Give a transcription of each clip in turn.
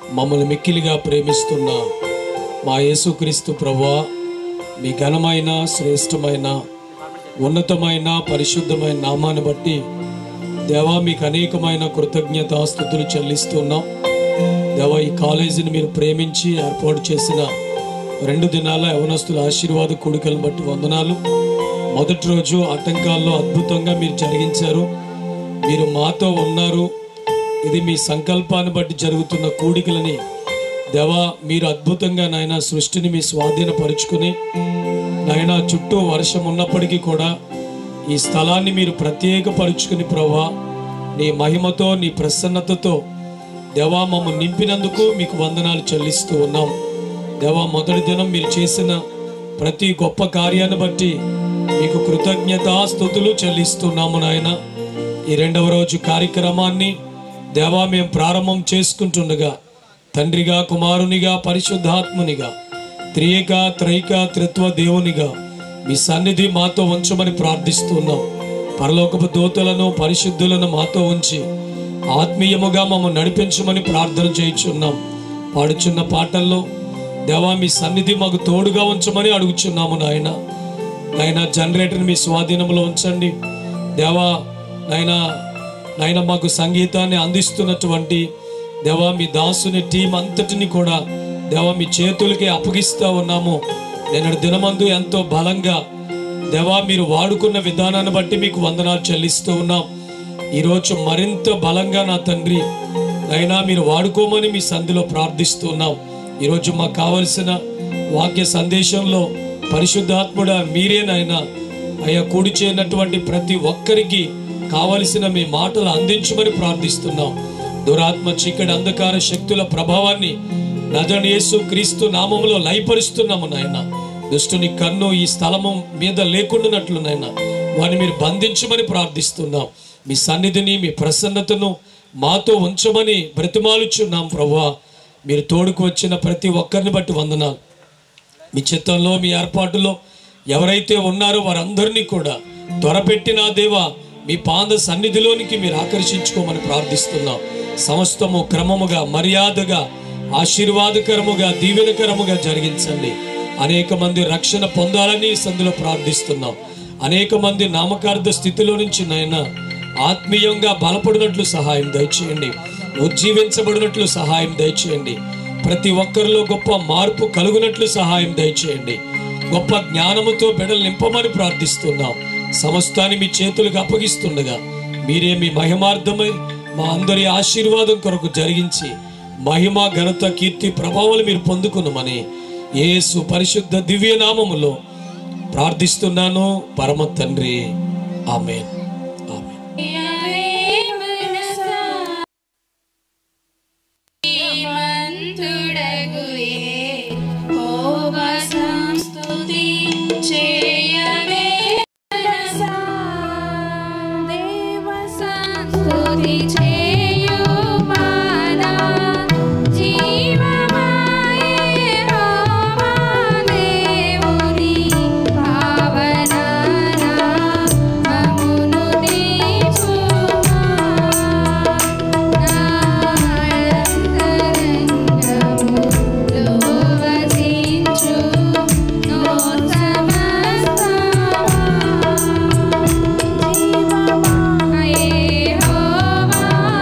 మమ్మల్ని మిక్కిలిగా ప్రేమిస్తున్న మా యేసుక్రీస్తు ప్రభువా మీ ఘనమైన శ్రేష్టమైన ఉన్నతమైన పరిశుద్ధమైన నామాన్ని బట్టి దేవా మీకు అనేకమైన కృతజ్ఞతాస్థుతులు చెల్లిస్తున్నాం దేవా ఈ కాలేజీని మీరు ప్రేమించి ఏర్పాటు చేసిన రెండు దినాల యవనస్తుల ఆశీర్వాద కూడికలను బట్టి వందనాలు మొదటి రోజు ఆటంకాల్లో అద్భుతంగా మీరు జరిగించారు మీరు మాతో ఉన్నారు ఇది మీ సంకల్పాన్ని బట్టి జరుగుతున్న కూడికలని దేవా మీరు అద్భుతంగా నాయన సృష్టిని మీ స్వాధీనపరుచుకుని నాయన చుట్టూ వర్షం ఉన్నప్పటికీ కూడా ఈ స్థలాన్ని మీరు ప్రత్యేకపరుచుకుని ప్రభా నీ మహిమతో నీ ప్రసన్నతతో దేవా మమ్మ నింపినందుకు మీకు వందనాలు చెల్లిస్తూ ఉన్నాం దేవా మొదటి దినం మీరు చేసిన ప్రతి గొప్ప కార్యాన్ని బట్టి మీకు కృతజ్ఞతాస్థుతులు చెల్లిస్తున్నాము నాయన ఈ రెండవ రోజు కార్యక్రమాన్ని దేవా మేము ప్రారంభం చేసుకుంటుండగా తండ్రిగా కుమారునిగా పరిశుద్ధాత్మునిగా త్రియేక త్రైక త్రిత్వ దేవునిగా మీ సన్నిధి మాతో ఉంచమని ప్రార్థిస్తున్నాం పరలోకపు దూతలను పరిశుద్ధులను మాతో ఉంచి ఆత్మీయముగా మమ్మల్ని నడిపించమని ప్రార్థన చేయించున్నాం పాడుచున్న పాటల్లో దేవా మీ సన్నిధి మాకు తోడుగా ఉంచమని అడుగుచున్నాము నాయన నాయన జనరేటర్ని మీ స్వాధీనంలో ఉంచండి దేవా నాయన నాయన మాకు సంగీతాన్ని అందిస్తున్నటువంటి దేవా మీ దాసుని టీం అంతటిని కూడా దేవా మీ చేతులకి అప్పగిస్తా ఉన్నాము నేను దినమందు ఎంతో బలంగా దేవా మీరు వాడుకున్న విధానాన్ని బట్టి మీకు వందనాలు చెల్లిస్తూ ఉన్నాం ఈరోజు మరింత బలంగా నా తండ్రి అయినా మీరు వాడుకోమని మీ సంధిలో ప్రార్థిస్తున్నాం ఈరోజు మాకు కావలసిన వాక్య సందేశంలో పరిశుద్ధాత్ముడ మీరేనైనా అయ్యా కూడి చేయనటువంటి ప్రతి ఒక్కరికి కావలసిన మీ మాటలు అందించమని ప్రార్థిస్తున్నాం దురాత్మ చీకటి అంధకార శక్తుల ప్రభావాన్ని నజని యేసు క్రీస్తు నామములో లయపరుస్తున్నాము నాయన దుష్టుని కన్ను ఈ స్థలము మీద లేకుండానట్లు నాయన వారిని మీరు బంధించమని ప్రార్థిస్తున్నాం మీ సన్నిధిని మీ ప్రసన్నతను మాతో ఉంచమని బ్రతిమాలుచున్నాం ప్రభువా మీరు తోడుకు వచ్చిన ప్రతి ఒక్కరిని బట్టి వందనాలు మీ చిత్తంలో మీ ఏర్పాటులో ఎవరైతే ఉన్నారో వారందరినీ కూడా త్వరపెట్టిన దేవా మీ పాద సన్నిధిలోనికి మీరు ఆకర్షించుకోమని ప్రార్థిస్తున్నాం సమస్తము క్రమముగా మర్యాదగా ఆశీర్వాదకరముగా దీవెనకరముగా జరిగించండి అనేక మంది రక్షణ పొందాలని ఈ సందులో ప్రార్థిస్తున్నాం అనేక మంది నామకార్థ స్థితిలో నుంచి నైనా ఆత్మీయంగా బలపడినట్లు సహాయం దయచేయండి ఉజ్జీవించబడినట్లు సహాయం దయచేయండి ప్రతి ఒక్కరిలో గొప్ప మార్పు కలుగునట్లు సహాయం దయచేయండి గొప్ప జ్ఞానముతో బిడలు నింపమని ప్రార్థిస్తున్నాం సమస్తాన్ని మీ చేతులకు అప్పగిస్తుండగా మీరే మీ మహిమార్థమై మా అందరి ఆశీర్వాదం కొరకు జరిగించి మహిమ ఘనత కీర్తి ప్రభావాలు మీరు పొందుకున్నామని యేసు పరిశుద్ధ దివ్య నామములో ప్రార్థిస్తున్నాను పరమ తండ్రి ఆమెన్ ఆమెన్ సమస్త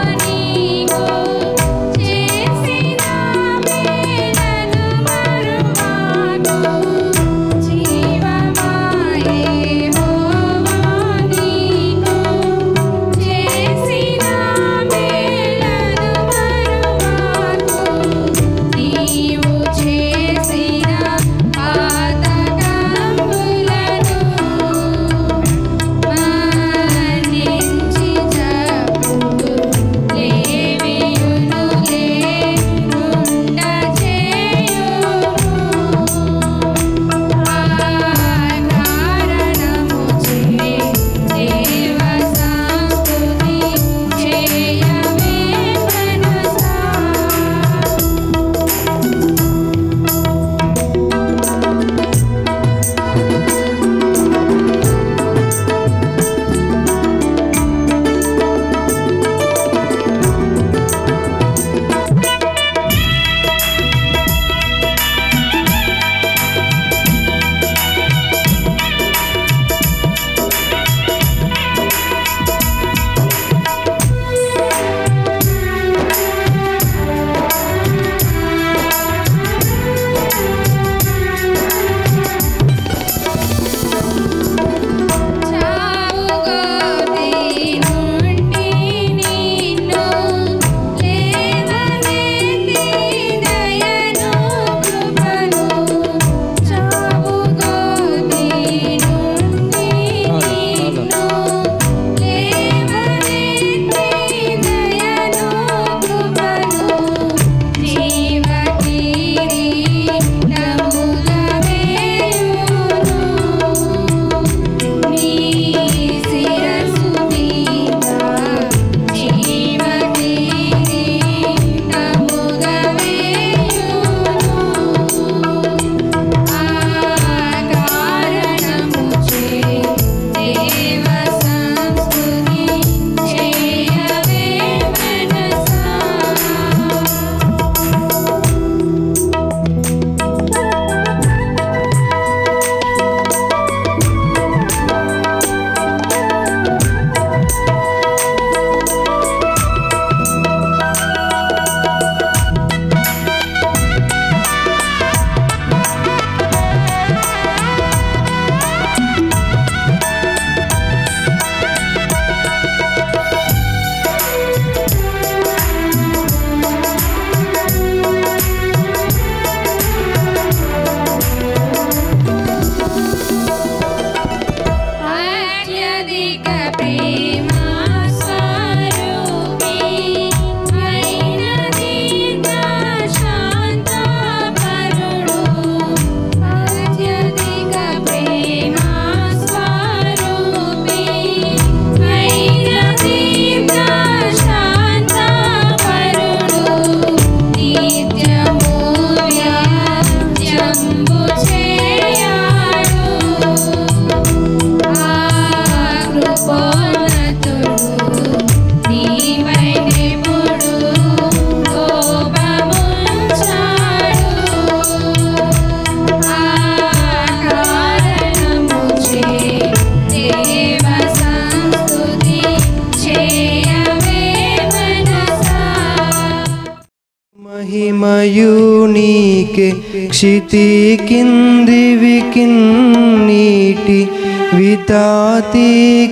మహిమయు నీకే క్షితి కిందివి కిన్నీటి వితాతి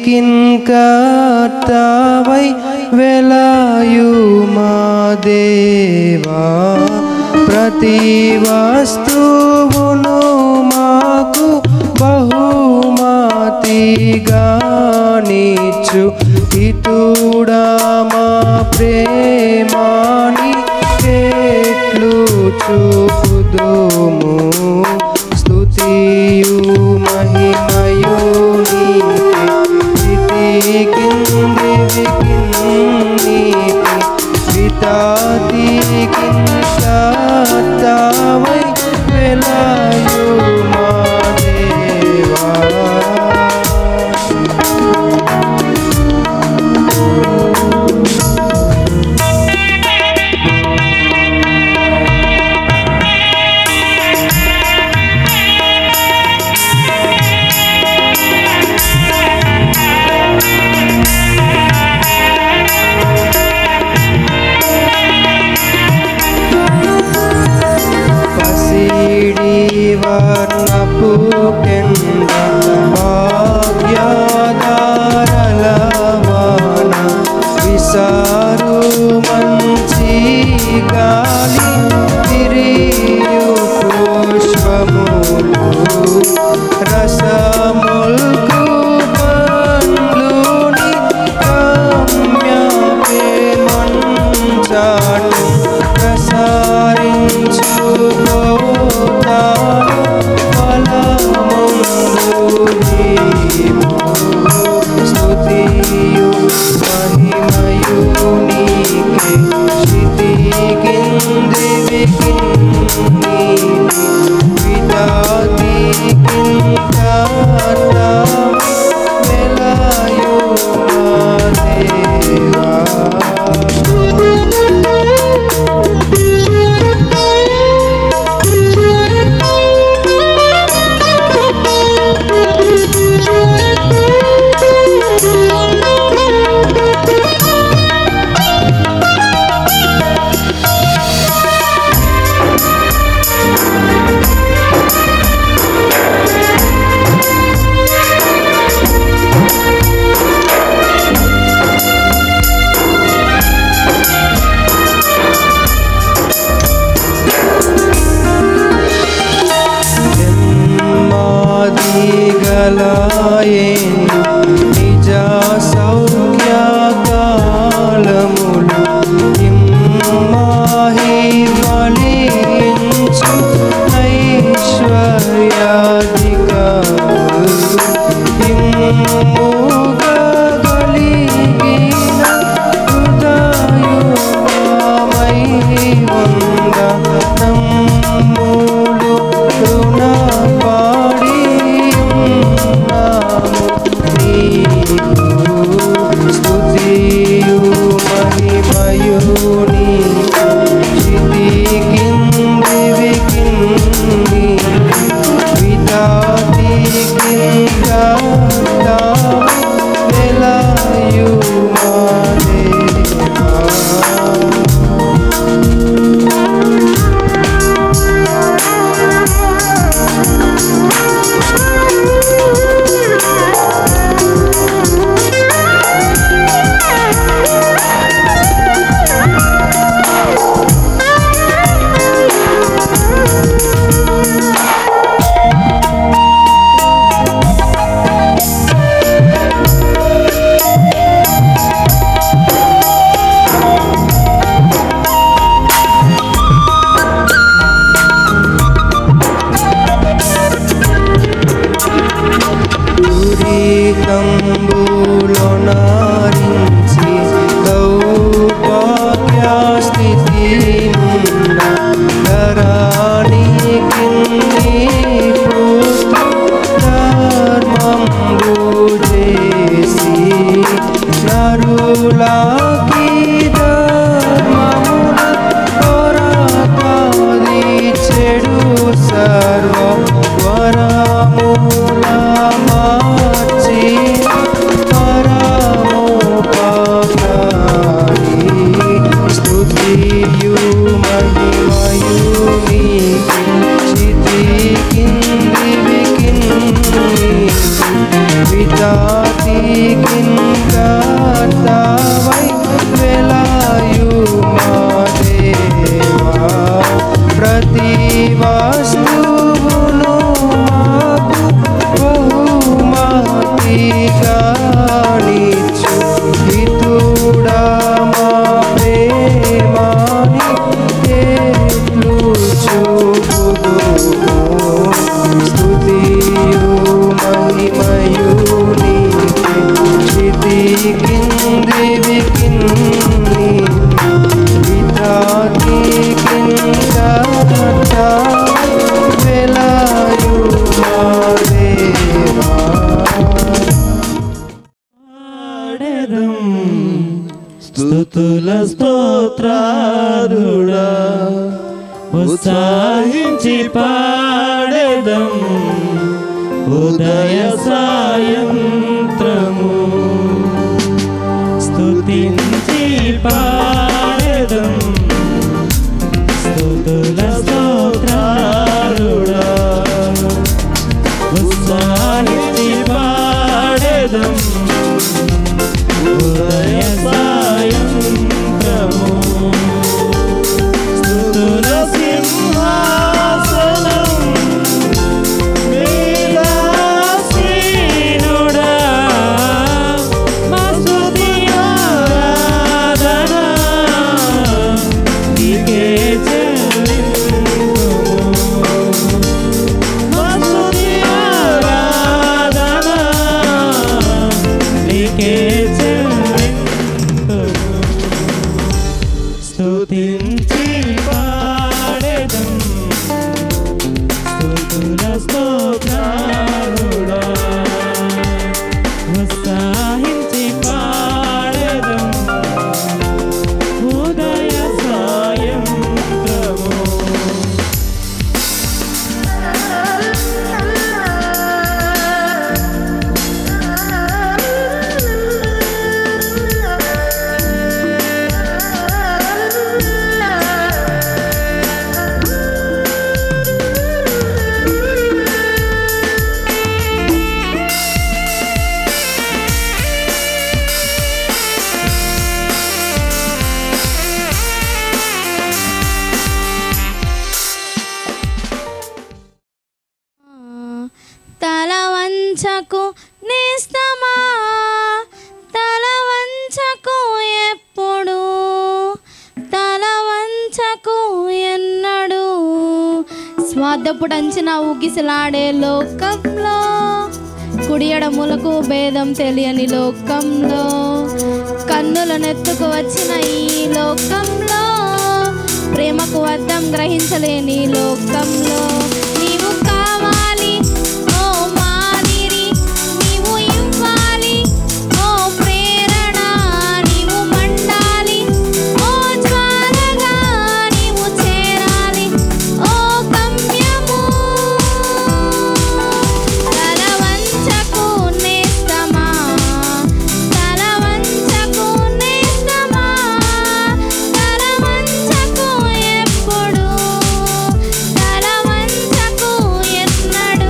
కిన్కర్తవై వెలాయు మా దేవా ప్రతి వస్తువును మాకు బహుమతిగా నీచు ఇతుడా మా ప్రేమాని కేట్లు చూపుదుము స్తుతియు మహిమయు నీకే కిందివి కిన్నీటి వితాతి కింతావై వెలాయు మా దేవా పసిడి వర్ణపు పెండ భాగ్యదారలవాన విసారు మంచి గాలి తిరియు పుష్పములు రసముల్కు పండ్లుని రమ్య ప్రేమంచాటు ప్రసారించు గోతాను ఫలమందు నీవు. స్తుతియు మహిమయు నీకే క్షితి కిందివి కిన్నీటి విదాతి కింకాత వెలాయు మా దేవా గలాయేను నిజ సౌఖ్య కాలములు ఇమ్మాహి ఫలించు ఐశ్వర్యాధికారులు ఇమ్ముగా గలిగిన హృదయుమై వంద నమ్ములు రుణపాడి ఉన్నాము నీకు స్తుతియు మహిమయు నీకు క్షితి కిందివి కింది వితాతి కింద వెలాయు మా దేవా నారించి దౌర్భాగ్యస్థితి ధరానికి ధర్మంబు చేసి నరులాకి ధర్మమున కొరకాది చెడు సర్వ వరముల మార్చి పరమోపకారి స్తుతియు మహిమ దివికిన్ వితాకి కింకత వెలాయు మాదేవా పాడెదం స్తుతుల స్తోత్రారుడా ఉత్సాహించి పాడెదం ఉదయ సాయంత్రము స్తుతించి పాడెదం స్తుతుల స్తోత్రారుడా ఉత్సాహించి పాడెదం ఉదయ సాయంత్రము స్తుతుల సింహాసనం విలాసీనుడా, మా స్తుతి ఆరాధన నీకే చెల్లింతుము. మా స్తుతి ఆరాధన నీకే చెల్లింతుము. స్తుతించి పాడెదం స్తుతుల స్తోత్రాలుడా ఉత్సాహించి పాడెదం ఉదయ సాయంత్రము తల వంచకు నేస్తమా తల వంచకు ఎప్పుడు తల వంచకు ఎన్నడు స్వార్థపుడంచిన ఊగిసలాడే లోకంలో కుడియడములకు భేదం తెలియని లోకంలో కన్నులనెత్తుకు వచ్చిన ఈ లోకంలో ప్రేమకు అర్థం గ్రహించలేని లోకంలో నీవు కావాలి ఓ మాదిరి నీవు ఇవ్వాలి ఓ ప్రేరణ నీవు మండాలి ఓ జ్వాలగా నీవు చేరాలి ఓ గమ్యము తల వంచకు నేస్తమా తల వంచకు నేస్తమా తల వంచకు ఎప్పుడు తల వంచకు ఎన్నడు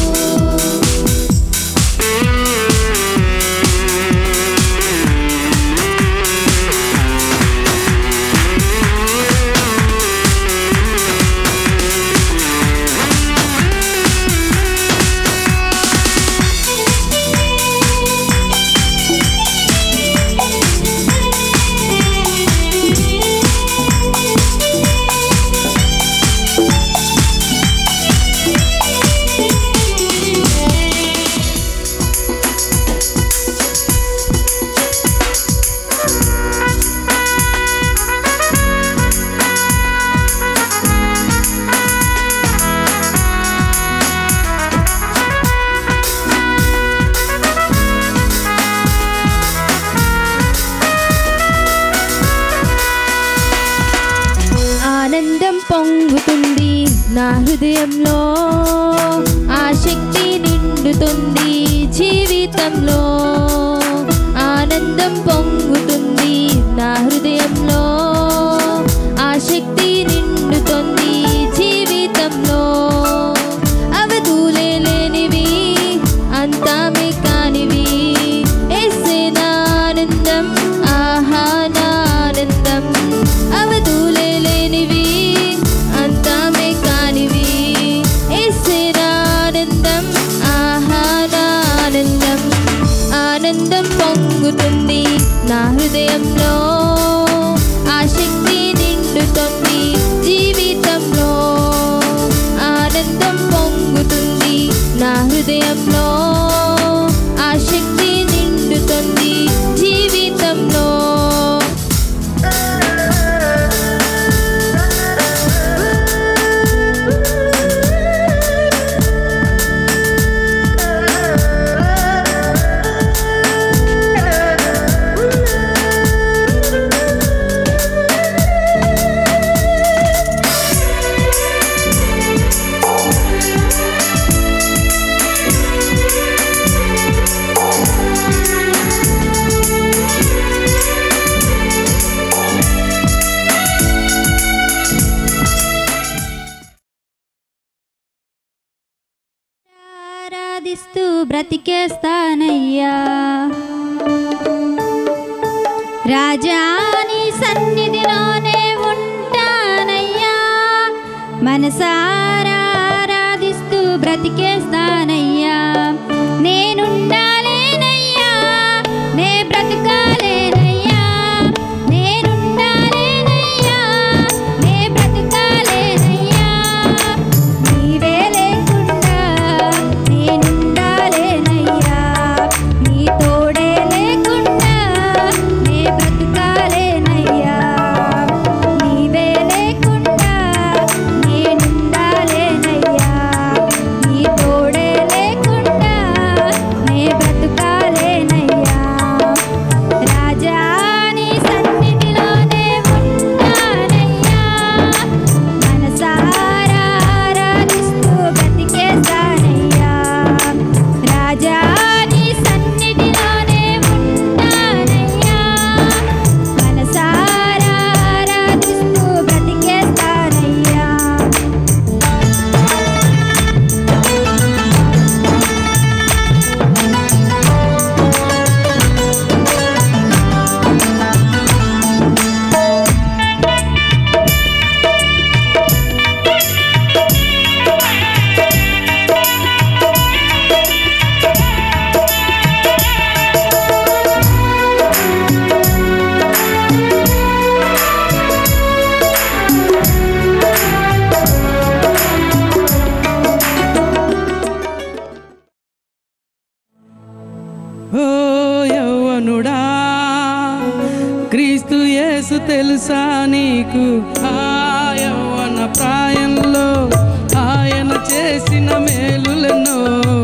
ఆనందం పొంగుతుంది నా హృదయంలో ఆ శక్తి నిండుతుంది జీవితంలో ఆనందం పొంగుతుంది నా హృదయంలో ఆ శక్తి నిండుతుంది జీవితంలో అవధూలే లేనివి అంతామే కానివి ఎస్సేన ఆనందం ఆహా నా ఆనందం అవధూలే లేనివి అంతామే కానివి ఎస్సేన ఆనందం ఆహా నా ఆనందం ఆనందం పొంగుతుంది నా హృదయంలో ఆ శక్తి నిండుతుంది జీవితంలో ఆనందం పొంగుతుంది నా హృదయంలో ఆ శక్తి నిండుతుంది జీవితంలో బ్రతికేస్తానయ్యా రాజాని సన్నిధిలోనే ఉంటానయ్యా మనసారా ఆరాధిస్తూ బ్రతికేస్తానయ్యా నేనుండాలేనయ్యా నే బ్రతకాలేనయ్యా నేనుండాలేనయ్యా నే బ్రతకాలేనయ్యా నీవే లేకుండా నేనుండాలేనయ్యా నీ తోడే లేకుండా నే బ్రతకాలేనయ్యా నీవే లేకుండా నేనుండాలేనయ్యా నీ తోడే లేకుండా నే బ్రతకాలేనయ్యా రాజా నీ సన్నిధిలోనే ఉంటానయ్యా మనసారా ఆరాధిస్తూ బ్రతికేస్తానయ్యా రాజా నీ సన్నిధిలోనే ఉంటానయ్యా మనసారా ఆరాధిస్తూ బ్రతికేస్తానయ్యా ఓ యవ్వనుడా క్రీస్తు యేసు తెలుసా నీకు ఆ యవ్వన ప్రాయంలో ఆయన చేసిన మేలులెన్నో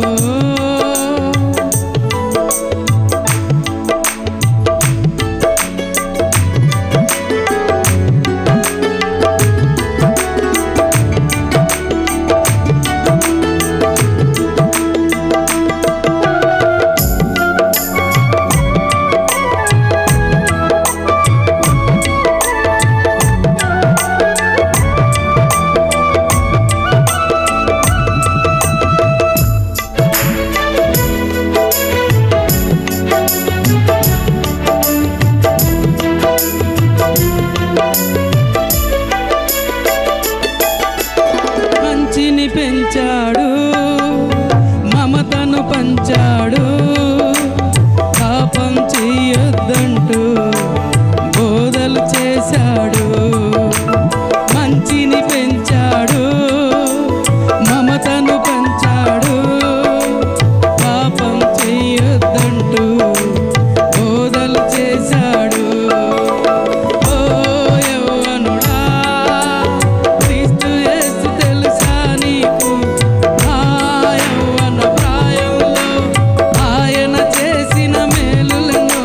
మంచిని పెంచాడు మమతను పంచాడు పాపం చెయ్యొద్దంటూ బోధలు చేశాడు మంచిని పెంచాడు మమతను పంచాడు పాపం చెయ్యొద్దంటూ బోధలు చేశాడు ఓ యవ్వనుడా క్రీస్తు యేసు తెలుసా నీకు ఆ యవ్వన ప్రాయంలో ఆయన చేసిన మేలులను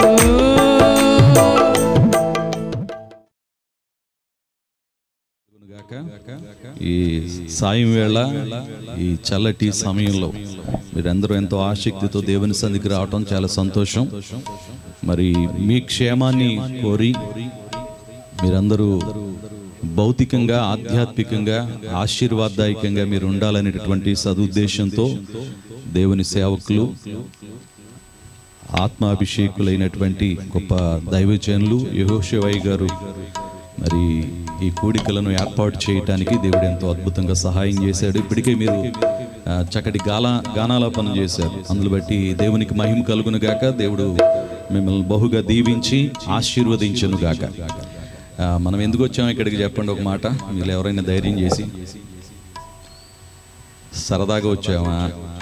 ఈ సాయం వేళ ఈ చల్లటి సమయంలో మీరందరూ ఎంతో ఆసక్తితో దేవుని సన్నిధికి రావటం చాలా సంతోషం మరి మీ క్షేమాన్ని కోరి మీరందరూ భౌతికంగా ఆధ్యాత్మికంగా ఆశీర్వాదదాయకంగా మీరు ఉండాలనేటటువంటి సదుద్దేశంతో దేవుని సేవకులు ఆత్మాభిషేకులైనటువంటి గొప్ప దైవజనులు యహోషివయ్య గారు మరి ఈ కూడికలను ఏర్పాటు చేయటానికి దేవుడు ఎంతో అద్భుతంగా సహాయం చేశాడు ఇప్పటికే మీరు ఆ, చక్కటి గాల గానాలాపన చేశారు అందులో బట్టి దేవునికి మహిమ కలుగును గాక దేవుడు మిమ్మల్ని బహుగా దీవించి ఆశీర్వదించును గాక ఆ, మనం ఎందుకు వచ్చామో ఇక్కడికి చెప్పండి ఒక మాట మీరు ఎవరైనా ధైర్యం చేసి సరదాగా వచ్చామా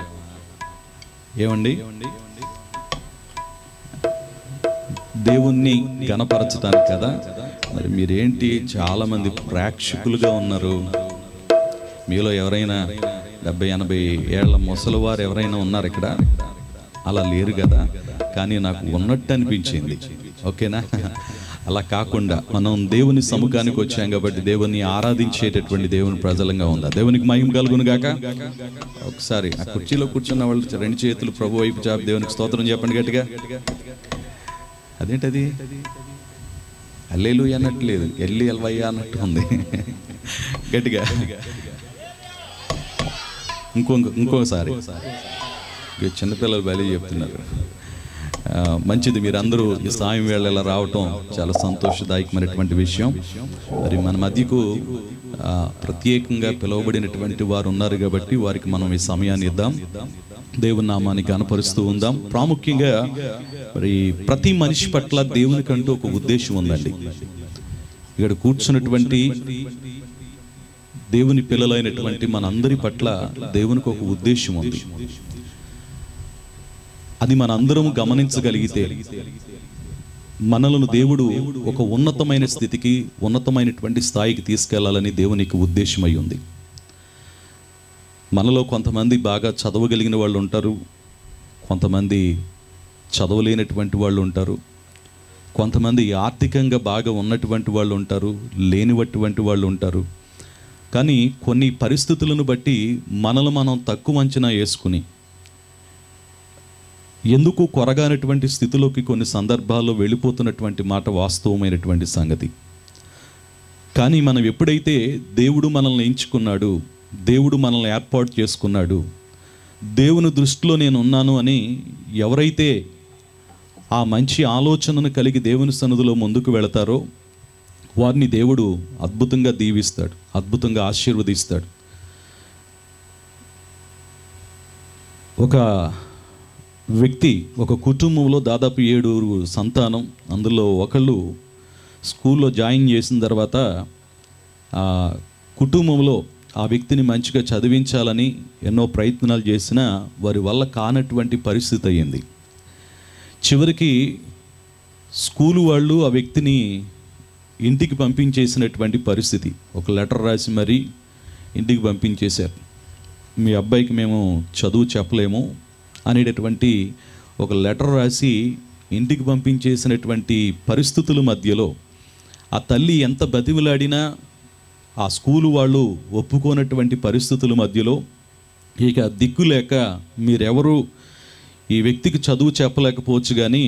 ఏమండి దేవుణ్ణి గణపరచడానికి కదా మరి మీరేంటి చాలా మంది ప్రేక్షకులుగా ఉన్నారు మీలో ఎవరైనా డెబ్బై ఎనభై ఏళ్ల ముసలి వారు ఎవరైనా ఉన్నారు ఇక్కడ అలా లేరు కదా కానీ నాకు ఉన్నట్టు అనిపించింది ఓకేనా అలా కాకుండా మనం దేవుని సముఖానికి వచ్చాం కాబట్టి దేవుని ఆరాధించేటటువంటి దేవుని ప్రజలంగా ఉందా దేవునికి మహిమ కలుగును గాక ఒకసారి ఆ కుర్చీలో కూర్చున్న వాళ్ళు రెండు చేతులు ప్రభు వైపు చాపి దేవునికి స్తోత్రం చెప్పండి గట్టిగా అదేంటది అల్లేలు అన్నట్లేదు ఎల్లి ఎల్వయ్య అన్నట్టు ఉంది గట్టిగా ఇంకో ఇంకోసారి ఇక చిన్నపిల్లలు బయలు చెప్తున్నారు ఆ, మంచిది మీరందరూ ఈ సాయం వేళ ఇలా రావటం చాలా సంతోషదాయకమైనటువంటి విషయం మరి మన మధ్యకు ఆ, ప్రత్యేకంగా పిలువబడినటువంటి వారు ఉన్నారు కాబట్టి వారికి మనం ఈ సమయాన్ని ఇద్దాం దేవుని నామానికి కనపరుస్తూ ఉందాం ప్రాముఖ్యంగా మరి ప్రతి మనిషి పట్ల దేవునికంటూ ఒక ఉద్దేశం ఉందండి ఇక్కడ కూర్చున్నటువంటి దేవుని పిల్లలైనటువంటి మనందరి పట్ల దేవునికి ఒక ఉద్దేశం ఉంది అది మనందరం గమనించగలిగితే మనలను దేవుడు ఒక ఉన్నతమైన స్థితికి ఉన్నతమైనటువంటి స్థాయికి తీసుకెళ్లాలని దేవునికి ఉద్దేశమై ఉంది మనలో కొంతమంది బాగా చదవగలిగిన వాళ్ళు ఉంటారు కొంతమంది చదవలేనటువంటి వాళ్ళు ఉంటారు కొంతమంది ఆర్థికంగా బాగా ఉన్నటువంటి వాళ్ళు ఉంటారు లేనివటువంటి వాళ్ళు ఉంటారు కానీ కొన్ని పరిస్థితులను బట్టి మనల్ని మనం తక్కువ అంచనా వేసుకుని ఎందుకు కొరగానటువంటి స్థితిలోకి కొన్ని సందర్భాల్లో వెళ్ళిపోతున్నటువంటి మాట వాస్తవమైనటువంటి సంగతి కానీ మనం ఎప్పుడైతే దేవుడు మనల్ని ఎంచుకున్నాడు దేవుడు మనల్ని ఏర్పాటు చేసుకున్నాడు దేవుని దృష్టిలో నేను ఉన్నాను అని ఎవరైతే ఆ మంచి ఆలోచనను కలిగి దేవుని సన్నిధిలో ముందుకు వెళతారో వారిని దేవుడు అద్భుతంగా దీవిస్తాడు అద్భుతంగా ఆశీర్వదిస్తాడు ఒక వ్యక్తి ఒక కుటుంబంలో దాదాపు ఏడుగురు సంతానం అందులో ఒకళ్ళు స్కూల్లో జాయిన్ చేసిన తర్వాత ఆ కుటుంబంలో ఆ వ్యక్తిని మంచిగా చదివించాలని ఎన్నో ప్రయత్నాలు చేసినా వారి వల్ల కానటువంటి పరిస్థితి అయ్యింది చివరికి స్కూలు వాళ్ళు ఆ వ్యక్తిని ఇంటికి పంపించేసినటువంటి పరిస్థితి ఒక లెటర్ రాసి మరీ ఇంటికి పంపించేశారు మీ అబ్బాయికి మేము చదువు చెప్పలేము అనేటటువంటి ఒక లెటర్ రాసి ఇంటికి పంపించేసినటువంటి పరిస్థితుల మధ్యలో ఆ తల్లి ఎంత బతిమిలాడినా ఆ స్కూలు వాళ్ళు ఒప్పుకోనటువంటి పరిస్థితుల మధ్యలో ఇక దిక్కు లేక మీరెవరు ఈ వ్యక్తికి చదువు చెప్పలేకపోవచ్చు కానీ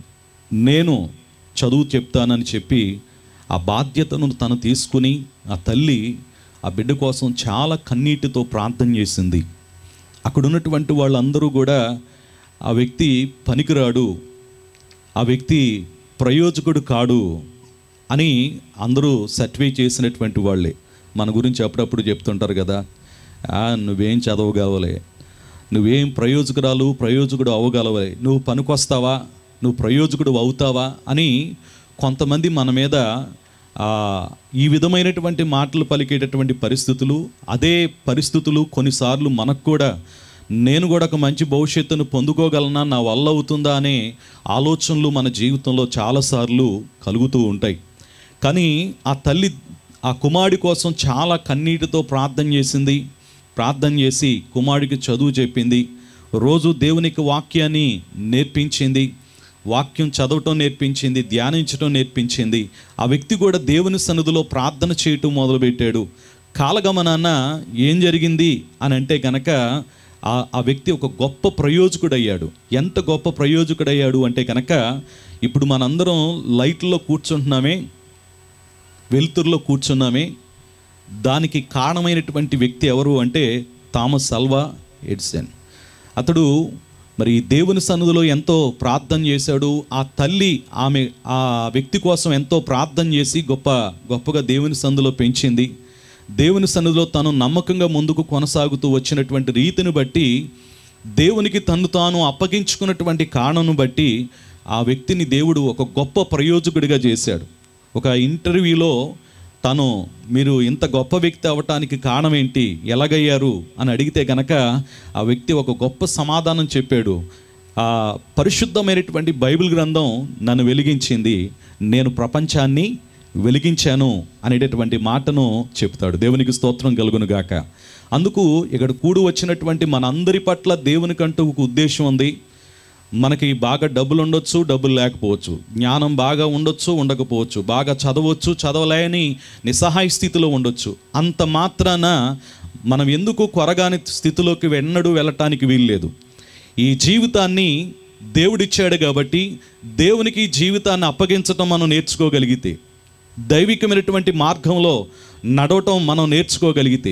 నేను చదువు చెప్తానని చెప్పి ఆ బాధ్యతను తను తీసుకుని ఆ తల్లి ఆ బిడ్డ కోసం చాలా కన్నీటితో ప్రార్థన చేసింది అక్కడ ఉన్నటువంటి వాళ్ళందరూ కూడా ఆ వ్యక్తి పనికిరాడు ఆ వ్యక్తి ప్రయోజకుడు కాడు అని అందరూ సర్టిఫై చేసినటువంటి వాళ్ళే మన గురించి అప్పుడప్పుడు చెప్తుంటారు కదా "ఆ, నువ్వేం చదవగలవలే నువ్వేం ప్రయోజకురాలు ప్రయోజకుడు అవ్వగలవే నువ్వు పనికొస్తావా నువ్వు ప్రయోజకుడు అవుతావా అని కొంతమంది మన మీద ఆ, ఈ విధమైనటువంటి మాటలు పలికేటటువంటి పరిస్థితులు అదే పరిస్థితులు కొన్నిసార్లు మనకు కూడా నేను కూడా ఒక మంచి భవిష్యత్తును పొందుకోగలనా నా వల్ల అవుతుందా అనే ఆలోచనలు మన జీవితంలో చాలాసార్లు కలుగుతూ ఉంటాయి కానీ ఆ తల్లి ఆ కుమారుడి కోసం చాలా కన్నీటితో ప్రార్థన చేసింది ప్రార్థన చేసి కుమారుడికి చదువు చెప్పింది రోజు దేవునికి వాక్యాన్ని నేర్పించింది వాక్యం చదవటం నేర్పించింది ధ్యానించడం నేర్పించింది ఆ వ్యక్తి కూడా దేవుని సన్నిధిలో ప్రార్థన చేయటం మొదలుపెట్టాడు కాలగమనాన ఏం జరిగింది అని అంటే కనుక ఆ ఆ వ్యక్తి ఒక గొప్ప ప్రయోజకుడయ్యాడు ఎంత గొప్ప ప్రయోజకుడయ్యాడు అంటే కనుక ఇప్పుడు మనందరం లైట్లో కూర్చుంటున్నామే వెలుతురులో కూర్చున్నామే దానికి కారణమైనటువంటి వ్యక్తి ఎవరు అంటే థామస్ అల్వా ఎడ్సన్ అతడు మరి దేవుని సన్నిధిలో ఎంతో ప్రార్థన చేశాడు ఆ తల్లి ఆమె ఆ వ్యక్తి కోసం ఎంతో ప్రార్థన చేసి గొప్ప గొప్పగా దేవుని సన్నిధిలో పెంచింది దేవుని సన్నిధిలో తను నమ్మకంగా ముందుకు కొనసాగుతూ వచ్చినటువంటి రీతిని బట్టి దేవునికి తను తాను అప్పగించుకున్నటువంటి కారణం బట్టి ఆ వ్యక్తిని దేవుడు ఒక గొప్ప ప్రయోజకుడిగా చేశాడు ఒక ఇంటర్వ్యూలో తను మీరు ఇంత గొప్ప వ్యక్తి అవ్వటానికి కారణం ఏంటి ఎలాగయ్యారు అని అడిగితే గనక ఆ వ్యక్తి ఒక గొప్ప సమాధానం చెప్పాడు ఆ పరిశుద్ధమైనటువంటి బైబిల్ గ్రంథం నన్ను వెలిగించింది నేను ప్రపంచాన్ని వెలిగించాను అనేటటువంటి మాటను చెప్తాడు దేవునికి స్తోత్రం కలుగును గాక అందుకు ఇక్కడ కూడు వచ్చినటువంటి మనందరి పట్ల దేవునికంటూ ఒక ఉద్దేశం ఉంది మనకి బాగా డబ్బులు ఉండొచ్చు డబ్బులు లేకపోవచ్చు జ్ఞానం బాగా ఉండొచ్చు ఉండకపోవచ్చు బాగా చదవచ్చు చదవలేని నిస్సహాయ స్థితిలో ఉండొచ్చు అంత మాత్రాన మనం ఎందుకు కొరగాని స్థితిలోకి వెన్నడూ వెళ్ళటానికి వీల్లేదు ఈ జీవితాన్ని దేవుడిచ్చాడు కాబట్టి దేవునికి ఈ జీవితాన్ని అప్పగించటం మనం నేర్చుకోగలిగితే దైవికమైనటువంటి మార్గంలో నడవటం మనం నేర్చుకోగలిగితే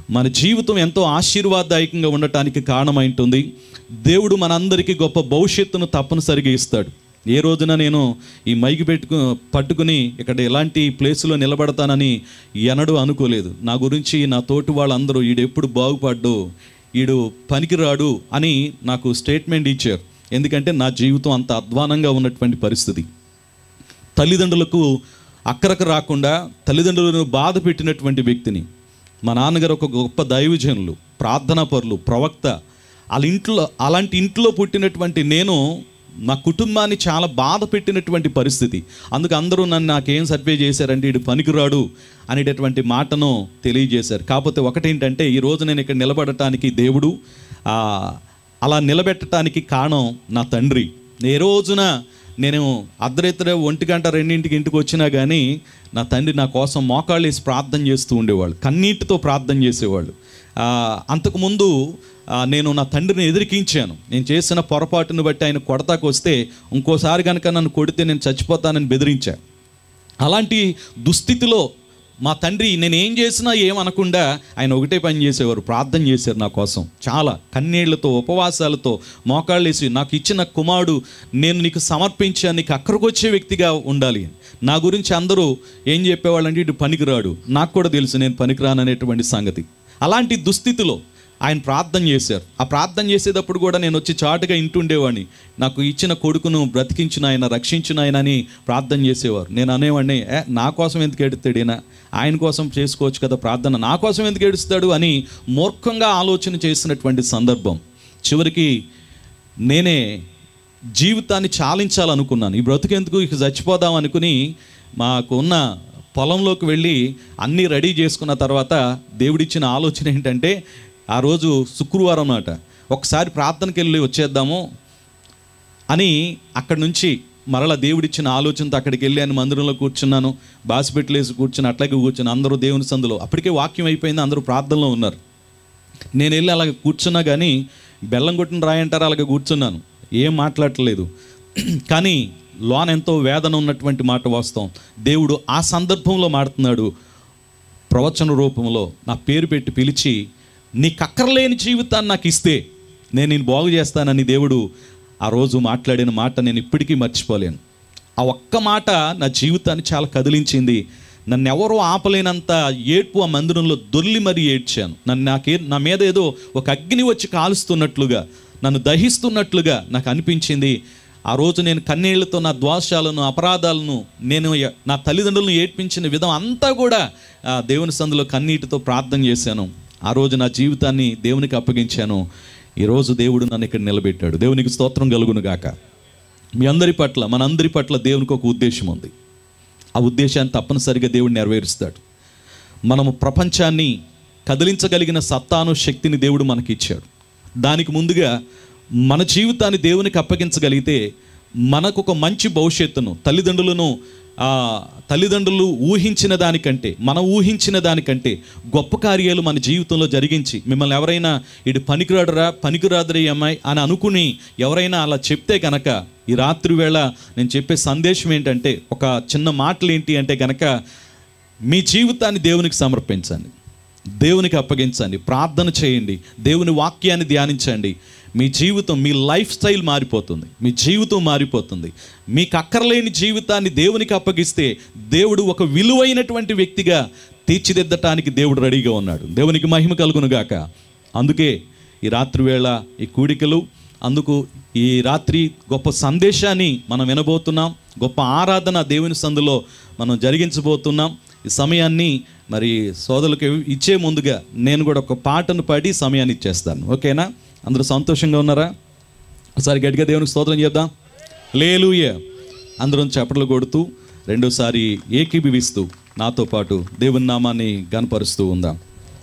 మన జీవితం ఎంతో ఆశీర్వాదదాయకంగా ఉండటానికి కారణమైంటుంది దేవుడు మనందరికీ గొప్ప భవిష్యత్తును తప్పనిసరిగా ఇస్తాడు ఏ రోజున నేను ఈ మైకి పెట్టుకు పట్టుకుని ఇక్కడ ఎలాంటి ప్లేసులో నిలబడతానని ఎనడు అనుకోలేదు నా గురించి నా తోటి వాళ్ళందరూ ఈడు ఎప్పుడు బాగుపడ్డు ఈడు పనికిరాడు అని నాకు స్టేట్మెంట్ ఇచ్చారు ఎందుకంటే నా జీవితం అంత అధ్వానంగా ఉన్నటువంటి పరిస్థితి తల్లిదండ్రులకు అక్కరకు రాకుండా తల్లిదండ్రులను బాధ పెట్టినటువంటి వ్యక్తిని మా నాన్నగారు ఒక గొప్ప దైవజనులు ప్రార్థనా పరులు ప్రవక్త వాళ్ళ ఇంట్లో అలాంటి ఇంట్లో పుట్టినటువంటి నేను నా కుటుంబాన్ని చాలా బాధ పెట్టినటువంటి పరిస్థితి అందుకు అందరూ నన్ను నాకేం సర్వే చేశారంటే ఇటు పనికిరాడు అనేటటువంటి మాటను తెలియజేశారు కాకపోతే ఒకటేంటంటే ఈ రోజు నేను ఇక్కడ నిలబడటానికి దేవుడు ఆ, అలా నిలబెట్టడానికి కారణం నా తండ్రి ఏ రోజున నేను అర్ధరాత్రి ఒంటి గంట రెండింటికి ఇంటికి వచ్చినా కానీ నా తండ్రి నా కోసం మోకాళ్ళు వేసి ప్రార్థన చేస్తూ ఉండేవాళ్ళు కన్నీటితో ప్రార్థన చేసేవాళ్ళు ఆ, అంతకుముందు ఆ, నేను నా తండ్రిని ఎదిరికించాను నేను చేసిన పొరపాటును బట్టి ఆయన కొడతాకు వస్తే ఇంకోసారి కనుక నన్ను కొడితే నేను చచ్చిపోతానని బెదిరించా అలాంటి దుస్థితిలో మా తండ్రి నేను ఏం చేసినా ఏమనకుండా ఆయన ఒకటే పని చేసేవారు ప్రార్థన చేశారు నా కోసం చాలా కన్నీళ్లతో ఉపవాసాలతో మోకాళ్ళేసి నాకు ఇచ్చిన కుమారుడు నేను నీకు సమర్పించాను నీకు అక్కడికి వచ్చే వ్యక్తిగా ఉండాలి నా గురించి అందరూ ఏం చెప్పేవాళ్ళంటే ఇటు పనికిరాడు నాకు కూడా తెలుసు నేను పనికిరాను అనేటువంటి సంగతి అలాంటి దుస్థితిలో ఆయన ప్రార్థన చేశారు ఆ ప్రార్థన చేసేటప్పుడు కూడా నేను వచ్చి చాటుగా ఇంటుండేవాడిని నాకు ఇచ్చిన కొడుకును బ్రతికించిన ఆయన రక్షించిన ఆయన అని ప్రార్థన చేసేవారు నేను అనేవాడిని ఏ నా కోసం ఎందుకు ఏడుస్తాడు ఈయన ఆయన కోసం చేసుకోవచ్చు కదా ప్రార్థన నా కోసం ఎందుకు ఏడుస్తాడు అని మూర్ఖంగా ఆలోచన చేసినటువంటి సందర్భం చివరికి నేనే జీవితాన్ని చాలించాలనుకున్నాను ఈ బ్రతుకెందుకు ఇక చచ్చిపోదాం అనుకుని మాకు ఉన్న పొలంలోకి వెళ్ళి అన్నీ రెడీ చేసుకున్న తర్వాత దేవుడిచ్చిన ఆలోచన ఏంటంటే ఆ రోజు శుక్రవారం నాట ఒకసారి ప్రార్థనకి వెళ్ళి వచ్చేద్దాము అని అక్కడి నుంచి మరలా దేవుడిచ్చిన ఆలోచనతో అక్కడికి వెళ్ళాను మందిరంలో కూర్చున్నాను బాసిపెట్లేసి కూర్చుని అట్లాగే కూర్చుని అందరూ దేవుని సందులో అప్పటికే వాక్యం అయిపోయింది అందరూ ప్రార్థనలో ఉన్నారు నేను వెళ్ళి అలాగ కూర్చున్నా కానీ బెల్లం కొట్టిన రాయంటారు అలాగే కూర్చున్నాను ఏం మాట్లాడట్లేదు కానీ లోన్ ఎంతో వేదన ఉన్నటువంటి మాట వాస్తవం దేవుడు ఆ సందర్భంలో మాడుతున్నాడు ప్రవచన రూపంలో నా పేరు పెట్టి పిలిచి నీకు అక్కర్లేని జీవితాన్ని నాకు ఇస్తే నేను నేను బాగు చేస్తానని దేవుడు ఆ రోజు మాట్లాడిన మాట నేను ఇప్పటికీ మర్చిపోలేను ఆ ఒక్క మాట నా జీవితాన్ని చాలా కదిలించింది నన్ను ఎవరో ఆపలేనంత ఏడ్పు ఆ మందిరంలో దొర్లి మరీ ఏడ్చాను నన్ను నాకే నా మీద ఏదో ఒక అగ్ని వచ్చి కాలుస్తున్నట్లుగా నన్ను దహిస్తున్నట్లుగా నాకు అనిపించింది ఆ రోజు నేను కన్నీళ్లతో నా ద్వాసాలను అపరాధాలను నేను య- నా తల్లిదండ్రులను ఏడ్పించిన విధం అంతా కూడా ఆ దేవుని సందులో కన్నీటితో ప్రార్థన చేశాను ఆ రోజు నా జీవితాన్ని దేవునికి అప్పగించాను ఈరోజు దేవుడు నన్ను ఇక్కడ నిలబెట్టాడు దేవునికి స్తోత్రం కలుగును గాక మీ అందరి పట్ల మనందరి పట్ల దేవునికి ఒక ఉద్దేశం ఉంది ఆ ఉద్దేశాన్ని తప్పనిసరిగా దేవుడు నెరవేరుస్తాడు మనము ప్రపంచాన్ని కదిలించగలిగిన సత్తాను శక్తిని దేవుడు మనకి ఇచ్చాడు దానికి ముందుగా మన జీవితాన్ని దేవునికి అప్పగించగలిగితే మనకు ఒక మంచి భవిష్యత్తును తల్లిదండ్రులను ఆ, తల్లిదండ్రులు ఊహించిన దానికంటే మనం ఊహించిన దానికంటే గొప్ప కార్యాలు మన జీవితంలో జరిగించి మిమ్మల్ని ఎవరైనా ఇటు పనికిరాడురా పనికిరాదురా ఈ అమ్మాయి అని అనుకుని ఎవరైనా అలా చెప్తే కనుక ఈ రాత్రి వేళ నేను చెప్పే సందేశం ఏంటంటే ఒక చిన్న మాటలు ఏంటి అంటే కనుక మీ జీవితాన్ని దేవునికి సమర్పించండి దేవునికి అప్పగించండి ప్రార్థన చేయండి దేవుని వాక్యాన్ని ధ్యానించండి మీ జీవితం మీ లైఫ్ స్టైల్ మారిపోతుంది మీ జీవితం మారిపోతుంది మీకు అక్కర్లేని జీవితాన్ని దేవునికి అప్పగిస్తే దేవుడు ఒక విలువైనటువంటి వ్యక్తిగా తీర్చిదిద్దటానికి దేవుడు రెడీగా ఉన్నాడు దేవునికి మహిమ కలుగును గాక అందుకే ఈ రాత్రి వేళ ఈ కూడికలు అందుకు ఈ రాత్రి గొప్ప సందేశాన్ని మనం వినబోతున్నాం గొప్ప ఆరాధన దేవుని సందులో మనం జరిగించబోతున్నాం ఈ సమయాన్ని మరి సోదరులకు ఇచ్చే ముందుగా నేను కూడా ఒక పాటను పాడి సమయాన్ని ఇచ్చేస్తాను ఓకేనా అందరూ సంతోషంగా ఉన్నారా ఒకసారి గట్టిగా దేవునికి స్తోత్రం చేద్దాం లేలుయ అందరం చప్పట్లు కొడుతూ రెండోసారి ఏకీభవిస్తూ నాతో పాటు దేవుని నామాన్ని గనపరుస్తూ ఉందాం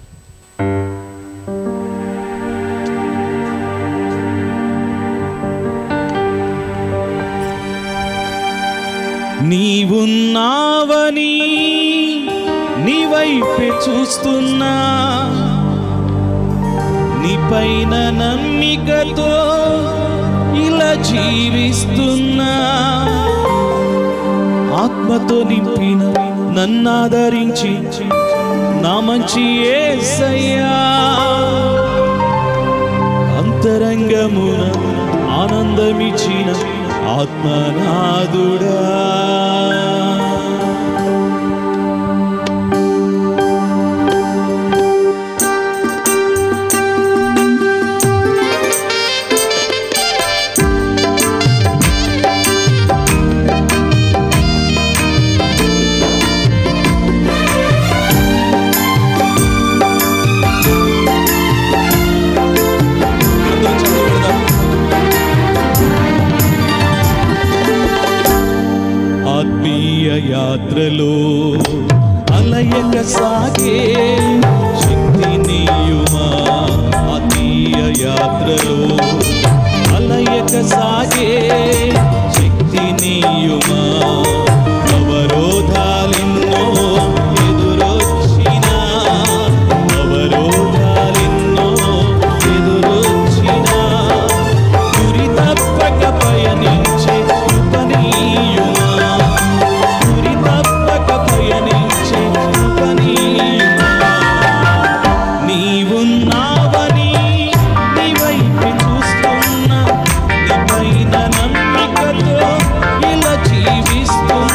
నీవున్నావని నీ వైపే చూస్తున్నా నీ పైన నమ్మికతో ఇలా జీవిస్తున్నా ఆత్మతో నింపిన నన్నాదరించి నా మంచి యేసయ్యా అంతరంగమున ఆనందమిచ్చిన ఆత్మనాదుడా అందరం చదువు పెడదాం. ఆత్మీయ యాత్రలో అలయక సాగే శక్తి నీయుమా ఆత్మీయ యాత్రలో అలయక సాగే శక్తి నీయుమా అవరోధాలెన్నో ఎదురొచ్చినా అవరోధాలెన్నో ఎదురొచ్చినా గురి తప్పక పయనించే కృపనీయుమా గురి తప్పక పయనించే కృపనీయుమా నీవున్నావని నీ వైపు చూస్తున్నా నీ పైన నమ్మికతో ఇలా జీవిస్తున్నా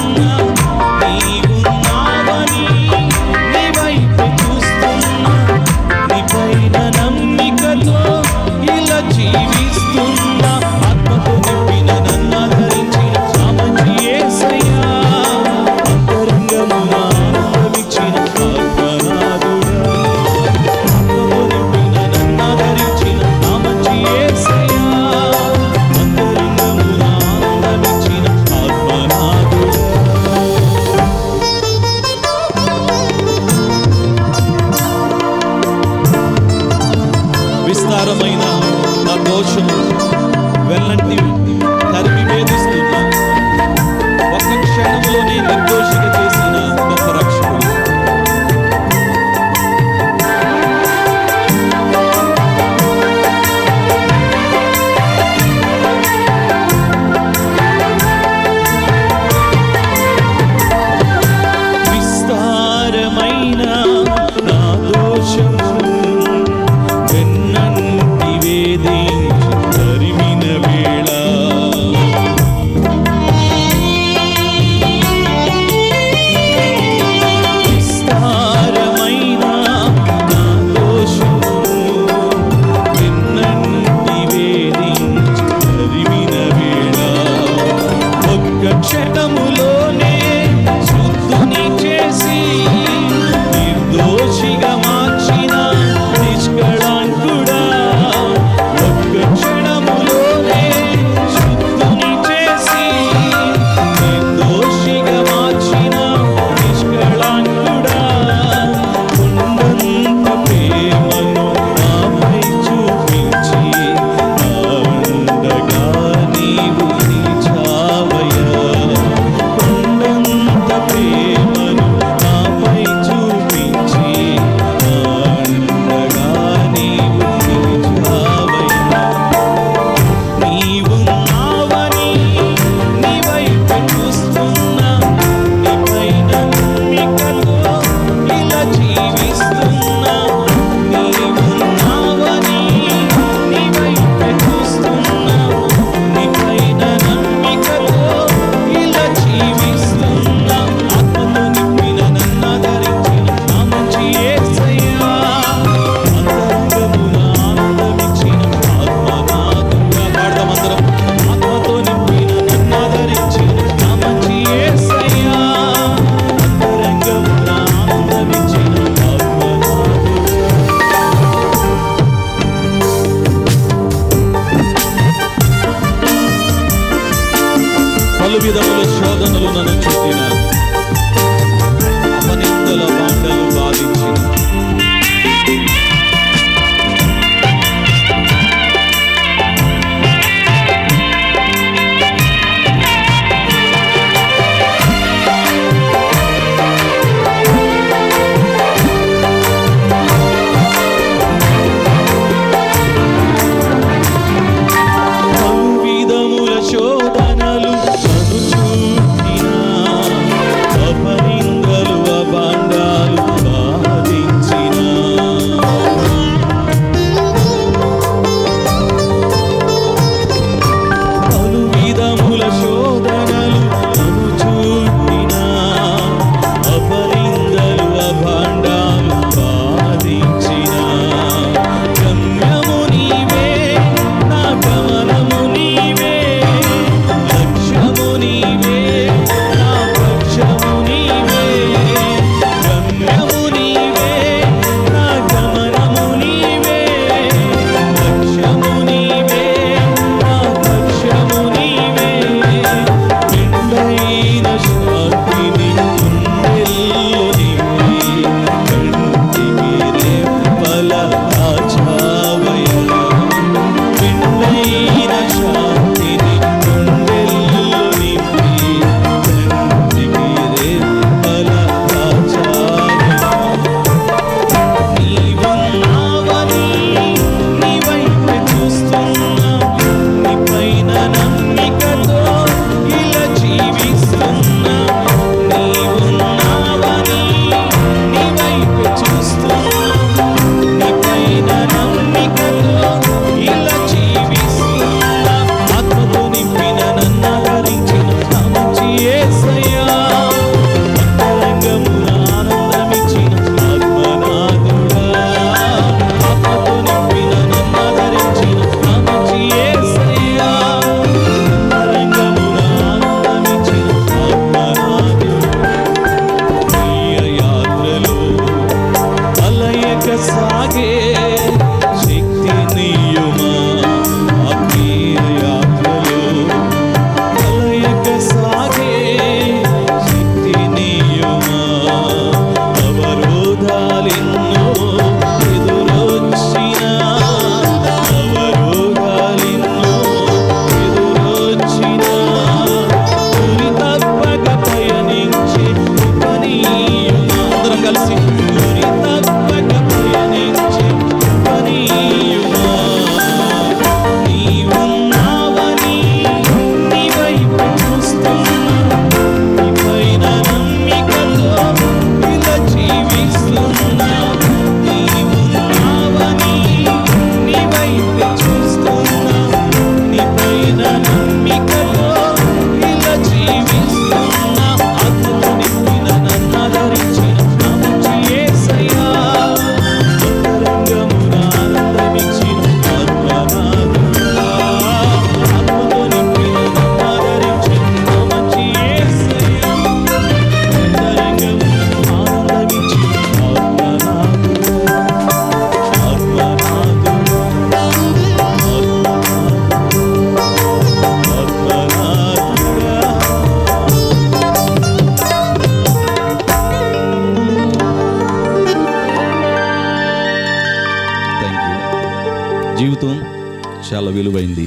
విలువైంది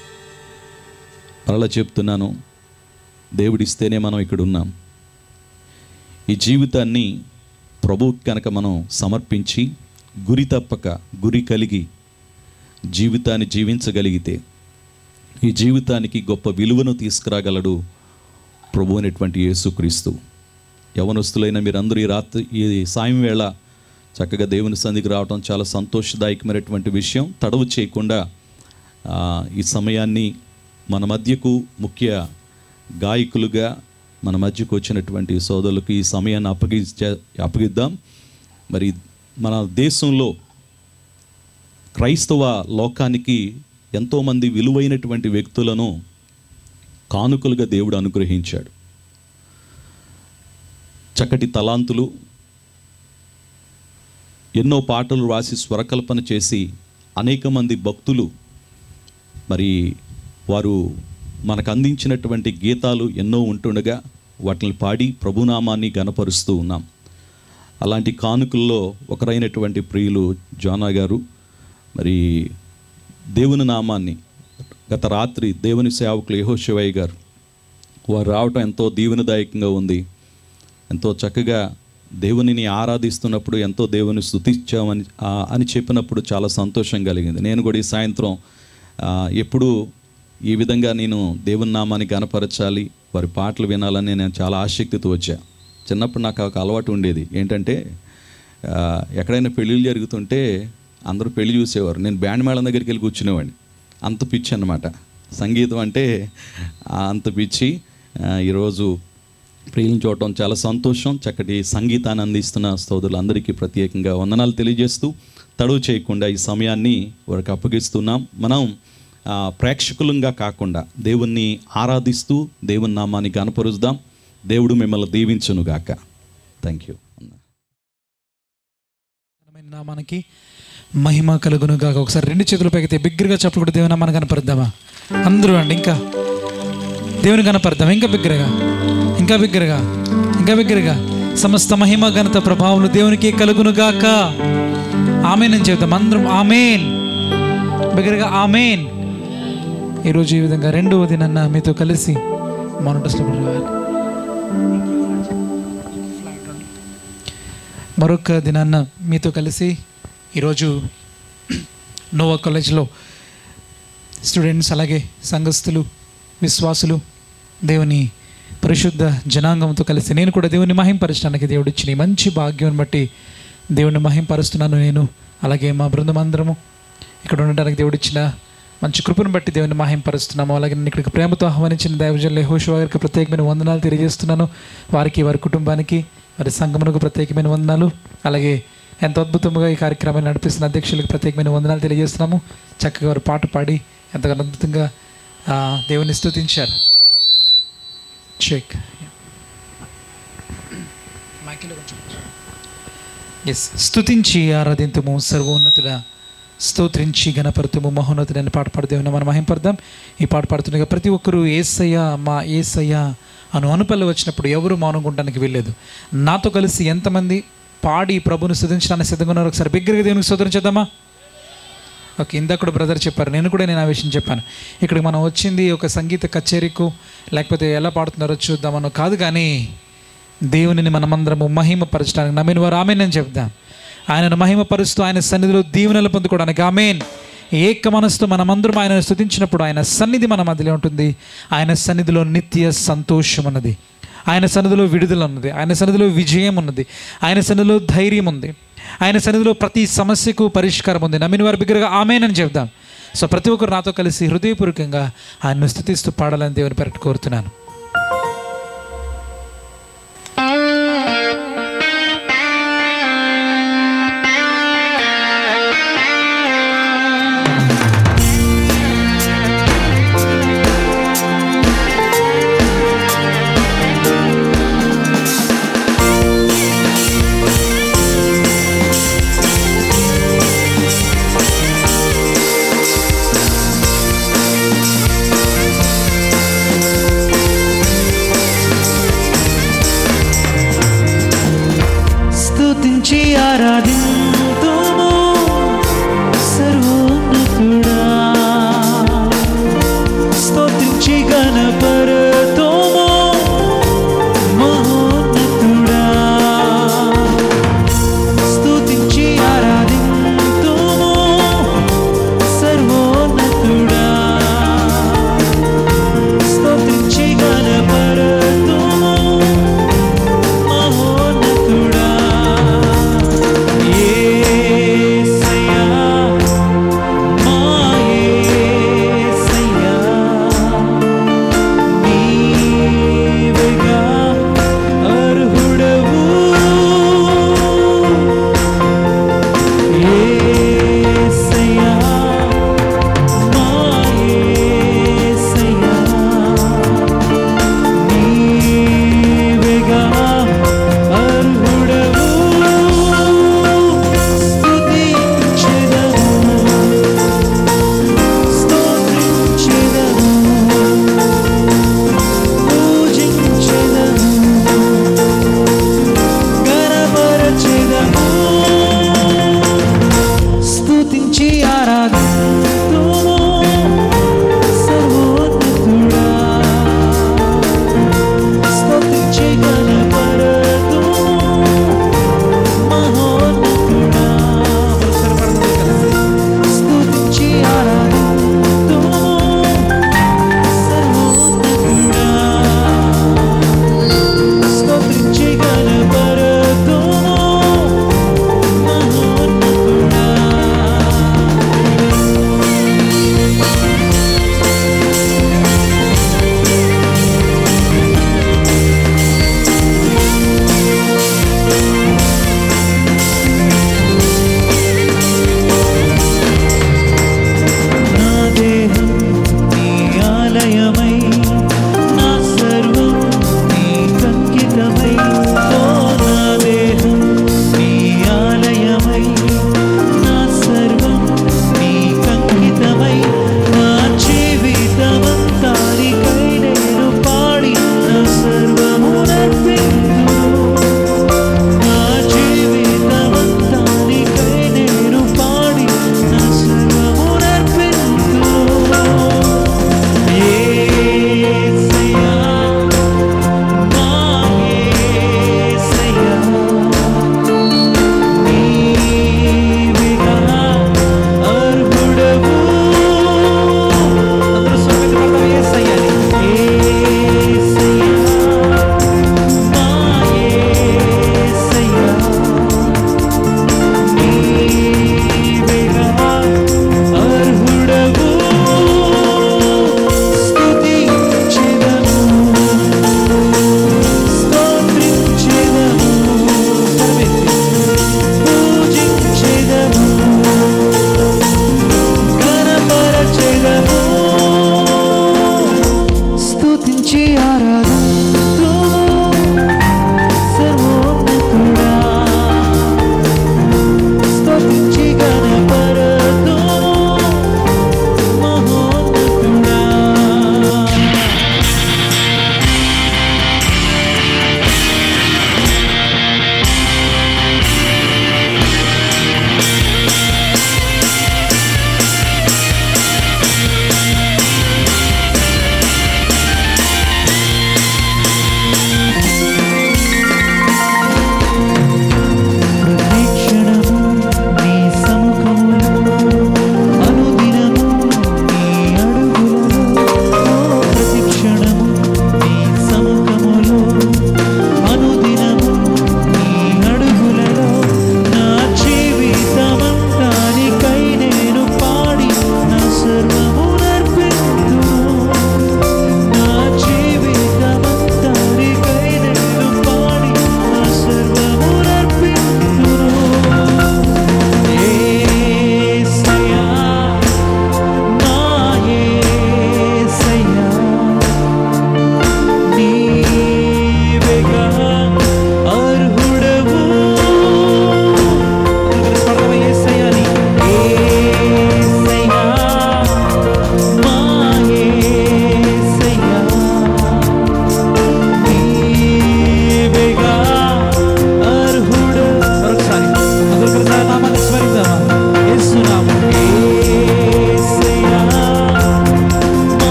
మరలా చెప్తున్నాను దేవుడిస్తేనే మనం ఇక్కడ ఉన్నాం ఈ జీవితాన్ని ప్రభువుకి కనుక మనం సమర్పించి గురి తప్పక గురి కలిగి జీవితాన్ని జీవించగలిగితే ఈ జీవితానికి గొప్ప విలువను తీసుకురాగలడు ప్రభు అనేటువంటి యేసుక్రీస్తు యవనస్తులైన మీరందరూ ఈ రాత్రి ఈ సాయం వేళ చక్కగా దేవుని సంధికి రావడం చాలా సంతోషదాయకమైనటువంటి విషయం తడవు చేయకుండా ఆ, ఈ సమయాన్ని మన మధ్యకు ముఖ్య గాయకులుగా మన మధ్యకు వచ్చినటువంటి సోదరులకు ఈ సమయాన్ని అప్పగించ అప్పగిద్దాం మరి మన దేశంలో క్రైస్తవ లోకానికి ఎంతోమంది విలువైనటువంటి వ్యక్తులను కానుకలుగా దేవుడు అనుగ్రహించాడు చక్కటి తలాంతులు ఎన్నో పాటలు రాసి స్వరకల్పన చేసి అనేక మంది భక్తులు మరి వారు మనకు అందించినటువంటి గీతాలు ఎన్నో ఉంటుండగా వాటిని పాడి ప్రభునామాన్ని గనపరుస్తూ ఉన్నాం అలాంటి కానుకల్లో ఒకరైనటువంటి ప్రియులు జానా గారు మరి దేవుని నామాన్ని గత రాత్రి దేవుని సేవకులు యెహోషువయ్య గారు వారు రావటం ఎంతో దీవెనదాయకంగా ఉంది ఎంతో చక్కగా దేవునిని ఆరాధిస్తున్నప్పుడు ఎంతో దేవుని స్తుతించామని ఆ, అని చెప్పినప్పుడు చాలా సంతోషం కలిగింది నేను కూడా ఈ సాయంత్రం ఆ, ఎప్పుడూ ఈ విధంగా నేను దేవుని నామాన్ని గనపరచాలి వారి పాటలు వినాలని నేను చాలా ఆసక్తితో వచ్చా చిన్నప్పుడు నాకు ఒక అలవాటు ఉండేది ఏంటంటే ఆ, ఎక్కడైనా పెళ్ళిళ్ళు జరుగుతుంటే అందరూ పెళ్లి చూసేవారు నేను బ్యాండ్ మేళం దగ్గరికి వెళ్ళి కూర్చునేవాడిని అంత పిచ్చి అన్నమాట సంగీతం అంటే ఆ అంత పిచ్చి ఆ, ఈరోజు ప్రియులను చూడటం చాలా సంతోషం చక్కటి సంగీతాన్ని అందిస్తున్న స్తోదులందరికీ ప్రత్యేకంగా వందనాలు తెలియజేస్తూ తడువు చేయకుండా ఈ సమయాన్ని వారికి అప్పగిస్తున్నాం మనం ఆ, ప్రేక్షకులంగా కాకుండా దేవుణ్ణి ఆరాధిస్తూ దేవుని నామాన్ని కనపరుద్దాం దేవుడు మిమ్మల్ని దీవించునుగాక థ్యాంక్ యూ ఘనమైన నామానికి మహిమ కలుగును గాక ఒకసారి రెండు చేతులు పైకితే బిగ్గరగా చెప్పకుండా దేవుని నామాన్ని కనపరుద్దామా అందరూ అండి ఇంకా దేవుని కనపరుద్దాం ఇంకా బిగ్గరగా ఇంకా బిగ్గరగా ఇంకా బిగ్గరగా సమస్త మహిమ ఘనత ప్రభావం దేవునికి కలుగును గాక ఆమెన్ అని చెప్తాం అందరం ఆమెన్ బిగ్గరగా ఆమెన్ ఈరోజు ఈ విధంగా రెండవ దినాన్న మీతో కలిసి మానిటర్స్లో కూడా రావాలి మరొక దినాన్న మీతో కలిసి ఈరోజు నోవా కాలేజ్లో స్టూడెంట్స్ అలాగే సంఘస్థులు విశ్వాసులు దేవుని పరిశుద్ధ జనాంగంతో కలిసి నేను కూడా దేవుని మహింపరచడానికి దేవుడు ఇచ్చిన ఈ మంచి భాగ్యం బట్టి దేవుని మహింపరుస్తున్నాను నేను అలాగే మా బృందం అందరము ఇక్కడ ఉండడానికి దేవుడు ఇచ్చిన మంచి కృపను బట్టి దేవుని మహింపరుస్తున్నాము అలాగే నేను ఇక్కడికి ప్రేమతో ఆహ్వానించిన దైవజన్ హోషువా గారికి ప్రత్యేకమైన వందనాలు తెలియజేస్తున్నాను వారికి వారి కుటుంబానికి వారి సంఘమునకు ప్రత్యేకమైన వందనాలు అలాగే ఎంతో అద్భుతంగా ఈ కార్యక్రమాన్ని నడిపిస్తున్న అధ్యక్షులకు ప్రత్యేకమైన వందనాలు తెలియజేస్తున్నాము చక్కగా వారు పాట పాడి ఎంతగానో అద్భుతంగా ఆ, దేవుని స్తుతించారు చెక్ ఎస్ స్తుతించి ఆరాధింతుము సర్వోన్నతుడ స్తోత్రించి గణపరుతుము మహోన్నతుడు అని పాట పాడుతూ మనం మహింపడదాం ఈ పాట పాడుతుండగా ప్రతి ఒక్కరూ ఏసయ్య మా ఏసయ్య అను అనుపల్లి వచ్చినప్పుడు ఎవరు మౌనంగా ఉండడానికి వెళ్ళలేదు నాతో కలిసి ఎంతమంది పాడి ప్రభుని స్తుతించడానికి సిద్ధంగా ఉన్నారు ఒకసారి బిగ్గరగా దేవునికి స్తుతించేద్దామా ఓకే ఇందాక కూడా బ్రదర్ చెప్పారు నేను కూడా నేను ఆ విషయం చెప్పాను ఇక్కడికి మనం వచ్చింది ఒక సంగీత కచేరీకు లేకపోతే ఎలా పాడుతున్నారో చూద్దామనో కాదు కానీ దేవునిని మనమందరము మహిమపరచడానికి నమ్మిన వారు ఆమె నేను చెప్దాం ఆయనను మహిమపరుస్తూ ఆయన సన్నిధిలో దీవెనలు పొందుకోవడానికి ఆమెన్ ఏక మనసుతో మనమందరం ఆయనను స్తుతించినప్పుడు ఆయన సన్నిధి మన మధ్యలో ఉంటుంది ఆయన సన్నిధిలో నిత్య సంతోషం ఉన్నది ఆయన సన్నిధిలో విడుదల ఉన్నది ఆయన సన్నిధిలో విజయం ఉన్నది ఆయన సన్నిధిలో ధైర్యం ఉంది ఆయన సన్నిధిలో ప్రతి సమస్యకు పరిష్కారం ఉంది నమ్మిన వారి బిగ్గరగా ఆమెనని చెప్దాం సో ప్రతి ఒక్కరు నాతో కలిసి హృదయపూర్వకంగా ఆయన్ను స్థుతిస్తూ పాడాలని దేవుని పెరటి కోరుతున్నాను స్తుతించి ఆరాధింతుము సర్వోన్నతుడా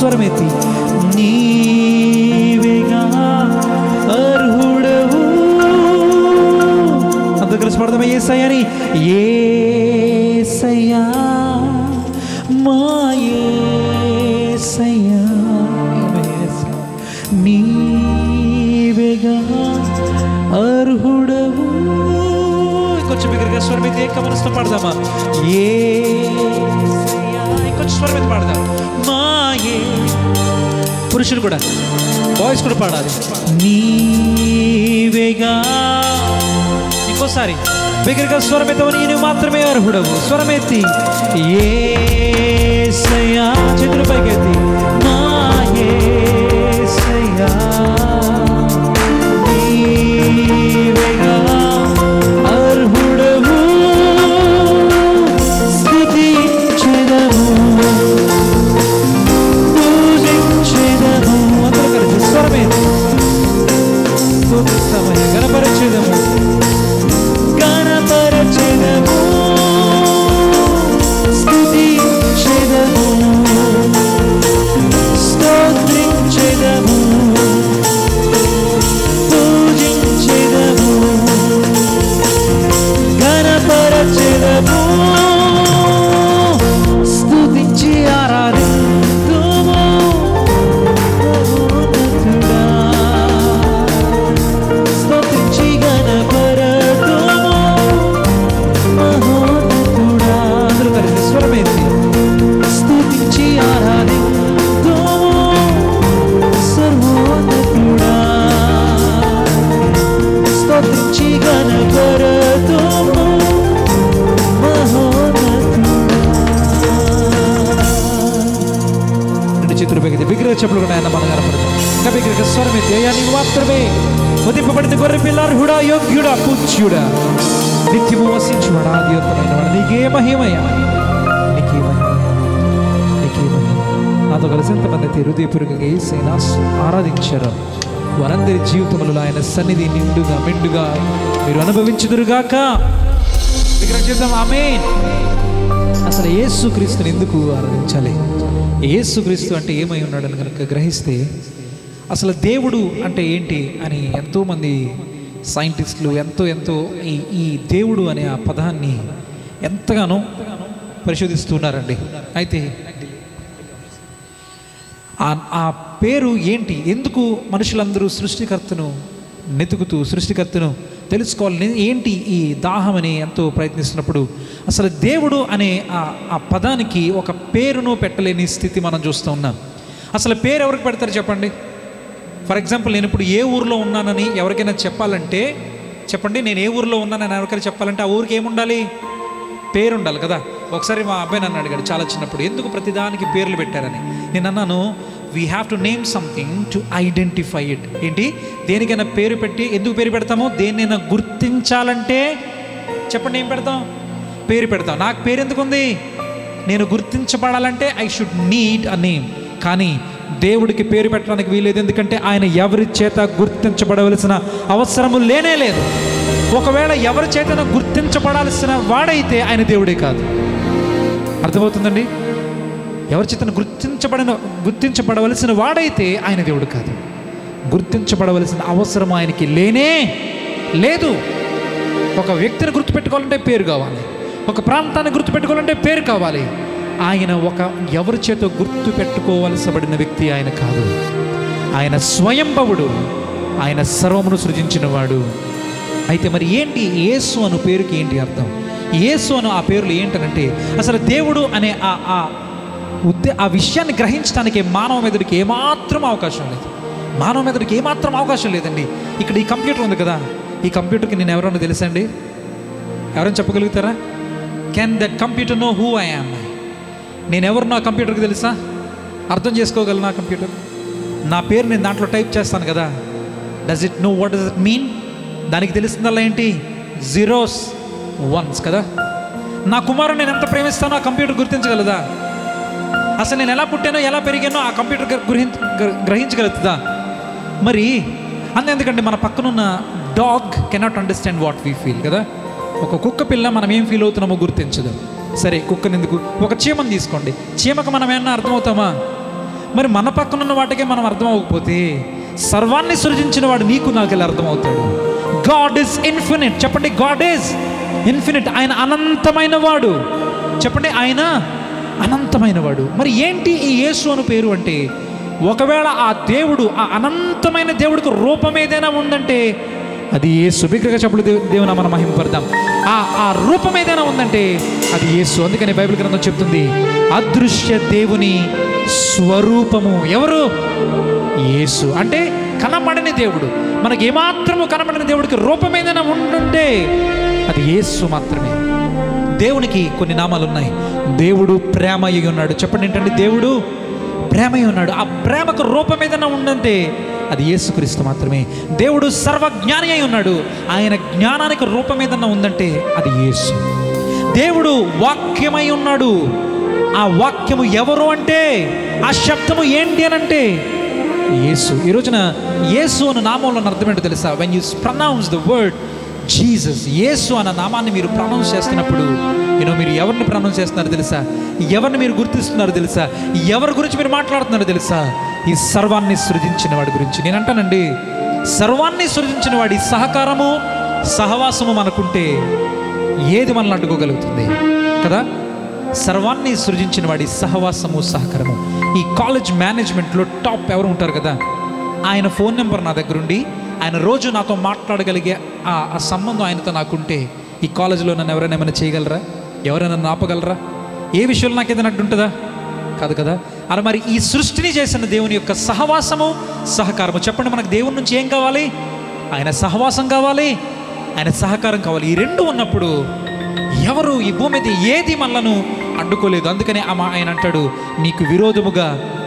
స్వరమెత్తి నీవేగా అర్హుడవు అందరూ కలిసి పడదామా ఏసయ్యని ఏసయ్యా మా ఏసయ్యా నీవేగా అర్హుడవు ఇంకొంచెం బిగ్గరగా స్వరం అయితే కమనిస్తూ పాడదామా ఏ ఇంకొంచెం స్వరం అయితే పాడదాం మా ఏ పురుషులు కూడా బాయ్స్ కూడా పాడాలి నీవేగా ఇంకోసారి బిగ్గరగా స్వరమెత్తవు నేను మాత్రమే అర్హుడవు స్వరమెత్తి ఏసయ్యా చేతులు పైకెత్తి మా ఏసయ్యా నీవేగా అర్హుడవు స్తుతించెదము పూజించెదము అందరూ కలిసి స్వరమెత్తి స్తుతిస్తామయ్యా గణపరచెదము గణపరచెదము స్తుతించెదము స్తోత్రించెదము పూజించెదము గణపరచెదము స్తుతించి ఆరాధిద్దుము మహోన్నతుడా. స్తోత్రించి గణపరతుము మహోన్నతుడా. అందరూ కలిసి స్వరమేంటి స్తుతించి ఆరాధిద్దుము సర్వోన్నతుడా స్తోత్రించి గణపరతుము మహోన్నతుడా రెండు చేతులు పెగితే విగ్రహ చెప్పులు కూడా ఆయన మన కనపడతాం ఇంకా విగ్రహ స్వరం అయితే అయ్యా నీవు మాత్రమే ఉదింపబడిన గొర్రె పిల్లార్హుడా యోగ్యుడా పూజ్యుడా నిత్యము వసించువాడా ఆద్యోత్తమైన వాడు నీకే మహిమయ్యా నీకే మహిమయ్యా నీకే మహిమ నాతో కలిసి ఎంతమంది అయితే హృదయపూర్వకంగా ఏసైనా ఆరాధించారు వారందరి జీవితములలో ఆయన సన్నిధి నిండుగా మెండుగా మీరు అనుభవించుదురుగాక విగ్రహం చేద్దాం ఆమేన్ అసలు యేసుక్రీస్తుని ఎందుకు ఆరాధించాలి యేసుక్రీస్తు అంటే ఏమై ఉన్నాడని కనుక గ్రహిస్తే అసలు దేవుడు అంటే ఏంటి అని ఎంతోమంది సైంటిస్టులు ఎంతో ఎంతో ఈ ఈ దేవుడు అనే ఆ పదాన్ని ఎంతగానో పరిశోధిస్తున్నారండి అయితే ఆ- ఆ పేరు ఏంటి ఎందుకు మనుషులందరూ సృష్టికర్తను నెతుకుతూ సృష్టికర్తను తెలుసుకోవాలని ఏంటి ఈ దాహం అని ఎంతో ప్రయత్నిస్తున్నప్పుడు అసలు దేవుడు అనే ఆ ఆ పదానికి ఒక పేరును పెట్టలేని స్థితి మనం చూస్తూ ఉన్నాం అసలు పేరు ఎవరికి పెడతారు చెప్పండి ఫర్ ఎగ్జాంపుల్ నేను ఇప్పుడు ఏ ఊరిలో ఉన్నానని ఎవరికైనా చెప్పాలంటే చెప్పండి నేను ఏ ఊరిలో ఉన్నానని ఎవరికైనా చెప్పాలంటే ఆ ఊరికి ఏముండాలి పేరు ఉండాలి కదా ఒకసారి మా అబ్బాయి నన్ను అడిగాడు చాలా చిన్నప్పుడు ఎందుకు ప్రతిదానికి పేర్లు పెట్టారని నేను అన్నాను we have to name something to identify it ఏంటి దేనికైనా పేరు పెట్టి ఎందుకు పేరు పెడతాము దేన్నైనా గుర్తించాలంటే చెప్పండి ఏం పెడతాం పేరు పెడతాం నాకు పేరు ఎందుకు ఉంది నేను గుర్తించబడాలంటే I should need a name కానీ దేవుడికి పేరు పెట్టడానికి వీలేదు ఎందుకంటే ఆయన ఎవరి చేత గుర్తించబడవలసిన అవసరము లేనే లేదు ఒకవేళ ఎవరి చేతన గుర్తించబడాల్సిన వాడైతే ఆయన దేవుడే కాదు అర్థమవుతుందండి ఎవరి చేతన గుర్తించబడిన గుర్తించబడవలసిన వాడైతే ఆయన దేవుడు కాదు గుర్తించబడవలసిన అవసరం ఆయనకి లేనే లేదు ఒక వ్యక్తిని గుర్తుపెట్టుకోవాలంటే పేరు కావాలి ఒక ప్రాంతాన్ని గుర్తుపెట్టుకోవాలంటే పేరు కావాలి ఆయన ఒక ఎవరి చేత గుర్తు పెట్టుకోవలసబడిన వ్యక్తి ఆయన కాదు ఆయన స్వయంభవుడు ఆయన సర్వమును సృజించినవాడు అయితే మరి ఏంటి యేసు అను పేరుకి ఏంటి అర్థం యేసు అను ఆ పేర్లు ఏంటనంటే అసలు దేవుడు అనే ఆ ఆ ఉద్దే ఆ విషయాన్ని గ్రహించడానికి మానవ మెదడుకి ఏమాత్రం అవకాశం లేదు మానవ మెదడుకి ఏమాత్రం అవకాశం లేదండి ఇక్కడ ఈ కంప్యూటర్ ఉంది కదా ఈ కంప్యూటర్కి నేను ఎవరన్నా తెలుసా అండి ఎవరైనా చెప్పగలుగుతారా can that computer know who I am నేను ఎవరు నా కంప్యూటర్కి తెలుసా అర్థం చేసుకోగలను నా కంప్యూటర్ నా పేరు నేను దాంట్లో టైప్ చేస్తాను కదా does it know what does it mean దానికి తెలుస్తుందల్లా ఏంటి జీరోస్ వన్స్ కదా నా కుమారుడు నేను ఎంత ప్రేమిస్తానో ఆ కంప్యూటర్ గుర్తించగలదా అసలు నేను ఎలా పుట్టానో ఎలా పెరిగానో ఆ కంప్యూటర్ గ్ర- గ్రహించ గ్ర- గ్రహించగలుగుతుందా మరి అంత ఎందుకంటే మన పక్కనున్న dog cannot understand what we feel కదా ఒక కుక్క పిల్ల మనం ఏం ఫీల్ అవుతున్నామో గుర్తించదు సరే కుక్కని ఎందుకు ఒక చీమని తీసుకోండి చీమకు మనం ఏమన్నా అర్థమవుతామా మరి మన పక్కన ఉన్న వాటికే మనం అర్థం అవ్వకపోతే సర్వాన్ని సృజించిన వాడు నీకు నాకు ఇలా అర్థమవుతాడు గాడ్ ఇస్ ఇన్ఫినిట్ చెప్పండి గాడ్ ఇస్ ఇన్ఫినిట్ ఆయన అనంతమైన వాడు చెప్పండి ఆయన అనంతమైన వాడు మరి ఏంటి ఈ యేసు అను పేరు అంటే ఒకవేళ ఆ దేవుడు ఆ అనంతమైన దేవుడికి రూపం ఏదైనా ఉందంటే అది యేసు బిగ్గరగా చెప్పలు దేవు దేవున మనం మహింపడదాం ఆ ఆ రూపం ఏదైనా ఉందంటే అది యేసు అందుకని బైబిల్ గ్రంథం చెప్తుంది అదృశ్య దేవుని స్వరూపము ఎవరు యేసు అంటే కనబడని దేవుడు మనకి ఏమాత్రము కనబడని దేవుడికి రూపం ఏదైనా ఉండుంటే అది యేసు మాత్రమే దేవునికి కొన్ని నామాలు ఉన్నాయి దేవుడు ప్రేమ అయి ఉన్నాడు చెప్పండి ఏంటంటే దేవుడు ప్రేమ అయి ఉన్నాడు ఆ ప్రేమకు రూపం ఏదైనా ఉందంటే అది యేసుక్రీస్తు మాత్రమే దేవుడు సర్వజ్ఞాని అయి ఉన్నాడు ఆయన జ్ఞానానికి రూపం ఏదన్నా ఉందంటే అది యేసు దేవుడు వాక్యమై ఉన్నాడు ఆ వాక్యము ఎవరు అంటే ఆ శబ్దము ఏంటి అని అంటే యేసు ఈ రోజున యేసు అన్న నామంలో అర్థం ఏంటో తెలుసా when you pronounce the word Jesus Yesu అన్న నామాన్ని మీరు ప్రనౌన్స్ చేస్తున్నప్పుడు యూనో మీరు ఎవరిని ప్రనౌన్స్ చేస్తున్నారో తెలుసా ఎవరిని మీరు గుర్తిస్తున్నారో తెలుసా ఎవరి గురించి మీరు మాట్లాడుతున్నారో తెలుసా ఈ సర్వాన్ని సృజించిన వాడి గురించి నేను అంటానండి సర్వాన్ని సృజించిన వాడి సహకారము సహవాసము మనకుంటే ఏది మనల్ని అడ్డుకోగలుగుతుంది కదా సర్వాన్ని సృజించిన వాడి సహవాసము సహకారము ఈ కాలేజ్ మేనేజ్మెంట్లో టాప్ ఎవరు ఉంటారు కదా ఆయన ఫోన్ నెంబర్ నా దగ్గర ఉండి ఆయన రోజు నాతో మాట్లాడగలిగే ఆ ఆ సంబంధం ఆయనతో నాకుంటే ఈ కాలేజీలో నన్ను ఎవరైనా ఏమైనా చేయగలరా ఎవరైనా నన్ను ఆపగలరా ఏ విషయంలో నాకు ఏదైనా అడ్డు ఉంటుందా కాదు కదా అలా మరి ఈ సృష్టిని చేసిన దేవుని యొక్క సహవాసము సహకారము చెప్పండి మనకు దేవుని నుంచి ఏం కావాలి ఆయన సహవాసం కావాలి ఆయన సహకారం కావాలి ఈ రెండు ఉన్నప్పుడు ఎవరు ఈ భూమి మీద ఏది మనలను అడ్డుకోలేదు అందుకనే ఆ మా- ఆయన అంటాడు నీకు విరోధముగా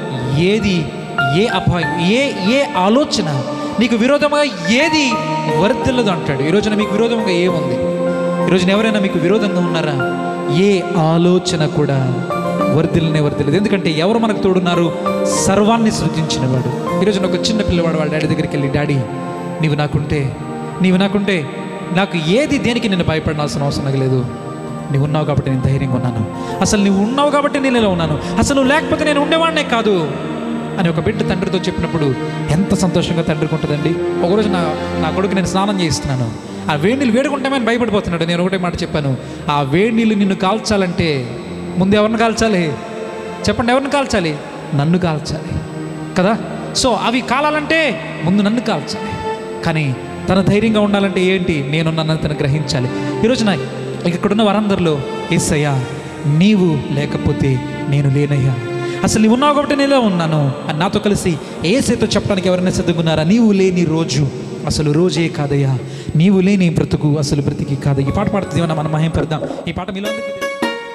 ఏది ఏ అపాయం ఏ ఏ ఆలోచన నీకు విరోధముగా ఏది వర్ధిల్లదు అంటాడు ఈ రోజున మీకు విరోధముగా ఏముంది ఈ రోజున ఎవరైనా మీకు విరోధంగా ఉన్నారా ఏ ఆలోచన కూడా వర్ధిల్లనే వర్ధిల్లదు ఎందుకంటే ఎవరు మనకు తోడున్నారు సర్వాన్ని సృజించిన వాడు ఈరోజు ఒక చిన్న పిల్లవాడు వాళ్ళ డాడీ దగ్గరికి వెళ్ళి డాడీ నీవు నాకుంటే నీవు నాకుంటే నాకు ఏది దేనికి నేను భయపడాల్సిన అవసరం నాకు లేదు నువ్వు ఉన్నావు కాబట్టి నేను ధైర్యంగా ఉన్నాను అసలు నువ్వు ఉన్నావు కాబట్టి నేను ఇలా ఉన్నాను అసలు నువ్వు లేకపోతే నేను ఉండేవాడినే కాదు అని ఒక బిడ్డ తండ్రితో చెప్పినప్పుడు ఎంత సంతోషంగా తండ్రికి ఉంటుందండి ఒకరోజు నా నా కొడుకు నేను స్నానం చేయిస్తున్నాను ఆ వేడి నీళ్ళు వేడుకుంటామని భయపడిపోతున్నాడు నేను ఒకటే మాట చెప్పాను ఆ వేడి నీళ్ళు నిన్ను కాల్చాలంటే ముందు ఎవరిని కాల్చాలి చెప్పండి ఎవరిని కాల్చాలి నన్ను కాల్చాలి కదా సో అవి కాలాలంటే ముందు నన్ను కాల్చాలి కానీ తన ధైర్యంగా ఉండాలంటే ఏంటి నేనున్నానని తను గ్రహించాలి ఈరోజున ఇక్కడున్న వారందరిలో ఏసయ్యా నీవు లేకపోతే నేను లేనయ్యా అసలు నీవు ఉన్నావు కాబట్టి నేను ఇలా ఉన్నాను అని నాతో కలిసి ఏసైతో చెప్పడానికి ఎవరైనా సిద్ధంగున్నారా నీవు లేని రోజు అసలు రోజే కాదయ్యా నీవు లేని బ్రతుకు అసలు బ్రతికి కాదు ఈ పాట పాడుతుంది ఏమన్నా మనం మహిం పెడదాం ఈ పాట మీలో అందరికీ తెలుసు.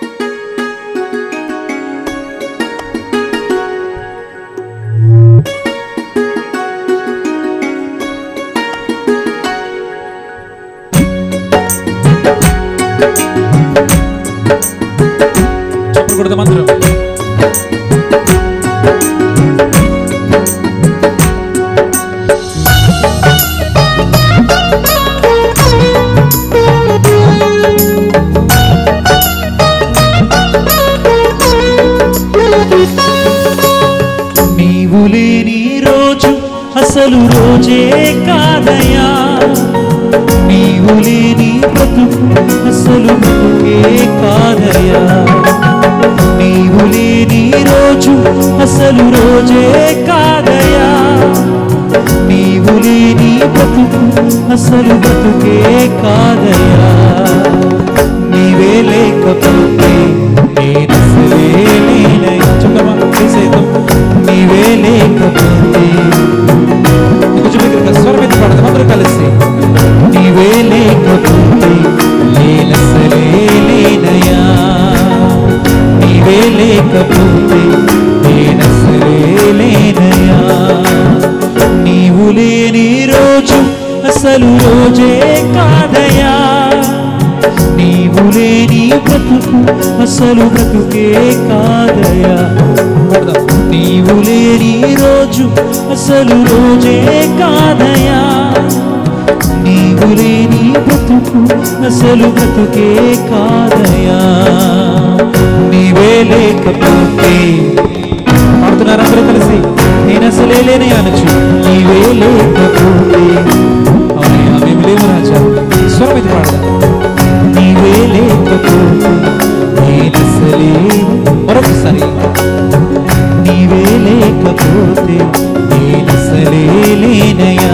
చెప్పకూడదు మంత్రం నీవు లేని రోజు అసలు రోజే కాదయా నీవు లేని బ్రతుకు అసలు బ్రతుకే కాదయా నీవు లేని రోజు అసలు రోజే కాదయా నీవు లేని బ్రతుకు అసలు బ్రతుకే కాదయా నీవే లేకపోతే నేనసలే లేనై చూడమా చేసేద్దాం నీవే లేకపోతే కొంచెం దగ్గర స్వరం ఎత్తి పాడదాం అందరూ కలిసి నీవే లేకపోతే నేనసలే లేనయా నీవే లేకపోతే నేనసలే లేనయా నీవు లేని రోజు అసలు రోజే కాదయా నీవు లేని బ్రతుకు అసలు బ్రతుకే కాదయా పాడదాం నీవు లేని రోజు అసలు రోజే కాదయా నీవు లేని బ్రతుకు అసలు బ్రతుకే కాదయా నీవే లేకపోతే పాడుతున్నారు అందరూ కలిసి అసలే లేని అనొచ్చు నీవే లేకపోతే అవునయ్యా మేము లేవు రాజా స్వరం ఇది పాడదాం నీవే లేకపోతే నేనసలే మరొకసారి నీవే లేకపోతే నేనసలే లేనయా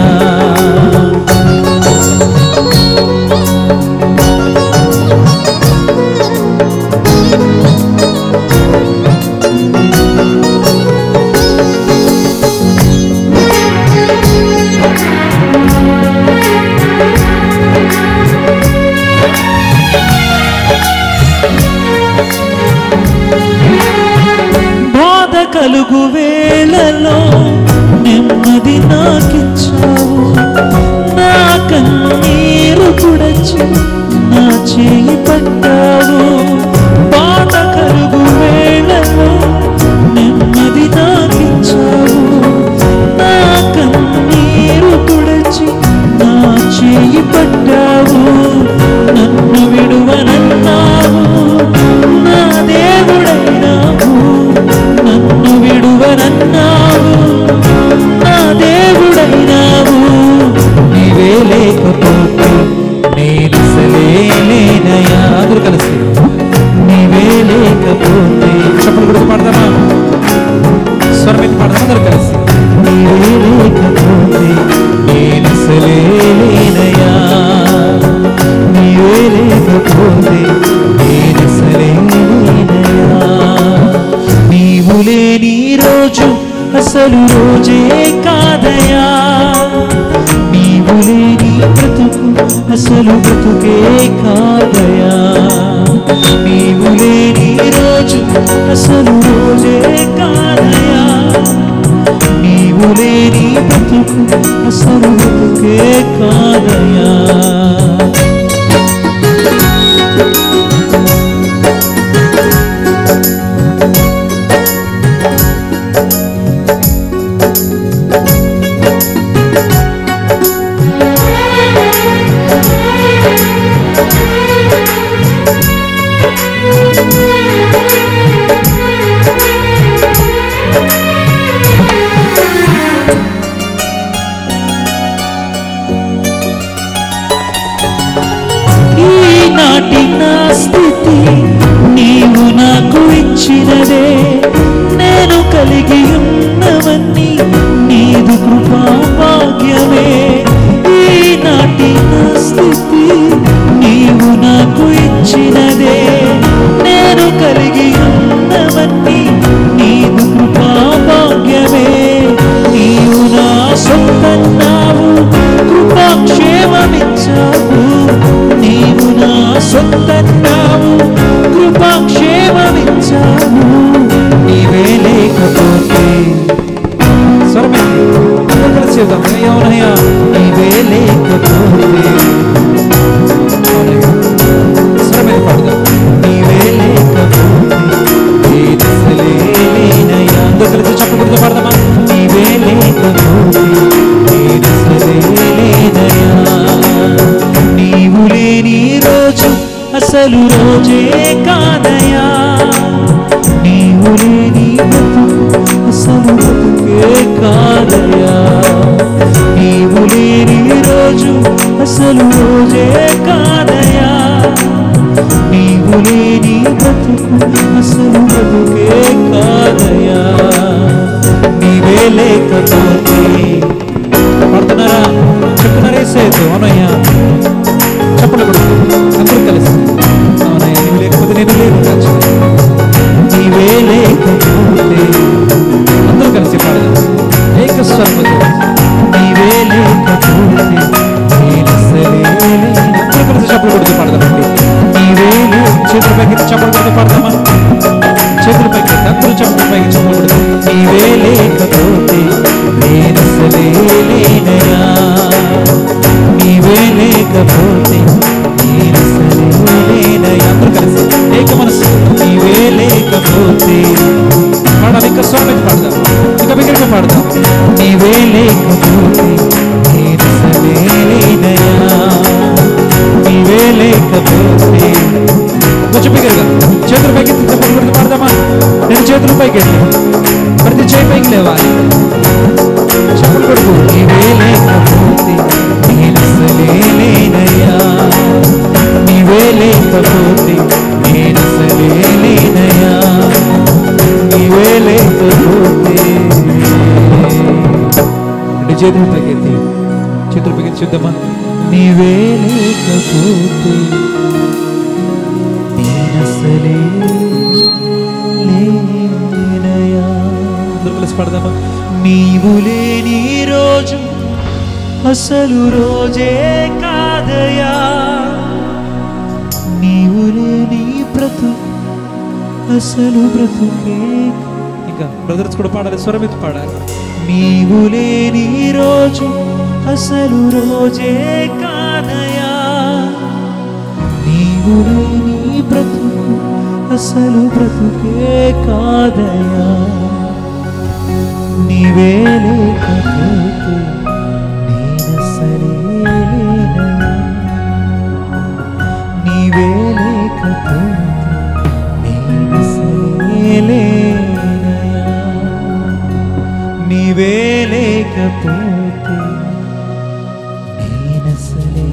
బాధ కలుగు వేళలో నెమ్మది నాకిచ్చావు నా కన్నీరు కుడచి నా చేయి పట్టావు బాధ కలుగు వేళలో నెమ్మది నాకిచ్చావు నా కన్నీరు కుడచి నా చేయి పట్టావు నన్ను విడువనన్నావు నా దేవుడైనావు నన్ను విడువనన్నావు నా దేవుడైనావు నీవే లేకపోతే నేనసలే లేనయా అందరూ కలిసి నీవే లేకపోతే చెప్పలు కూడా పాడదామా స్వరం ఎత్తి పాడదామా అందరూ కలిసి నీవే లేకపోతే నేనసలే లేనయా నీవే లేకపోతే నేనసలే లేనయా నీవు లేని రోజు అసలు రోజే కాదయా నీవు లేని బ్రతుకు అసలు బ్రతుకే కాదయా నీవు లేని రోజు అసలు రోజే కాదయా నీవు లేని బ్రతుకు అసలు బ్రతుకే కాదయా ఈనాటి నా స్థితి నీవు నాకు ఇచ్చినదే నేను కలిగి ఉన్నవన్నీ నీదు కృపా భాగ్యమే ఈనాటి నా స్థితి నీవు నాకు ఇచ్చినదే నేను కలిగి ఉన్నవన్నీ నీదు కృపా భాగ్యమే నీవు నా సొంతన్నావు కృపాక్షేమమిచ్చావు నీవు నా సొంతన్నావు కృపాక్షేమమిచ్చావు నీవే లేకపోతే స్వరమెత్తి అందరూ కలిసి చేద్దాం అవునయ్యా నీవే లేకపోతే అవునయ్యా. స్వరమెత్తి పాడదాం నీవే లేకపోతే నేనసలే లేనయ్యా. అందరూ కలిసి చెప్పకూడదు పాడదామా నీవే లేకపోతే నేనసలే లేనయ్యా. నీవు లేని రోజు అసలు రోజే కాదయా నీవు లేని బ్రతుకు అసలు బ్రతుకే కాదయా నీవు లేని రోజు అసలు రోజే కాదయా నీవు లేని బ్రతుకు అసలు బ్రతుకే కాదయా నీవే లేకపోతే పడుతున్నారా చెప్తున్నారా ఏసేదు అవునయ్యా చెప్పలు కూడా అందరూ కలిసి అవునయ్యా నీవు లేకపోతే నేను లేదు రాజు నీవే లేకపోతే అందరూ కలిసి పాడదాం ఏక స్వరముతో నీవే లేకపోతే నేనసలే లేను. అందరూ కలిసి చప్పలు కొడుతూ పాడదామండి నీవే లే చేతుల పైకి చప్పలు కొడుతూ పాడదామా చేతుల పైకి అందరూ చప్పల పైకి చప్పలు కొడుతూ నీవే లేకపోతే నేనసలే లేనయా నీవే లేకపోతే నేనసలే లేనయా అందరూ కలిసి ఏక మనసు నీవే లేకపోతే పాడాలి ఇంకా స్వామి పాడదాం ఇంకా బిగ్గరగా పాడదాం నీవే లేకపోతే నేనసలే లేనయా నీవే లేకపోతే కొంచెం బిగ్గరగా చేతుల పైకి ఎత్తి చెప్పకూడదు పాడదామా నేను చేతుల పైకి ఎత్తి ప్రతి చేయి పైకి లేవాలి చేతులు పైకెత్తి చేతులు పైకెత్తి చూద్దామా నీవే లేకపోతే నేనసలే లేనయా అందరూ కలిసి పడదామా నీవు లేని రోజు అసలు రోజే కాదయా నీవు లేని బ్రతు అసలు బ్రతుకే ఇంకా బ్రదర్స్ కూడా పాడాలి స్వరమితి పాడాలి నీవు లేని రోజు అసలు రోజే కాదయా నీవు లేని బ్రతుకు అసలు బ్రతుకే కాదయా నీవే లేకపోతే నేనసలే లేనయా నీవే లేకపోతే నేనసలే లేనయా నీవే లేకపోతే నేనసలే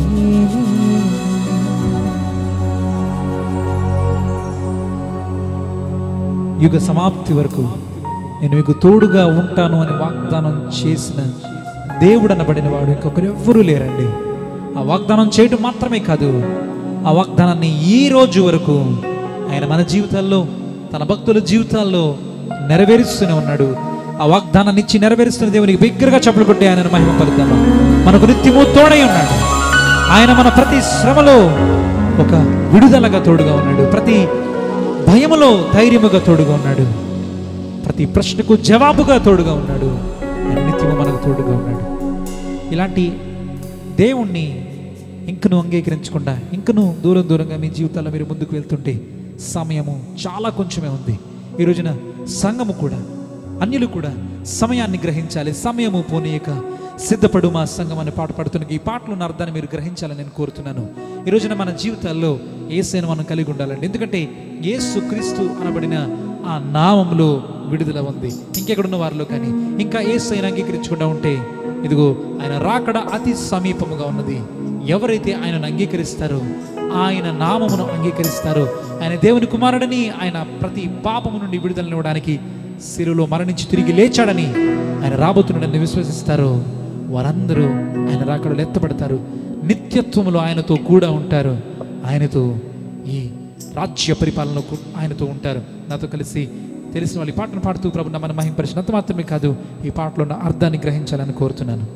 యుగ సమాప్తి వరకు నేను మీకు తోడుగా ఉంటాను అని వాగ్దానం చేసిన దేవుడు అనబడిన వాడు ఇంకొకరు ఎవ్వరూ లేరండి ఆ వాగ్దానం చేయడం మాత్రమే కాదు ఆ వాగ్దానాన్ని ఈ రోజు వరకు ఆయన మన జీవితాల్లో తన భక్తుల జీవితాల్లో నెరవేరుస్తూనే ఉన్నాడు ఆ వాగ్దానాన్ని ఇచ్చి నెరవేరుస్తున్న దేవునికి బిగ్గరగా చెప్పులు కొట్టి ఆయన మహిమ పలుకుదామా మనకు నిత్యము తోడై ఉన్నాడు ఆయన మన ప్రతి శ్రమలో ఒక విడుదలగా తోడుగా ఉన్నాడు ప్రతి భయములో ధైర్యముగా తోడుగా ఉన్నాడు ప్రతి ప్రశ్నకు జవాబుగా తోడుగా ఉన్నాడు ఆయన నిత్యము మనకు తోడుగా ఉన్నాడు ఇలాంటి దేవుణ్ణి ఇంకను అంగీకరించకుండా ఇంకను దూరం దూరంగా మీ జీవితాల్లో మీరు ముందుకు వెళ్తుంటే సమయము చాలా కొంచెమే ఉంది ఈ రోజున సంఘము కూడా అన్యులు కూడా సమయాన్ని గ్రహించాలి సమయము పోనీయక సిద్ధపడు మా సంఘం అనే పాట పాడుతున్న ఈ పాటలు ఉన్న అర్థాన్ని మీరు గ్రహించాలని నేను కోరుతున్నాను ఈ రోజున మన జీవితాల్లో ఏసైను మనం కలిగి ఉండాలండి ఎందుకంటే యేసు క్రీస్తు అనబడిన ఆ నామంలో విడుదల ఉంది ఇంకెక్కడున్న వారిలో కానీ ఇంకా ఏసైని అంగీకరించకుండా ఉంటే ఇదిగో ఆయన రాకడ అతి సమీపముగా ఉన్నది ఎవరైతే ఆయనను అంగీకరిస్తారో ఆయన నామమును అంగీకరిస్తారో ఆయన దేవుని కుమారుడని ఆయన ప్రతి పాపము నుండి విడుదలనివ్వడానికి శిలువలో మరణించి తిరిగి లేచాడని ఆయన రాబోతున్నాడని విశ్వసిస్తారో వారందరూ ఆయన రాకడలు ఎత్తబడతారు నిత్యత్వములో ఆయనతో కూడా ఉంటారు ఆయనతో ఈ రాజ్య పరిపాలనలో కూ- ఆయనతో ఉంటారు నాతో కలిసి తెలిసిన వాళ్ళు ఈ పాటను పాడుతూ ప్రభు మన మహింపరిచినంత మాత్రమే కాదు ఈ పాటలో ఉన్న అర్థాన్ని గ్రహించాలని కోరుతున్నాను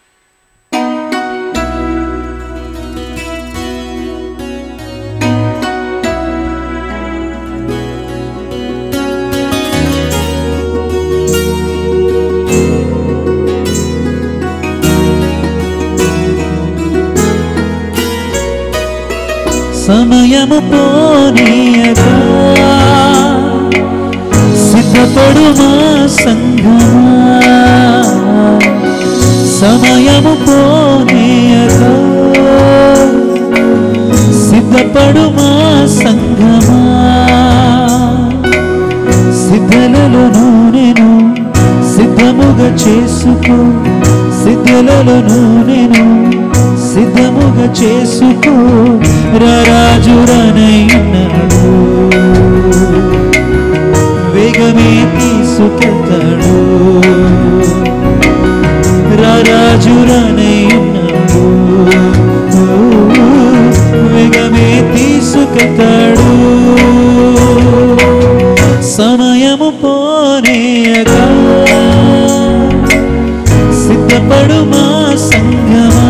సమయము పోనీయగా సిద్ధపడు మా సంఘమా సమయము పోనీయగా సిద్ధపడు మా సంఘమా సిద్ధలలో నూనెను సిద్ధముగా చేసుకో సిద్ధలలో నూనెను సిద్ధముగా చేసుకో రాజురనైనాడు వేగమే తీసుకెళ్తాడు రాజురనైనాడు వేగమే తీసుకెళ్తాడు సమయము పోనేగా సిద్ధపడు మా సంగమా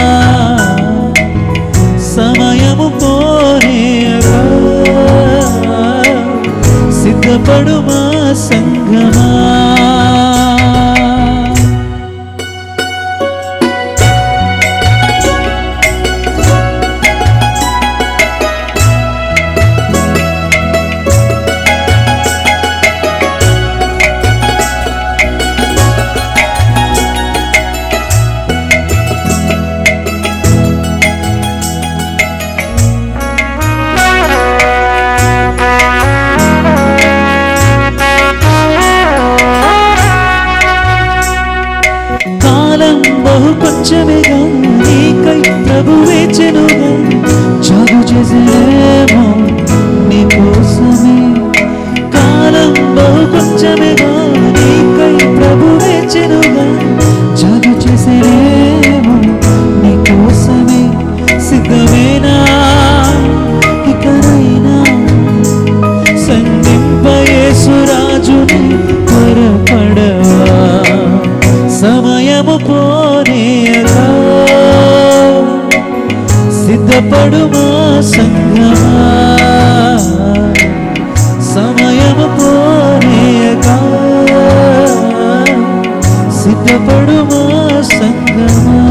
సమయము పోనేగా సిద్ధపడు మా సంగమా కాలం బహు కొంచెమేగా నీకై ప్రభు వేచెనుగా జాగు చేసేమో నీ కోసమే కాలం బహు కొంచెమేగా నీకై ప్రభు వేచెనుగా జాగు చేసే సిద్ధపడు మా సంగమా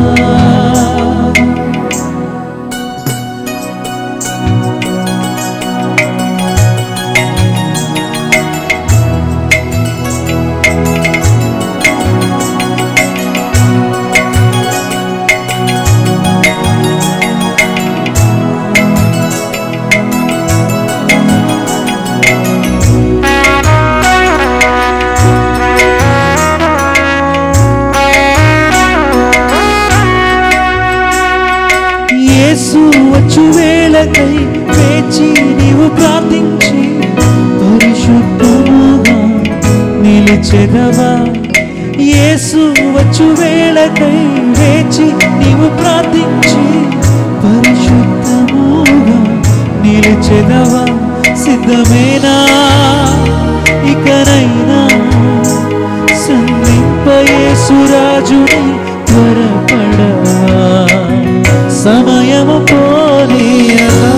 యేసు వచ్చు వేళకై వేచి నీవు ప్రార్థించి పరిశుద్ధముగా నిలిచెదవా యేసు వచ్చు వేళకై వేచి నీవు ప్రార్థించి పరిశుద్ధముగా నిలిచెదవా సిద్ధమేనా ఇకనైనా సంధింపయేసురాజుని త్వరపడవా సమయము పోనీయగా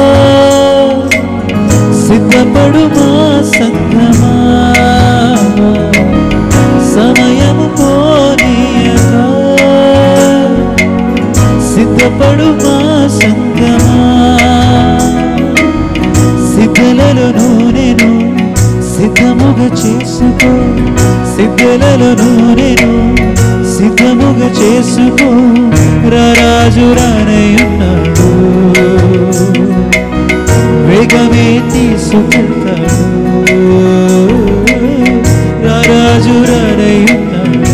సిద్ధపడు మా సంగమా సమయము పోనీయగా సిద్ధపడు మా సంగమా సిద్ధలలో నూనెను సిద్ధముగా చేసుకో సిద్ధలలో నూనెను సిద్ధముగా చేసుకో రారాజు రానయ్యున్నాడు వేగమే తీసుకెళ్తాడు రారాజు రానయ్యున్నాడు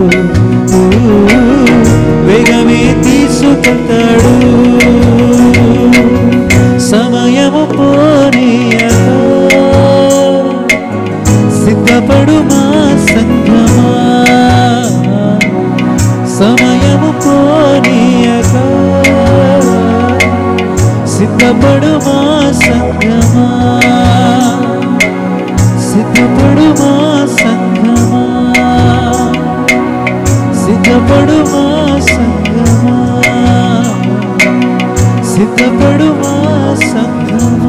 వేగమే తీసుకెళ్తాడు సమయము పోనీయగా సిద్ధపడు మా సంగమా సమయము పోనీయగా సిద్ధపడు మా సంగమా సిద్ధపడు మా సంగమా సిద్ధపడు మా సంగమా సిద్ధపడు మా సంగమా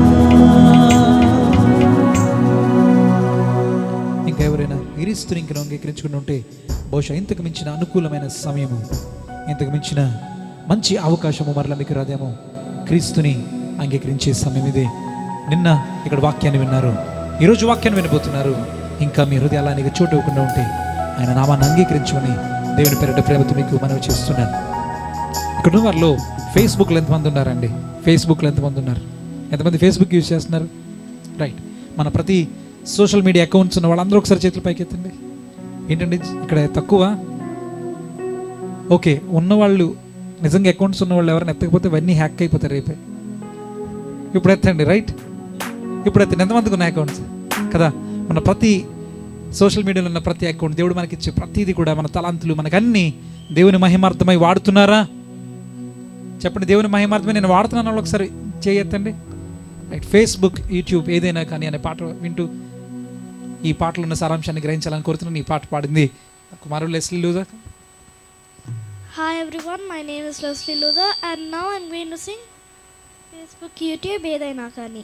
ఇంకా ఎవరైనా క్రీస్తుని ఇంకా అంగీకరించుకుని ఉంటే బహుశా ఇంతకు మించిన అనుకూలమైన సమయము ఇంతకు మించిన మంచి అవకాశము మరలా మీకు రాదేమో క్రీస్తుని అంగీకరించే సమయం ఇదే నిన్న ఇక్కడ వాక్యాన్ని విన్నారు ఈరోజు వాక్యాన్ని వినబోతున్నారు ఇంకా మీ హృదయాలానికి చోటు ఇవ్వకుండా ఉంటే ఆయన నామాన్ని అంగీకరించుకొని దేవుని పేరిట ప్రేమతో మీకు మనవి చేస్తున్నాను ఇక్కడ ఉన్న వారిలో ఫేస్బుక్లో ఎంతమంది ఉన్నారండి ఫేస్బుక్లో ఎంతమంది ఉన్నారు ఎంతమంది ఫేస్బుక్ యూజ్ చేస్తున్నారు రైట్ మన ప్రతి సోషల్ మీడియా అకౌంట్స్ ఉన్న వాళ్ళందరూ ఒకసారి చేతులు పైకి ఎత్తండి ఏంటండి ఇక్కడ తక్కువ ఓకే ఉన్నవాళ్ళు నిజంగా అకౌంట్స్ ఉన్న వాళ్ళు ఎవరైనా ఎత్తకపోతే ఇవన్నీ హ్యాక్ అయిపోతాయి రేపే ఇప్పుడు ఎత్తండి రైట్ ఇప్పుడు ఎత్తండి ఎంతమందికి ఉన్నాయి అకౌంట్స్ కదా మన ప్రతి సోషల్ మీడియాలో ఉన్న ప్రతి అకౌంట్ దేవుడు మనకి ఇచ్చే ప్రతిదీ కూడా మన తలాంతులు మనకు అన్ని దేవుని మహిమార్థమై వాడుతున్నారా చెప్పండి దేవుని మహిమార్థమై నేను వాడుతున్నాను వాళ్ళు ఒకసారి చేయెత్తండి రైట్ ఫేస్బుక్ యూట్యూబ్ ఏదైనా కానీ అనే పాట వింటూ ఈ పాటలో ఉన్న సారాంశాన్ని గ్రహించాలని కోరుతున్నాను ఈ పాట పాడింది కుమారుడు Leslie Luza Hi everyone, my name is Leslie Luther and now I'm going to sing Facebook, YouTube, ఏదైనా కానీ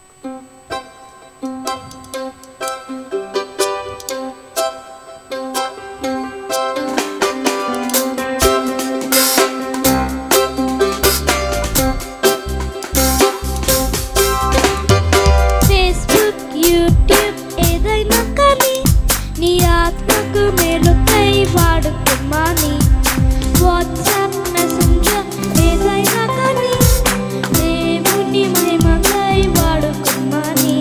ఫేస్బుక్ యూట్యూబ్ ఏదైనా కానీ నీ ఆత్మకు మేలుకై వాడుకుమాని వాట్సాప్ మెసెంజర్ ఏదైనా కానీ దేవుని మహిమకై వాడుకుమాని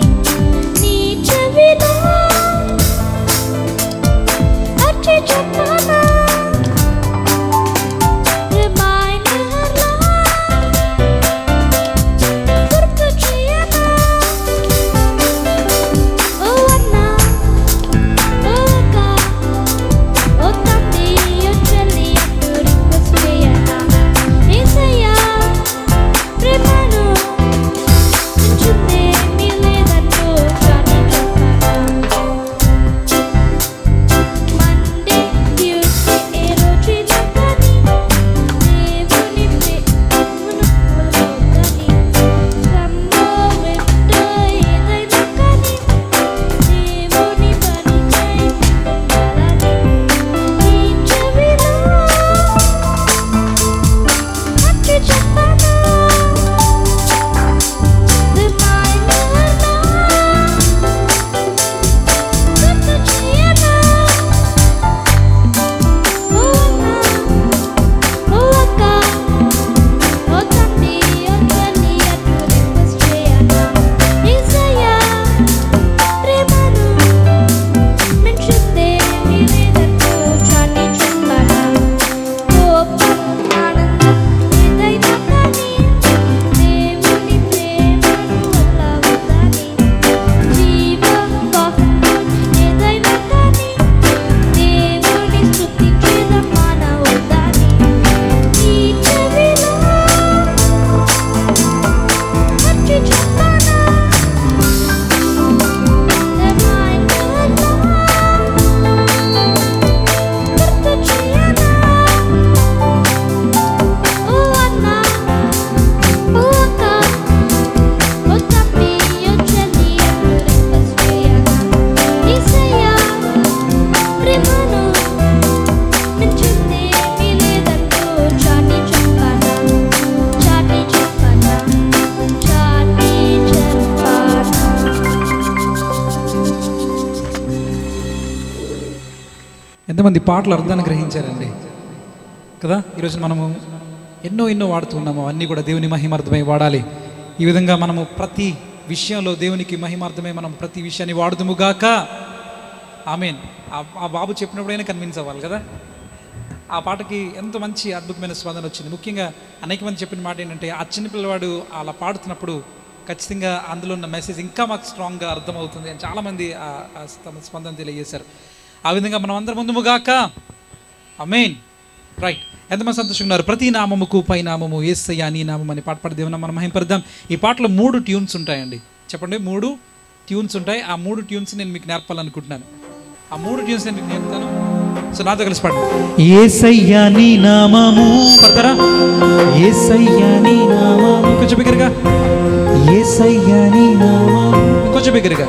ఎంతమంది పాటలు అర్థాన్ని గ్రహించారండి కదా ఈరోజు మనము ఎన్నో ఎన్నో వాడుతున్నాము అవన్నీ కూడా దేవుని మహిమార్థమై వాడాలి ఈ విధంగా మనము ప్రతి విషయంలో దేవునికి మహిమార్థమై మనం ప్రతి విషయాన్ని వాడుదుముగాక ఆమెన్ ఆ బాబు చెప్పినప్పుడైనా కన్విన్స్ అవ్వాలి కదా ఆ పాటకి ఎంత మంచి అద్భుతమైన స్పందన వచ్చింది ముఖ్యంగా అనేక మంది చెప్పిన మాట ఏంటంటే ఆ చిన్న పిల్లవాడు అలా పాడుతున్నప్పుడు ఖచ్చితంగా అందులో ఉన్న మెసేజ్ ఇంకా మాకు స్ట్రాంగ్గా అర్థమవుతుంది అని చాలామంది ఆ- ఆ తమ స్పందన తెలియజేశారు ఆ విధంగా మనం అందరం ముందుముగాక అమేన్ రైట్ ఎంతమంది సంతోషంగా ఉన్నారు ప్రతి నామముకు పై నామము ఏసయ్య నీ నామం అని పాట పాడి దేవుని మనం మహింపడదాం ఈ పాటలో మూడు ట్యూన్స్ ఉంటాయండి చెప్పండి మూడు ట్యూన్స్ ఉంటాయి ఆ మూడు ట్యూన్స్ నేను మీకు నేర్పాలనుకుంటున్నాను ఆ మూడు ట్యూన్స్ నేను మీకు నేర్పుతాను సో నాతో కలిసి పాడండి ఏసయ్యా నీ నామము పడతారా ఏసయ్యా నీ నామము కొంచెం బిగ్గరగా ఏసయ్యా నీ నామము కొంచెం బిగ్గరగా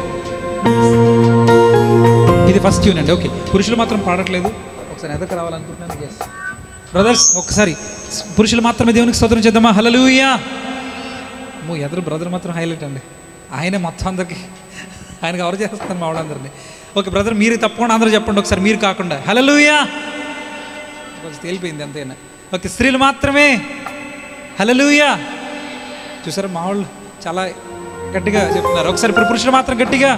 ఇది ఫస్ట్ ట్యూన్ అండి ఓకే పురుషులు మాత్రం పాడట్లేదు ఒకసారి ఎదకు రావాలనుకుంటున్నాను ఎస్ బ్రదర్స్ ఒకసారి పురుషులు మాత్రమే దేవునికి స్తోత్రం చేద్దామా హలలుయా మో ఎదురు బ్రదర్ మాత్రం హైలైట్ అండి ఆయనే మొత్తం అందరికి ఆయన కవర్ చేస్తాను మా వాళ్ళందరినీ ఓకే బ్రదర్ మీరు తప్పకుండా అందరూ చెప్పండి ఒకసారి మీరు కాకుండా హలలుయా కొంచెం తేలిపోయింది అంతేనా ఓకే స్త్రీలు మాత్రమే హలలుయా చూసారా మా వాళ్ళు చాలా గట్టిగా చెప్తున్నారు ఒకసారి ఇప్పుడు పురుషులు మాత్రం గట్టిగా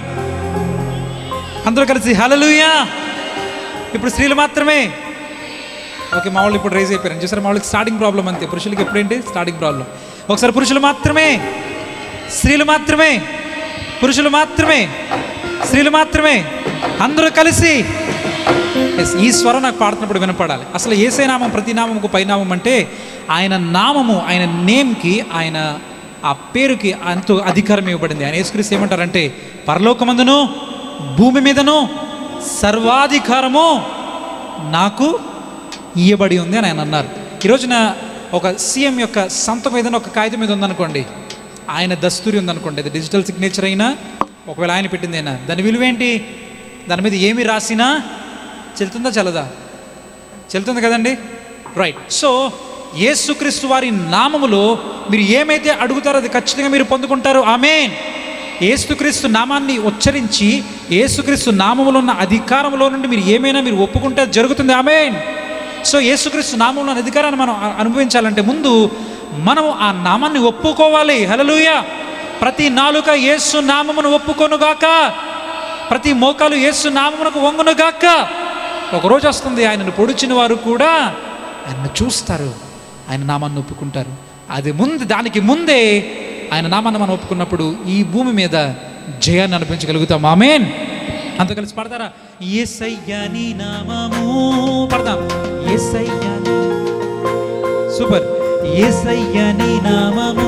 అందరూ కలిసి హలలుయా ఇప్పుడు స్త్రీలు మాత్రమే ఓకే మా వాళ్ళు ఇప్పుడు రైజ్ అయిపోయారు చూసారా మా వాళ్ళకి స్టార్టింగ్ ప్రాబ్లం అంతే పురుషులకి ఎప్పుడేంటి స్టార్టింగ్ ప్రాబ్లం ఒకసారి పురుషులు మాత్రమే స్త్రీలు మాత్రమే పురుషులు మాత్రమే స్త్రీలు మాత్రమే అందరూ కలిసి ఎస్ ఈ స్వరం నాకు పాడుతున్నప్పుడు వినపడాలి అసలు ఏసై నామం ప్రతి నామముకు పైనామం అంటే ఆయన నామము ఆయన నేమ్కి ఆయన ఆ పేరుకి ఎంతో అధికారం ఇవ్వబడింది ఆయన యేసుక్రీస్తు ఏమంటారంటే పరలోకమందును భూమి మీదను సర్వాధికారము నాకు ఇయ్యబడి ఉంది అని ఆయన అన్నారు ఈ రోజున ఒక సీఎం యొక్క సంతకం ఏదైనా ఒక కాగితం మీద ఉందనుకోండి ఆయన దస్తూరి ఉందనుకోండి అది డిజిటల్ సిగ్నేచర్ అయినా ఒకవేళ ఆయన పెట్టింది అయినా దాని విలువ ఏంటి దాని మీద ఏమి రాసినా చెల్తుందా చల్లదా చెల్తుంది కదండి రైట్ సో యేసుక్రీస్తు వారి నామములో మీరు ఏమైతే అడుగుతారో అది ఖచ్చితంగా మీరు పొందుకుంటారు ఆమెన్ ఏసుక్రీస్తు నామాన్ని ఉచ్చరించి ఏసుక్రీస్తు నామములో ఉన్న అధికారంలో నుండి మీరు ఏమైనా మీరు ఒప్పుకుంటే అది జరుగుతుంది ఆమెన్ సో యేసుక్రీస్తు నామంలో ఉన్న అధికారాన్ని మనం అ- అనుభవించాలంటే ముందు మనము ఆ నామాన్ని ఒప్పుకోవాలి హలలుయ ప్రతి నాలుక యేసు నామమును ఒప్పుకొనుగాక ప్రతి మోకాలు యేసు నామమునకు వంగునుగాక ఒక రోజు వస్తుంది ఆయనను పొడిచిన వారు కూడా ఆయనను చూస్తారు ఆయన నామాన్ని ఒప్పుకుంటారు అది ముందు దానికి ముందే ఆయన నామాన్ని మనం ఒప్పుకున్నప్పుడు ఈ భూమి మీద జయాన్ని అనిపించగలుగుతాం ఆమెన్ అంత కలిసి పడతారా ఏసయ్యా నీ నామము పడదాం ఏసయ్యా నీ సూపర్ ఏసయ్యా నీ నామము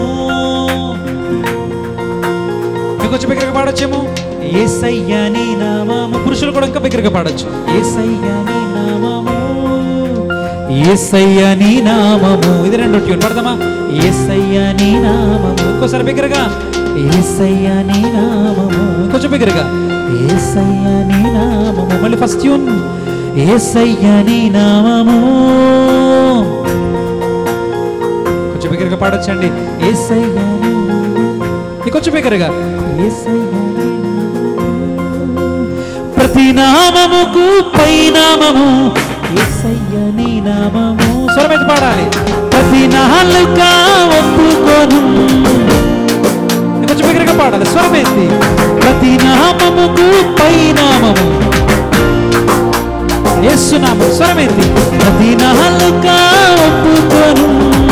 ఇంకొంచెం బిగ్గరగా పాడొచ్చేమో ఏసయ్యా నీ నామము పురుషులు కూడా ఇంకా బిగ్గరగా పాడొచ్చు ఏసయ్యా నీ నామము ఏసయ్యా నీ నామము ఇది రెండో ట్యూన్ పడదామా ఏసయ్యా నీ నామము ఇంకోసారి బిగ్గరగా ఏసయ్యా నీ నామము ఇంకొంచెం బిగ్గరగా ఏసయ్యా నీ నామము మళ్ళీ ఫస్ట్ ట్యూన్ ఏసయ్యా నీ నామము కొంచెం బిగ్గరగా పాడొచ్చండి ఏసయ్యా నీ ఇంకొంచెం బిగ్గరగా ఏసయ్యా నీ నామము. ప్రతి నామముకు పై నామము ఏసయ్యా నీ నామము స్వరమైతే పాడాలి ప్రతి నాలుక ఒప్పుకోను ఇంకొంచెం బిగ్గరగా పాడాలి స్వరమైంది ప్రతి నామముకు పై నామము యేసునామం స్వరమైంది ప్రతి నాలుక ఒప్పుకోను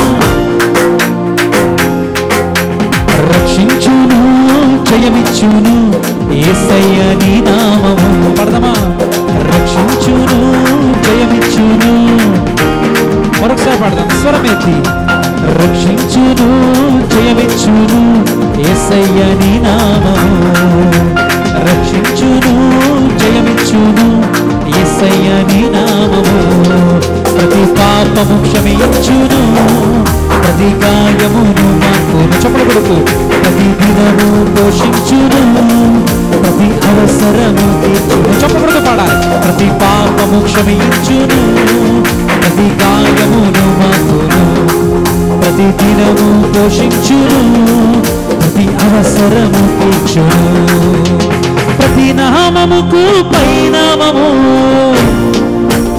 రక్షించును జయమిచ్చును ఏసయ్య నీ నామము పడదామా రక్షించును జయమిచ్చును మరొకసారి పాడదాం స్వరమైంది రక్షించును జయమిచ్చును ఏసయ్య నీ నామము రక్షించును జయమిచ్చును ఏసయ్య నీ నామము ప్రతి పాపము క్షమించును ప్రతి గాయమును మాకును చెప్పలు కొడుకు ప్రతి దినము పోషించును ప్రతి అవసరము తీర్చును చెప్పకూడదు పాడాలి ప్రతి పాపము క్షమించును ప్రతి గాయమును మాకును ప్రతి దినము పోషించును ప్రతి అవసరము తీర్చును ప్రతి నామముకు పై నామము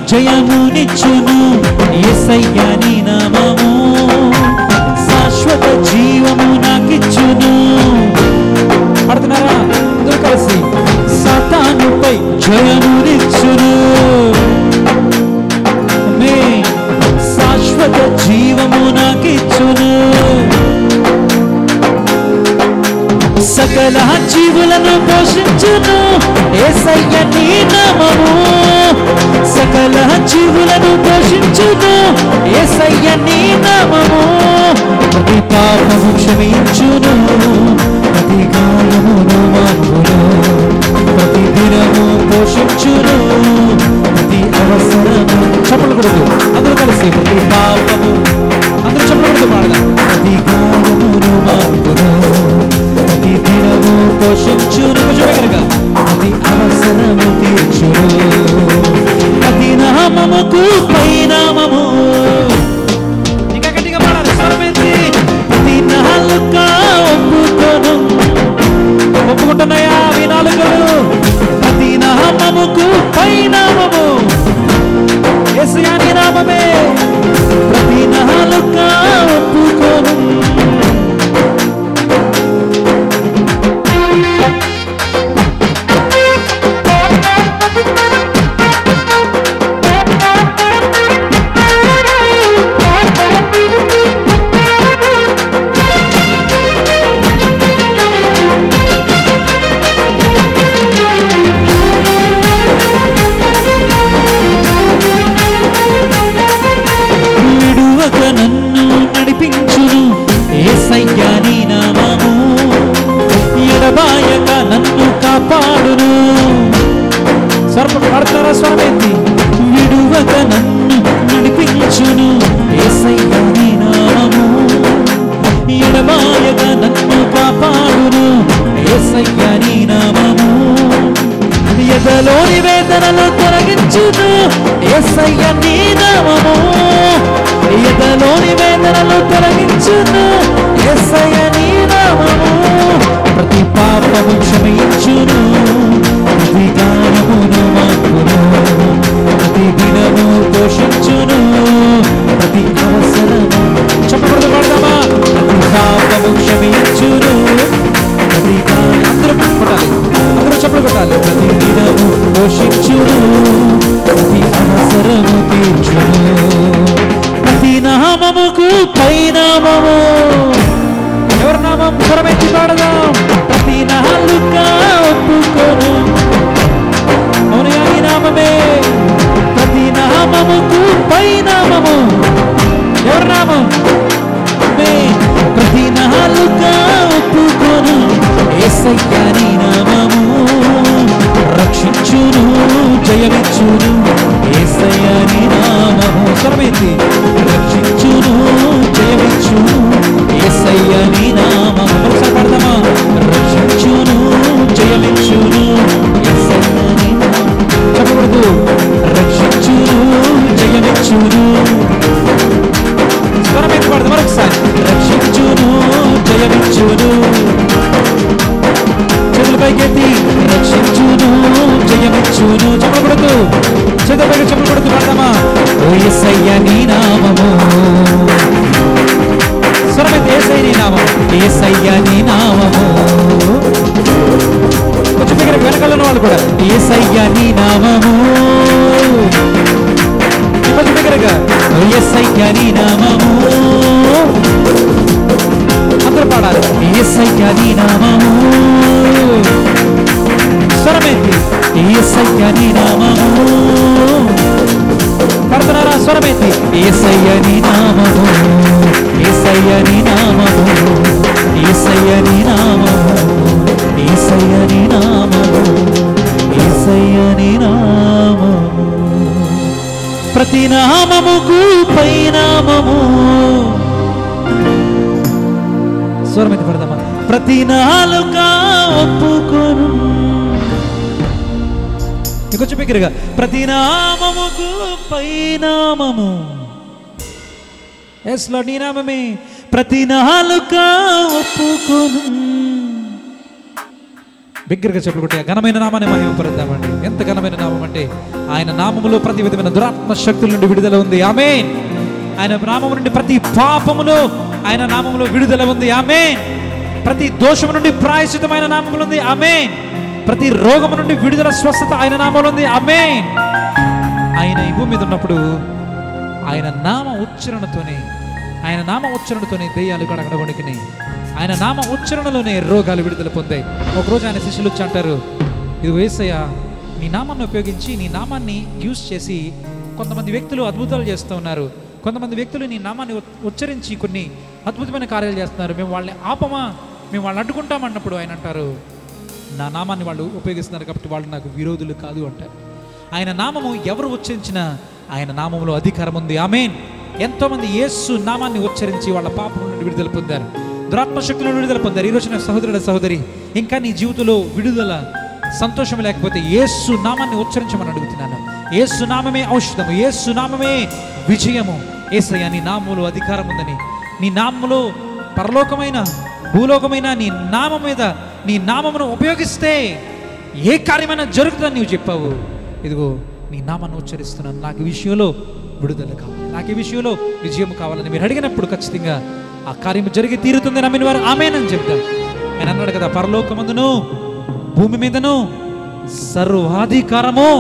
జయమునిచ్చును ఏసయ్య నీ నామము శాశ్వత జీవము నాకిచ్చును పడుతున్నారా అందరూ కలిసి సాతానుపై జయమునిచ్చును ఆమేన్. శాశ్వత జీవము నాకిచ్చును సకల జీవులను పోషించును ఏసయ్య నీ నామము సకల జీవులను పోషించును ఏసయ్య నీ నామము ప్రతి పాపము క్షమించును ప్రతి గాయమును మాపును ప్రతి దినము పోషించును ప్రతి అవసరము చప్పలు కొడుకు అందరూ కలిసి ప్రతి పాపము అందరూ చప్పలు కొడుతూ పాడదాం ప్రతి గాయమును మాపును ప్రతి దినము పోషించును కొంచెం దగ్గరగా ప్రతి అవసరము తీర్చును ప్రతి నామముకు పైనామము ఇంకా గట్టిగా పాడాలి స్వరమేంటి ప్రతి నాలుక ఒప్పుకోను ఒప్పుకుంటున్నాయా మీ నాలుకలు ప్రతి నామముకు పైనామము యేసయ్య నీ నామమే ప్రతి నాలుక ఒప్పుకోను విడువక నన్ను నడిపించును ఏసయ్య నీ నామము ఎడబాయక నన్ను కాపాడును స్వరం పాడుతున్నారా స్వరమేంటి విడువక నన్ను నడిపించును ఏసయ్య నీ నామము ఎడబాయక నన్ను కాపాడును ఏసయ్య నీ నామము ఎదలోని వేదనలు తొలగించును ఏసయ్య నీ నామము ఎదలోని వేదనలు తొలగించును ఏసయ్య నీ నామము ప్రతి పాపము క్షమించును ప్రతి గానమును మాకును ప్రతి దినము పోషించును ప్రతి అవసరము చెప్పకూడదు పడదామా ప్రతి పాపము క్షమించును ప్రతి గానం అందరూ కొట్టాలి అందరూ చెప్పలు కొట్టాలి ప్రతి దినము పోషించును ప్రతి అవసరము తీర్చును ప్రతి నామముకు పైనామము ఎవరి నామం స్వరమెత్తి పాడదాం ప్రతి నాలుక ఒప్పుకోను అవునయా ఈ నామమే ప్రతి నామముకు పైనామము ఎవరి నామం ఆమె ప్రతి నాలుక ఒప్పుకోను ఏసయ్య నీ నామము రక్షించును జయమిచ్చును ఏసయ్య నీ నామము స్వరమేంటి రక్షించును జయమిచ్చును ఏసయ్య నీ నామము ఒకసారి పాడదామా రక్షించును జయమిచ్చును ఏసయ్య నీ నామము చెప్పకూడదు రక్షించును జయమిచ్చును స్వరం ఎత్తి పాడదాం మరొకసారి రక్షించును జయమిచ్చును చేతులపైకెత్తి రక్షించును జయమిచ్చును చెప్పకూడదు చేతులపైకి చెప్పకూడదు పాడదామా ఓ ఎస్సయ్య నీ నామము స్వరం ఎత్తి ఏసయ్య నీ నామం ఏసయ్య నీ నామము కొంచెం దగ్గర వెనకాల ఉన్న వాళ్ళు కూడా ఏసయ్య నీ నామము కొంచెం దగ్గరగా ఎస్ఐ నీ నామము అందరూ పాడాలి ఎస్ఐ నీ నామము స్వరమేంటి ఎస్ఐ నీ నామము పడుతున్నారా స్వరమేంటి ఎస్ఐ నీ నామము ఎస్ఐ నీ నామము ఎస్ఐ నీ నామము ఎస్ఐ నీ నామము ఎస్ఐ నీ నామము ప్రతి నామముకు పైనామము స్వరమైతే పడదామా ప్రతి నాలుక ఒప్పుకొను ఇంకొంచెం బిగ్గరగా ప్రతి నామముకు పైనామము ఎస్ లో నీ నామమే ప్రతి నాలుక ఒప్పుకొను బిగ్గరగా చెప్పులు కొట్టి ఆ ఘనమైన నామాన్ని మహిమపరుద్దామండి ఎంత ఘనమైన నామం అంటే ఆయన నామములో ప్రతి విధమైన దురాత్మ శక్తుల నుండి విడుదల ఉంది ఆమేన్ ఆయన నామము నుండి ప్రతి పాపములో ఆయన నామములో విడుదల ఉంది ఆమేన్ ప్రతి దోషము నుండి ప్రాయశ్చితమైన నామములు ఉంది ఆమేన్ ప్రతి రోగము నుండి విడుదల స్వస్థత ఆయన నామంలో ఉంది ఆమేన్ ఆయన ఈ భూమి మీద ఉన్నప్పుడు ఆయన నామ ఉచ్చరణతోనే ఆయన నామ ఉచ్చరణతోనే దెయ్యాలు కూడా అక్కడ వణికినాయి ఆయన నామ ఉచ్చరణలోనే రోగాలు విడుదల పొందాయి ఒకరోజు ఆయన శిష్యులు వచ్చి అంటారు ఇది వేసయ్య నీ నామాన్ని ఉపయోగించి నీ నామాన్ని యూజ్ చేసి కొంతమంది వ్యక్తులు అద్భుతాలు చేస్తూ ఉన్నారు కొంతమంది వ్యక్తులు నీ నామాన్ని ఉ- ఉచ్చరించి కొన్ని అద్భుతమైన కార్యాలు చేస్తున్నారు మేము వాళ్ళని ఆపమా మేము వాళ్ళని అడ్డుకుంటామన్నప్పుడు ఆయన అంటారు నా నామాన్ని వాళ్ళు ఉపయోగిస్తున్నారు కాబట్టి వాళ్ళు నాకు విరోధులు కాదు అంటారు ఆయన నామము ఎవరు ఉచ్చరించినా ఆయన నామములో అధికారం ఉంది ఆమెన్ ఎంతో మంది యేసు నామాన్ని ఉచ్చరించి వాళ్ళ పాపం నుండి విడుదల పొందారు దురాత్మ శక్తుల నుండి విడుదల పొందారు ఈ రోజున సహోదరుడ సహోదరి ఇంకా నీ జీవితంలో విడుదల సంతోషం లేకపోతే యేసు నామాన్ని ఉచ్చరించమని అడుగుతున్నాను యేసు నామమే ఔషధము యేసు నామమే విజయము ఏసయ్య నీ నామములో అధికారం ఉందని నీ నామములో పరలోకమైన భూలోకమైన నీ నామం మీద నీ నామమును ఉపయోగిస్తే ఏ కార్యమైనా జరుగుతుందని నీవు చెప్పావు ఇదిగో నీ నామాన్ని ఉచ్చరిస్తున్నాను నాకు ఈ విషయంలో విడుదల కావాలి నాకు ఈ విషయంలో విజయం కావాలని మీరు అడిగినప్పుడు ఖచ్చితంగా ఆ కార్యం జరిగి తీరుతుంది నమ్మిన వారు ఆమెనని చెప్తారు ఆయన అన్నాడు కదా పరలోకమందును భూమి మీదను సర్వాధికారము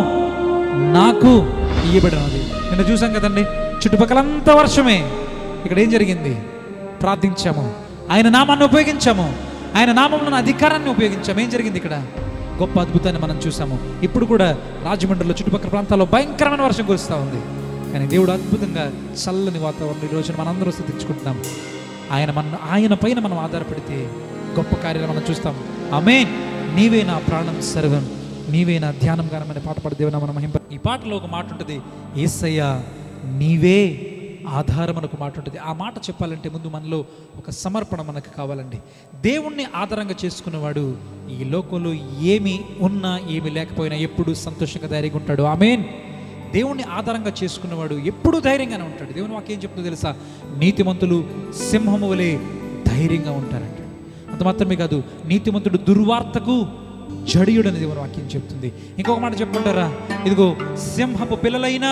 నాకు ఇయ్యబడినది నిన్న చూసాం కదండి చుట్టుపక్కలంతా వర్షమే ఇక్కడ ఏం జరిగింది ప్రార్థించాము ఆయన నామాన్ని ఉపయోగించాము ఆయన నామంలో అధికారాన్ని ఉపయోగించాము ఏం జరిగింది ఇక్కడ గొప్ప అద్భుతాన్ని మనం చూసాము ఇప్పుడు కూడా రాజమండ్రిలో చుట్టుపక్కల ప్రాంతాల్లో భయంకరమైన వర్షం కురుస్తూ ఉంది కానీ దేవుడు అద్భుతంగా చల్లని వాతావరణం ఈ రోజున మనందరూ స్థితించుకుంటున్నాం ఆయన మన ఆయన పైన మనం ఆధారపడితే గొప్ప కార్యాలు మనం చూస్తాం ఆమేన్ నీవే నా ప్రాణం సర్వం నీవే నా ధ్యానం గానమనే పాట పాడు దేవునా మన మహింప ఈ పాటలో ఒక మాట ఉంటుంది ఏసయ్య నీవే ఆధారం అని ఒక మాట ఉంటుంది ఆ మాట చెప్పాలంటే ముందు మనలో ఒక సమర్పణ మనకు కావాలండి దేవుణ్ణి ఆధారంగా చేసుకున్నవాడు ఈ లోకంలో ఏమి ఉన్నా ఏమి లేకపోయినా ఎప్పుడు సంతోషంగా ధైర్యంగా ఉంటాడు ఆమెన్ దేవుణ్ణి ఆధారంగా చేసుకున్నవాడు ఎప్పుడూ ధైర్యంగానే ఉంటాడు దేవుని వాక్యం చెప్తుందో తెలుసా నీతిమంతులు సింహము వలె ధైర్యంగా ఉంటారంట అంత మాత్రమే కాదు నీతిమంతుడు దుర్వార్తకు జడియుడని దేవుని వాక్యం చెప్తుంది ఇంకొక మాట చెప్పుకుంటారా ఇదిగో సింహపు పిల్లలైనా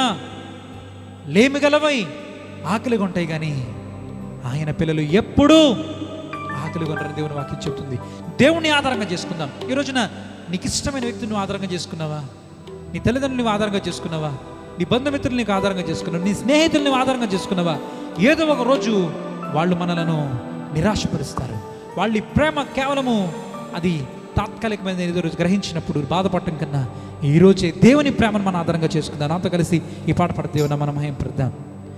లేమిగలవై ఆకలిగా ఉంటాయి కానీ ఆయన పిల్లలు ఎప్పుడూ ఆకలిగా ఉంటారని దేవుని వాక్యం చెప్తుంది దేవుణ్ణి ఆధారంగా చేసుకుందాం ఈ రోజున నీకు ఇష్టమైన వ్యక్తిని నువ్వు ఆధారంగా చేసుకున్నావా నీ తల్లిదండ్రులు నువ్వు ఆధారంగా చేసుకున్నావా నీ బంధుమిత్రులు నీకు ఆధారంగా చేసుకున్నావు నీ స్నేహితులు నువ్వు ఆధారంగా చేసుకున్నావా ఏదో ఒక రోజు వాళ్ళు మనలను నిరాశపరుస్తారు వాళ్ళ ఈ ప్రేమ కేవలము అది తాత్కాలికమైన ఏదో రోజు గ్రహించినప్పుడు బాధపడటం కన్నా ఈ రోజే దేవుని ప్రేమను మనం ఆధారంగా చేసుకుందాం నాతో కలిసి ఈ పాట పాడ దేవుని మనం మహిమ ప్రద్దాం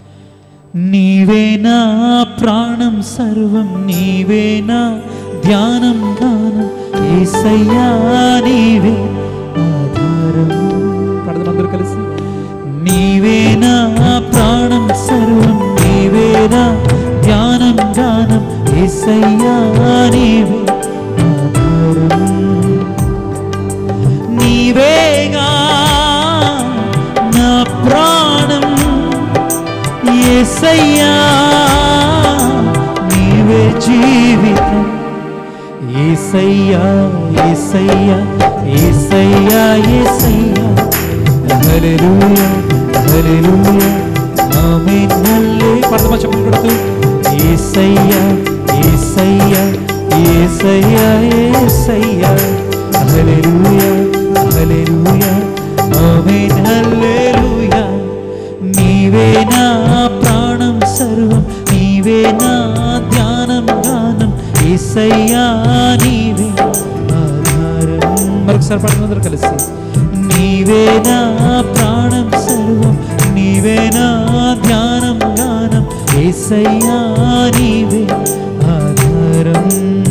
నీవే నా ప్రాణం సర్వం నీవే నా ధ్యానం గానం ఏసయ్యా నీవే ఆధారం పాడదాం అందరూ కలిసి నీవే నా ప్రాణం సర్వం నీవే నా ధ్యానం గానం ఏసయ్యా నీవే ఆధారం నీవేగా నా ప్రాణం ఏసయ్యా నీవే జీవితం ఏసయ్యా ఏసయ్యా ఏసయ్యా ఏసయ్యా హల్లెలూయా హల్లెలూయా ఆమేన్ హల్లే పాడదామా చెప్పలు కొడుతూ ఏసయ్యా ఏసయ్యా ఏసయ్యా ఏసయ్యా హల్లెలూయా హల్లెలూయా ఆమేన్ హల్లెలూయా నీవే నా ప్రాణం సర్వం నీవే నా ధ్యానం గానం ఏసయ్యా నీవే ఆధారం మరొకసారి పాడదాం అందరూ కలిసి నీవే నా ప్రాణం సర్వం నీవే నా ధ్యానం గానం ఏసయ్యా నీవే ఆధారం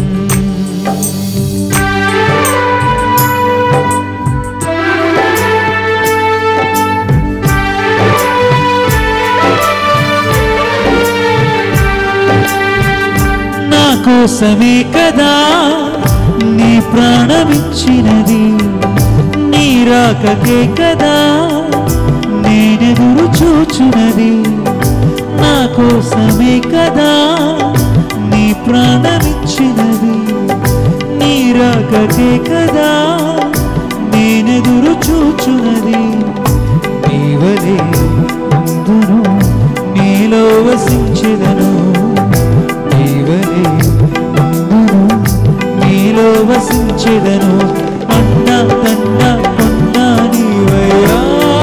నా కోసమే కదా నీ ప్రాణమిచ్చినది నీ రాకకే కదా నేనెదురు చూచున్నది నా కోసమే కదా నీ ప్రాణమిచ్చినది నీ నీరాకతే కదా నేనెదురు చూచున్నది నీవలే ముందును నీలో వసించెదను నీవలే ముందును నీలో వసించెదను అన్న తన్న కొన్న నీవయ్యా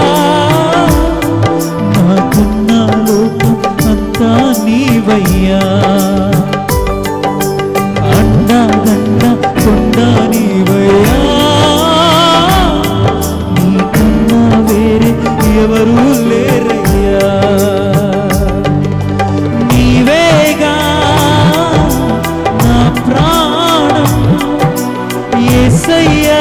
నాకున్న లోకం అంతా నీవయ్యా అండదండ కొండ నీవయ్యా నీకన్నా వేరే ఎవరు లేరయ్యా నీవేగా నా ప్రాణం యేసయ్యా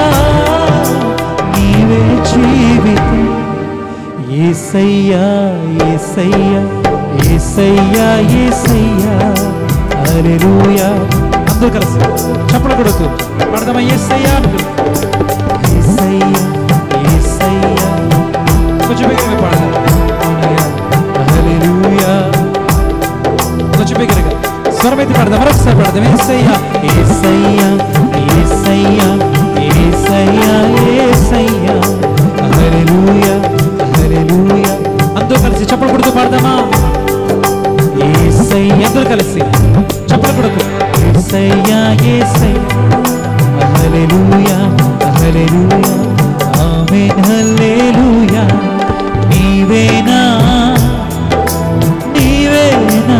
నీవే జీవితం ఏసయ్యా ఏసయ్యా ఏసయ్యా ఏసయ్యా హల్లెలూయా అందరూ కలిసి చప్పలు కొడుతూ పడదామా ఏసయ్యా అంటూ ఏసయ్యా ఏసయ్యా కొంచెం బిగ్గరగా పాడదాం హల్లెలూయా కొంచెం బిగ్గరగా స్వరమైతే పాడదాం మరొకసారి పాడదాం ఏసయ్యా ఏసయ్యా ఏసయ్యా ఏసయ్యా ఏసయ్యా హల్లెలూయా హల్లెలూయా అందరూ కలిసి చప్పలు కొడుతూ పాడదామా ఏసయ్యా అందరూ కలిసి చప్పలు కొడుతూ ఏసయ్యా ఏసయ్యా హల్లెలూయా హల్లెలూయా ఆమేన్ హల్లెలూయా నీవేనా నీవేనా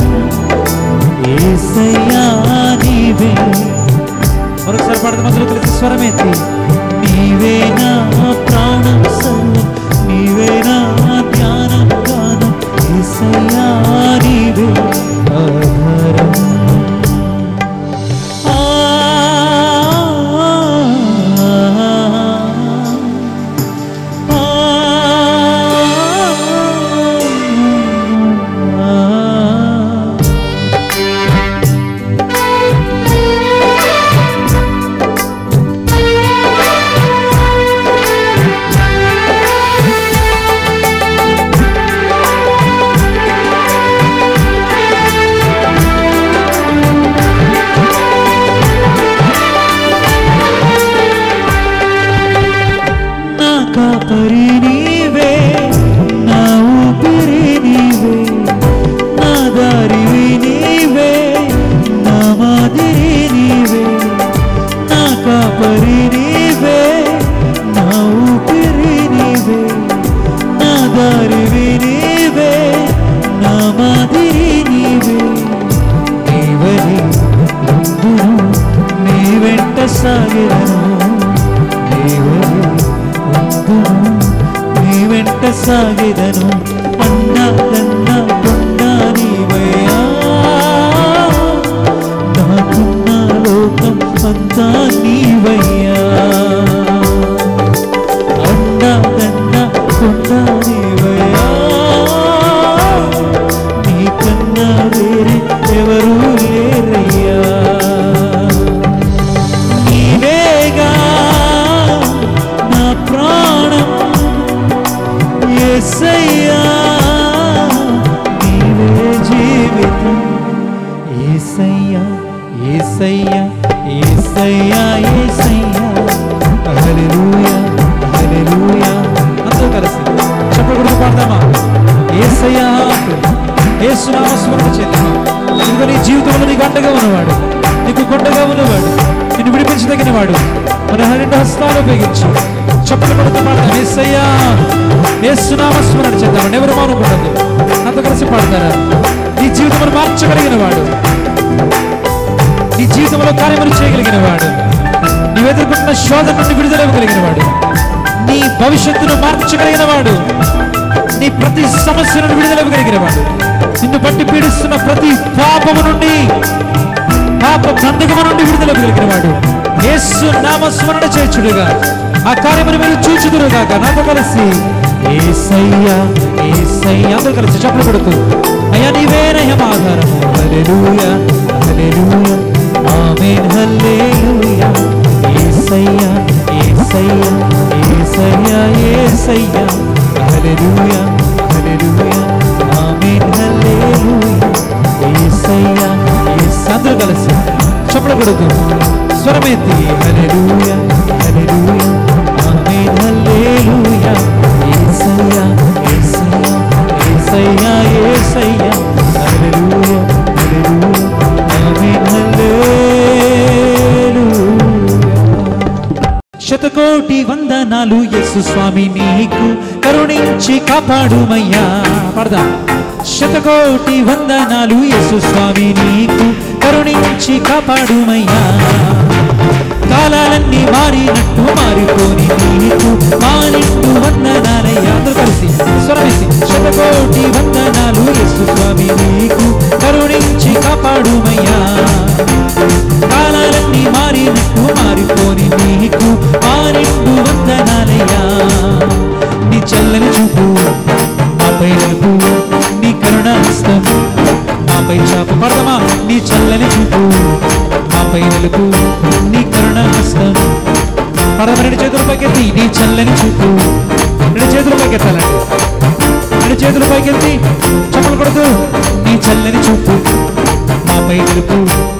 ఏసయ్యా నీవే మరొకసారి పాడదాం అందరూ కలిసి స్వరమెత్తి నీవేనా ప్రాణం సర్వం నీవేనా ధ్యానం గానం ఏసయ్యా నీవే ఆధారం ఆ, ఆ, ఆ, ఆ. నా కాపరి నీవే నా ఊపిరి నీవే నా దారివి నీవే నా మాదిరి నీవే నా కాపరి నీవే నా ఊపిరి నీవే నా దారివి నీవే నా మాదిరి నీవే నీవని ముందును నీ వెంట సాగిరను నీవని ముందును నీ వెంట సాగిదను అన్న దన్న కొండ నీవయ్యా నాకున్న లోకం అంతా నీవయ్యా అండ దన్న కొండ నీవయ్యా నీకన్నా వేరే ఎవరు లేరయ్యా నీవేగా నా ప్రాణం యేసయ్యా నీవే జీవితం యేసయ్యా యేసయ్యా యేసయ్యా యేసయ్యా హల్లెలూయా హల్లెలూయా అందరూ కలిసి చెప్పకూడదు పాడదామా యేసయ్యా అంటూ యేసు నామస్మరణ చేద్దామా ఇదిగో నీ జీవితంలో నీకు అండగా ఉన్నవాడు నీకు కొండగా ఉన్నవాడు నిన్ను విడిపించదగిన వాడు మన రెండు హస్తాలు ఉపయోగించి చెప్పులు పడుతూ పాడదాం యేసయ్యా యేసు నామస్మరణ చేద్దామని ఎవరు మౌనపడదు అంత కలిసి పాడతారా నీ జీవితంలో మార్చగలిగిన వాడు నీ జీవితంలో కార్యములు చేయగలిగిన వాడు నీవు ఎదుర్కొంటున్న శోధన నుండి విడుదల ఇవ్వగలిగిన వాడు నీ భవిష్యత్తును మార్చగలిగిన వాడు నీ ప్రతి సమస్య నుండి విడుదల ఇవ్వగలిగిన వాడు నిన్ను బట్టి పీడిస్తున్న ప్రతి పాపము నుండి పాప బంధకము నుండి విడుదల ఇవ్వగలిగిన వాడు యేసు నామస్మరణ చేర్చుడుగా ఆ కార్యమును మీరు చూచుదురుగాక నాతో కలిసి ఏసయ్యా ఏసయ్యా అందరూ కలిసి చప్పుడు కొడుతూ అయ్యా నీవేనయ్య మా ఆధారము హల్లెలూయా హల్లెలూయా ఆమేన్ హల్లెలూయా ఏసయ్యా ఏసయ్యా ఏసయ్యా ఏసయ్యా హల్లెలూయా హల్లెలూయా ఆమేన్ హల్లెలూయా ఏసయ్యా ఏసయ్యా అందరూ కలిసి చప్పుడు కొడుతూ స్వరమెత్తి హల్లెలూయా హల్లెలూయా ఆమేన్ హల్లెలూయా యేసయ్యా యేసయ్యా యేసయ్యా యేసయ్యా హల్లెలూయా హల్లెలూయా ఆమేన్ హల్లెలూయా శతకోటి వందనాలు యేసు స్వామి నీకు కరుణించి కాపాడుమయ్యా పడదాం శతకోటి వందనాలు యేసు స్వామి నీకు కరుణించి కాపాడుమయ్యా కాలాలన్నీ మారినట్టు మారిపోని నీకు మానిట్టు వందనాలయ్యా అందరూ కలిసి స్వరమెత్తి శతకోటి వందనాలు యేసు స్వామి నీకు కరుణించి కాపాడుమయ్యా కాలాలన్నీ మారినట్టు మారిపోని నీకు మారిట్టు వందనాలయ్యా నీ చల్లని చూపు మాపై నలుపు నీ కరుణ హస్తం మాపై చాపు పడదమా నీ చల్లని చూపు మాపై నలుపు నీ కరుణ హస్తం పడమ రెండు చేతులు పైకెత్తి నీ చల్లని చూపు రెండు చేతులు పైకెత్తాలండి రెండు చేతులు పైకెత్తి చప్పలు కొడుతూ నీ చల్లని చూపు మాపై నలుపు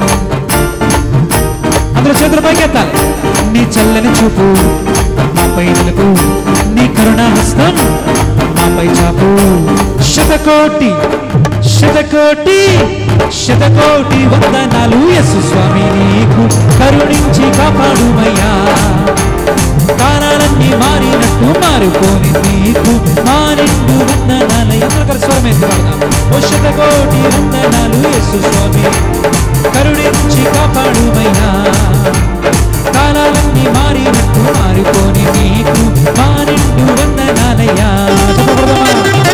అందరూ చేతులు పైకెత్తాలి నీ చల్లని చూపు మాపై నిలుపు నీ కరుణా హస్తం మాపై చాపు శతకోటి శతకోటి శతకోటి వందనాలు యస్సు స్వామి నీకు కరుణించి కాపాడుమయ్యా కాలాలన్నీ మారినట్టు మారిపోని నీకు మారిండు వందనాలు అందరూ కలిసి స్వరమేసి పాడదాం ఓ శతకోటి వందనాలు యస్సు స్వామి కరుణించి కాపాడుమయ్యా కాలాలన్నీ మారినట్టు మారిపోని నీకు మారిండు వందనాలయ్యా చెప్పకూడదమ్మా?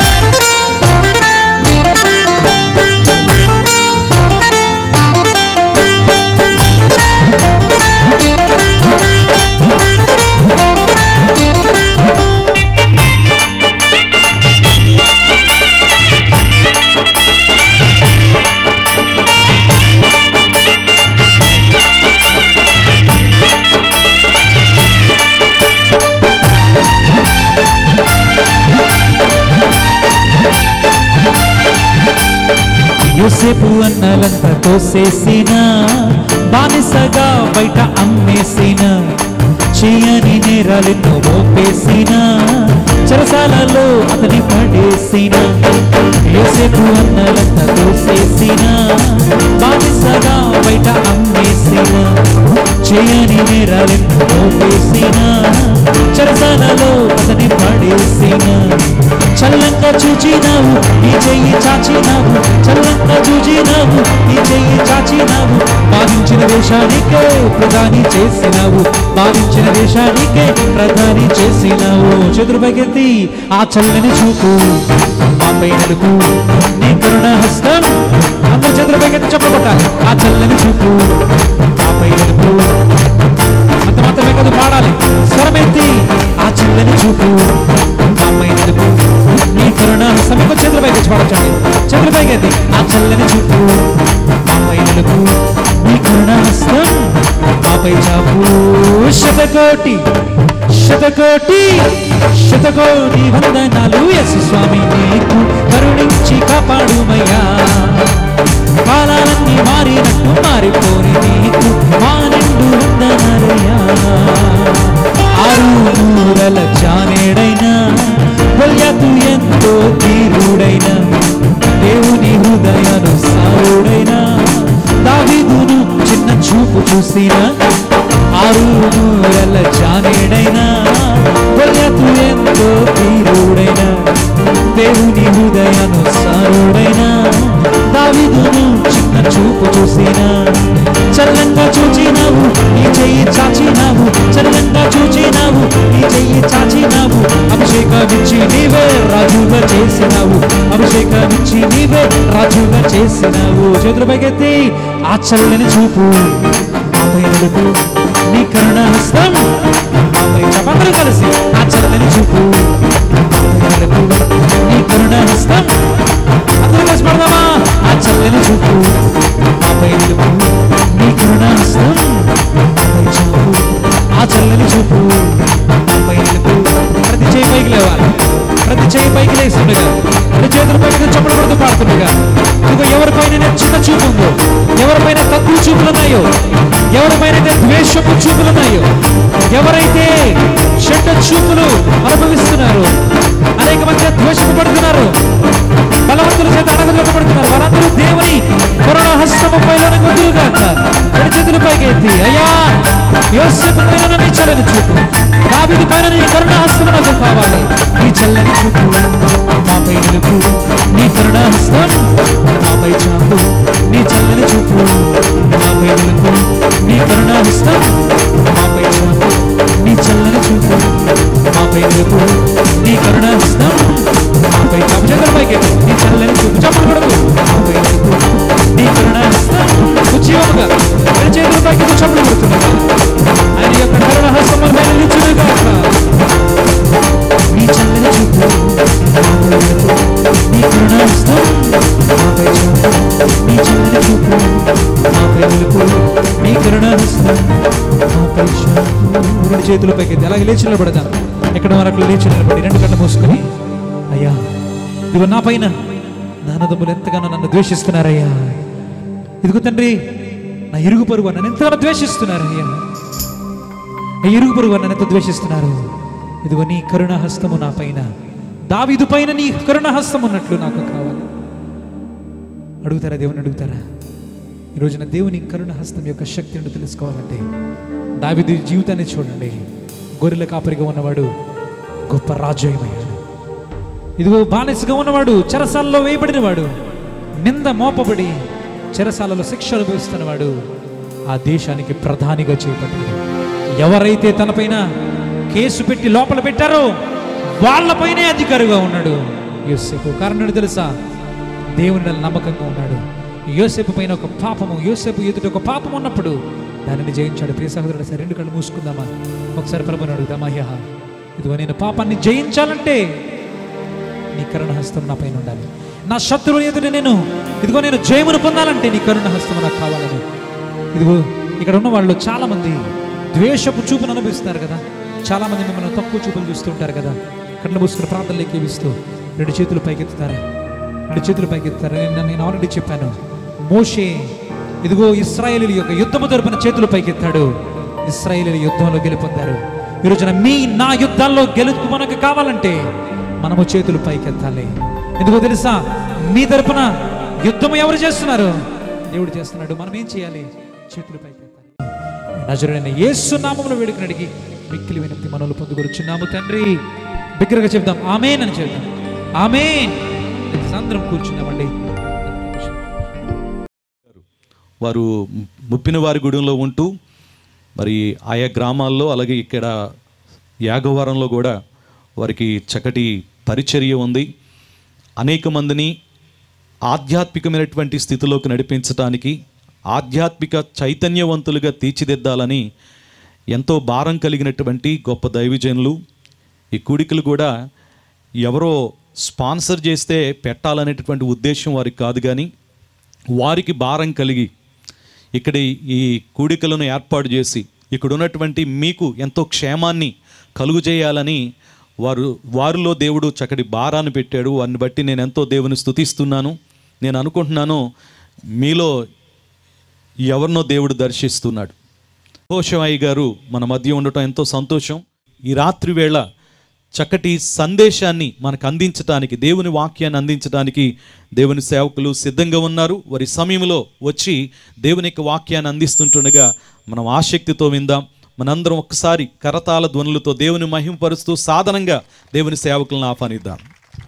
యోసేపు అన్నలంతా తోసేసిన బానిసగా బయట అమ్మేసిన చేయని నేరాలెన్నో మోపేసిన చెరసాలలో అతని పడేసిన యోసేపు అన్నలంతా తోసేసిన బానిసగా బయట అమ్మేసిన చేయని నేరాలెన్నో మోపేసిన చెరసాలలో అతని పడేసిన చల్లంగా చూచినావు ఈ చెయ్యి చాచినావు చల్లంగా చూచినావు ఈ చెయ్యి చాచినావు భావించిన దేశానికే ప్రధాని చేసినావు భావించిన దేశానికే ప్రధాని చేసినావు చేతులు పైకెత్తి ఆ చల్లని చూపు మాపై నలుపు నీ కరుణ హస్తం అందరు చేతులు పైకెత్తి చెప్పబట్టాలి ఆ చల్లని చూపు మాపై నలుపు అంత మాత్రమే కాదు పాడాలి స్వరమెత్తి ఆ చల్లని చూపు మాపై నలుపు నీ కరుణ సమీప చేతుల పైకి వచ్చి పాడొచ్చండి చేతుల పైకి ఎత్తి ఆ చల్లని చూపు మాపై నలుపు నీ కరుణ హస్తం మాపై చాపు శతకోటి శతకోటి శతకోటి వందనాలు యస్సు స్వామి నీకు కరుణించి కాపాడుమయ్యా కాలాలన్నీ మారినట్టు మారిపోని నీకు మానిండు వందనాలయ్యా ఆరు నూరల జానేడైనా గొల్యాతు ఎంతో తీరుడైనా దేవుని హృదయాను సారుడైనా దావీదును చిన్న చూపు చూసిన ఆరు నూరల జానేడైనా గొల్యాతు ఎంతో తీరుడైనా దేవుని హృదయాను సారుడైనా దావీదును చిన్న చూపు చూసిన చల్లంగా చూచినావు నీ చెయ్యి చాచినావు చల్లంగా చూచినావు నీ చెయ్యి చాచినావు అభిషేకమిచ్చి నీవే రాజుగా చేసినావు అభిషేకమిచ్చి నీవే రాజుగా చేసినావు చేతుల పైకెత్తి ఆ చల్లని చూపు ఆపై నడుపు నీ కరుణ హస్తం ఆపై అందరూ కలిసి ఆ చల్లని చూపు ఆపై నడుపు నీ కరుణ హస్తం అందరూ కలిసి పడదామా ఆ చల్లని చూపు ఆపై నడుపు నీ కరుణ హస్తం ఆపై చూపు ఆ చల్లని చూపు ఆపై నడుపు ప్రతి చేయి పైకి లేవాలి ప్రతి చేయి పైకి లేస్తుండగా రెండు చేతుల పైకి చప్పలు కొడుతూ పాడుతుండగా ఇదిగో ఎవరిపైన చిన్న చూపు ఉందో ఎవరిపైన తక్కువ చూపులు ఉన్నాయో ఎవరిపైన ద్వేషపు చూపులు ఉన్నాయో ఎవరైతే చెడ్డ చూపులు అనుభవిస్తున్నారు అనేక మంది ద్వేషపడుతున్నారు బలవంతుల చేత అడగదొక్కబడుతున్నారు వారందరూ దేవుని కరుణ హస్తము పైలోని గుర్తులుగాక రెండు చేతుల పైకి ఎత్తి అయ్యా యోసేపు పైన నీ చల్లని చూపు దావీదు పైన నీ కరుణ హస్తము నాకు కావాలి నీ చల్లని చూపు మాపై నిలుపు నీ కరుణ హస్తం మాపై చాపు నీ చల్లని చూపు మాపై నిలుపు నీ కరుణ హస్తం మాపై చాపు నీ చల్లని చూపు మాపై నిలుపు నీ కరుణ హస్తం మాపై చాపు చేతుల పైకి ఎత్తి. నీ చల్లని చూపు చప్పలు కొడుకు మాపై నిలుపు నీ కరుణ హస్తం ఉజ్జీవముగా రెండు చేతుల పైకి ఎత్తి చప్పలు కొడుతున్నాడు ఆయన యొక్క కరుణ హస్తం మన మీద నిలిచునుగాక నీ చల్లని చూపు మాపై నిలుపు నీ కరుణ హస్తం మాపై చాపు నీ చల్లని చూపు మాపై నిలుపు నీ కరుణ హస్తం మాపై చాపు రెండు చేతుల పైకి ఎత్తి అలాగే లేచి నిలబడదాం ఎక్కడ వరకు లేచి నిలబడి రెండు కళ్ళు మూసుకొని అయ్యా ఇదిగో నా పైన నాన్నదమ్ములు ఎంతగానో నన్ను ద్వేషిస్తున్నారయ్యా ఇదిగో తండ్రి నా ఇరుగు పరుగు నన్ను ఎంతగానో ద్వేషిస్తున్నారయ్యా నా ఇరుగు పరుగు నన్ను ఎంత ద్వేషిస్తున్నారు ఇదిగో నీ కరుణ హస్తము నా పైన దావిదు పైన నీ కరుణ హస్తం ఉన్నట్లు నాకు కావాలి అడుగుతారా దేవుని అడుగుతారా ఈ రోజున దేవుని కరుణ హస్తం యొక్క శక్తి ఏంటో తెలుసుకోవాలంటే దావిదు జీవితాన్ని చూడండి గొర్రెల కాపరిగా ఉన్నవాడు గొప్ప రాజ్యమయ్యాడు ఇదిగో బానిసగా ఉన్నవాడు చెరసాలలో వేయబడినవాడు నింద మోపబడి చెరసాలలో శిక్ష అనుభవిస్తున్నవాడు ఆ దేశానికి ప్రధానిగా చేపట్టాడు ఎవరైతే తనపైన కేసు పెట్టి లోపల పెట్టారో వాళ్ళపైనే అధికారిగా ఉన్నాడు యోసేపు కారణం ఏంటో తెలుసా దేవుని మీద నమ్మకంగా ఉన్నాడు యోసేపు పైన ఒక పాపము యోసేపు ఎదుట ఒక పాపం ఉన్నప్పుడు దానిని జయించాడు ప్రియ సహోదరుడు సరే రెండు కళ్ళు మూసుకుందామా ఒకసారి ప్రభుని అడుగుదామా అయ్యా ఇదిగో నేను పాపాన్ని జయించాలంటే నీ కరుణ హస్తం నా పైన ఉండాలి నా శత్రువు ఎదుట నేను ఇదిగో నేను జయమును పొందాలంటే నీ కరుణ హస్తం నాకు కావాలని ఇదిగో ఇక్కడ ఉన్న వాళ్ళు చాలా మంది ద్వేషపు చూపును అనుభవిస్తున్నారు కదా చాలా మంది మిమ్మల్ని తక్కువ చూపులు చూస్తుంటారు కదా కళ్ళు మూసుకుని ప్రార్థనలు ఎక్కివిస్తూ రెండు చేతులు పైకెత్తుతారా రెండు చేతులు పైకెత్తుతారా నేను నేను ఆల్రెడీ చెప్పాను మోషే ఇదిగో ఇస్రాయేలీల యొక్క యుద్ధము తరపున చేతులు పైకెత్తాడు ఇస్రాయేలీల యుద్ధంలో గెలుపొందారు ఈ రోజున మీ నా యుద్ధాల్లో గెలుపు మనకు కావాలంటే మనము చేతులు పైకెత్తాలి ఎందుకో తెలుసా మీ తరపున యుద్ధం ఎవరు చేస్తున్నారు దేవుడు చేస్తున్నాడు మనం ఏం చేయాలి చేతులు పైకెత్తాలి నజరుడైన యేసు నామములో వేడుకని అడిగి మిక్కిలి వినతి మనలు పొందుకొచ్చున్నాము తండ్రి బిగ్గరగా చెప్దాం ఆమేన్ అని చెప్దాం ఆమేన్ అందరం కూర్చున్నామండి వారు ముప్పిన వారి గూడెంలో ఉంటూ మరి ఆయా గ్రామాల్లో అలాగే ఇక్కడ యాగవరంలో కూడా వారికి చక్కటి పరిచర్య ఉంది అనేక మందిని ఆధ్యాత్మికమైనటువంటి స్థితిలోకి నడిపించడానికి ఆధ్యాత్మిక చైతన్యవంతులుగా తీర్చిదిద్దాలని ఎంతో భారం కలిగినటువంటి గొప్ప దైవజనులు ఈ కూడికలు కూడా ఎవరో స్పాన్సర్ చేస్తే పెట్టాలనేటటువంటి ఉద్దేశం వారికి కాదు కానీ వారికి భారం కలిగి ఇక్కడ ఈ కూడికలను ఏర్పాటు చేసి ఇక్కడ ఉన్నటువంటి మీకు ఎంతో క్షేమాన్ని కలుగు చేయాలని వారు వారిలో దేవుడు చక్కటి భారాన్ని పెట్టాడు వారిని బట్టి నేను ఎంతో దేవుని స్తుతిస్తున్నాను నేను అనుకుంటున్నాను మీలో ఎవరినో దేవుడు దర్శిస్తున్నాడు ఘోషమయ్య గారు మన మధ్య ఉండటం ఎంతో సంతోషం ఈ రాత్రి వేళ చక్కటి సందేశాన్ని మనకు అందించడానికి దేవుని వాక్యాన్ని అందించడానికి దేవుని సేవకులు సిద్ధంగా ఉన్నారు వారి సమయంలో వచ్చి దేవుని యొక్క వాక్యాన్ని అందిస్తుంటుండగా మనం ఆసక్తితో విందాం మనందరం ఒక్కసారి కరతాల ధ్వనులతో దేవుని మహిమపరుస్తూ సాధనంగా దేవుని సేవకులను ఆహ్వానిద్దాం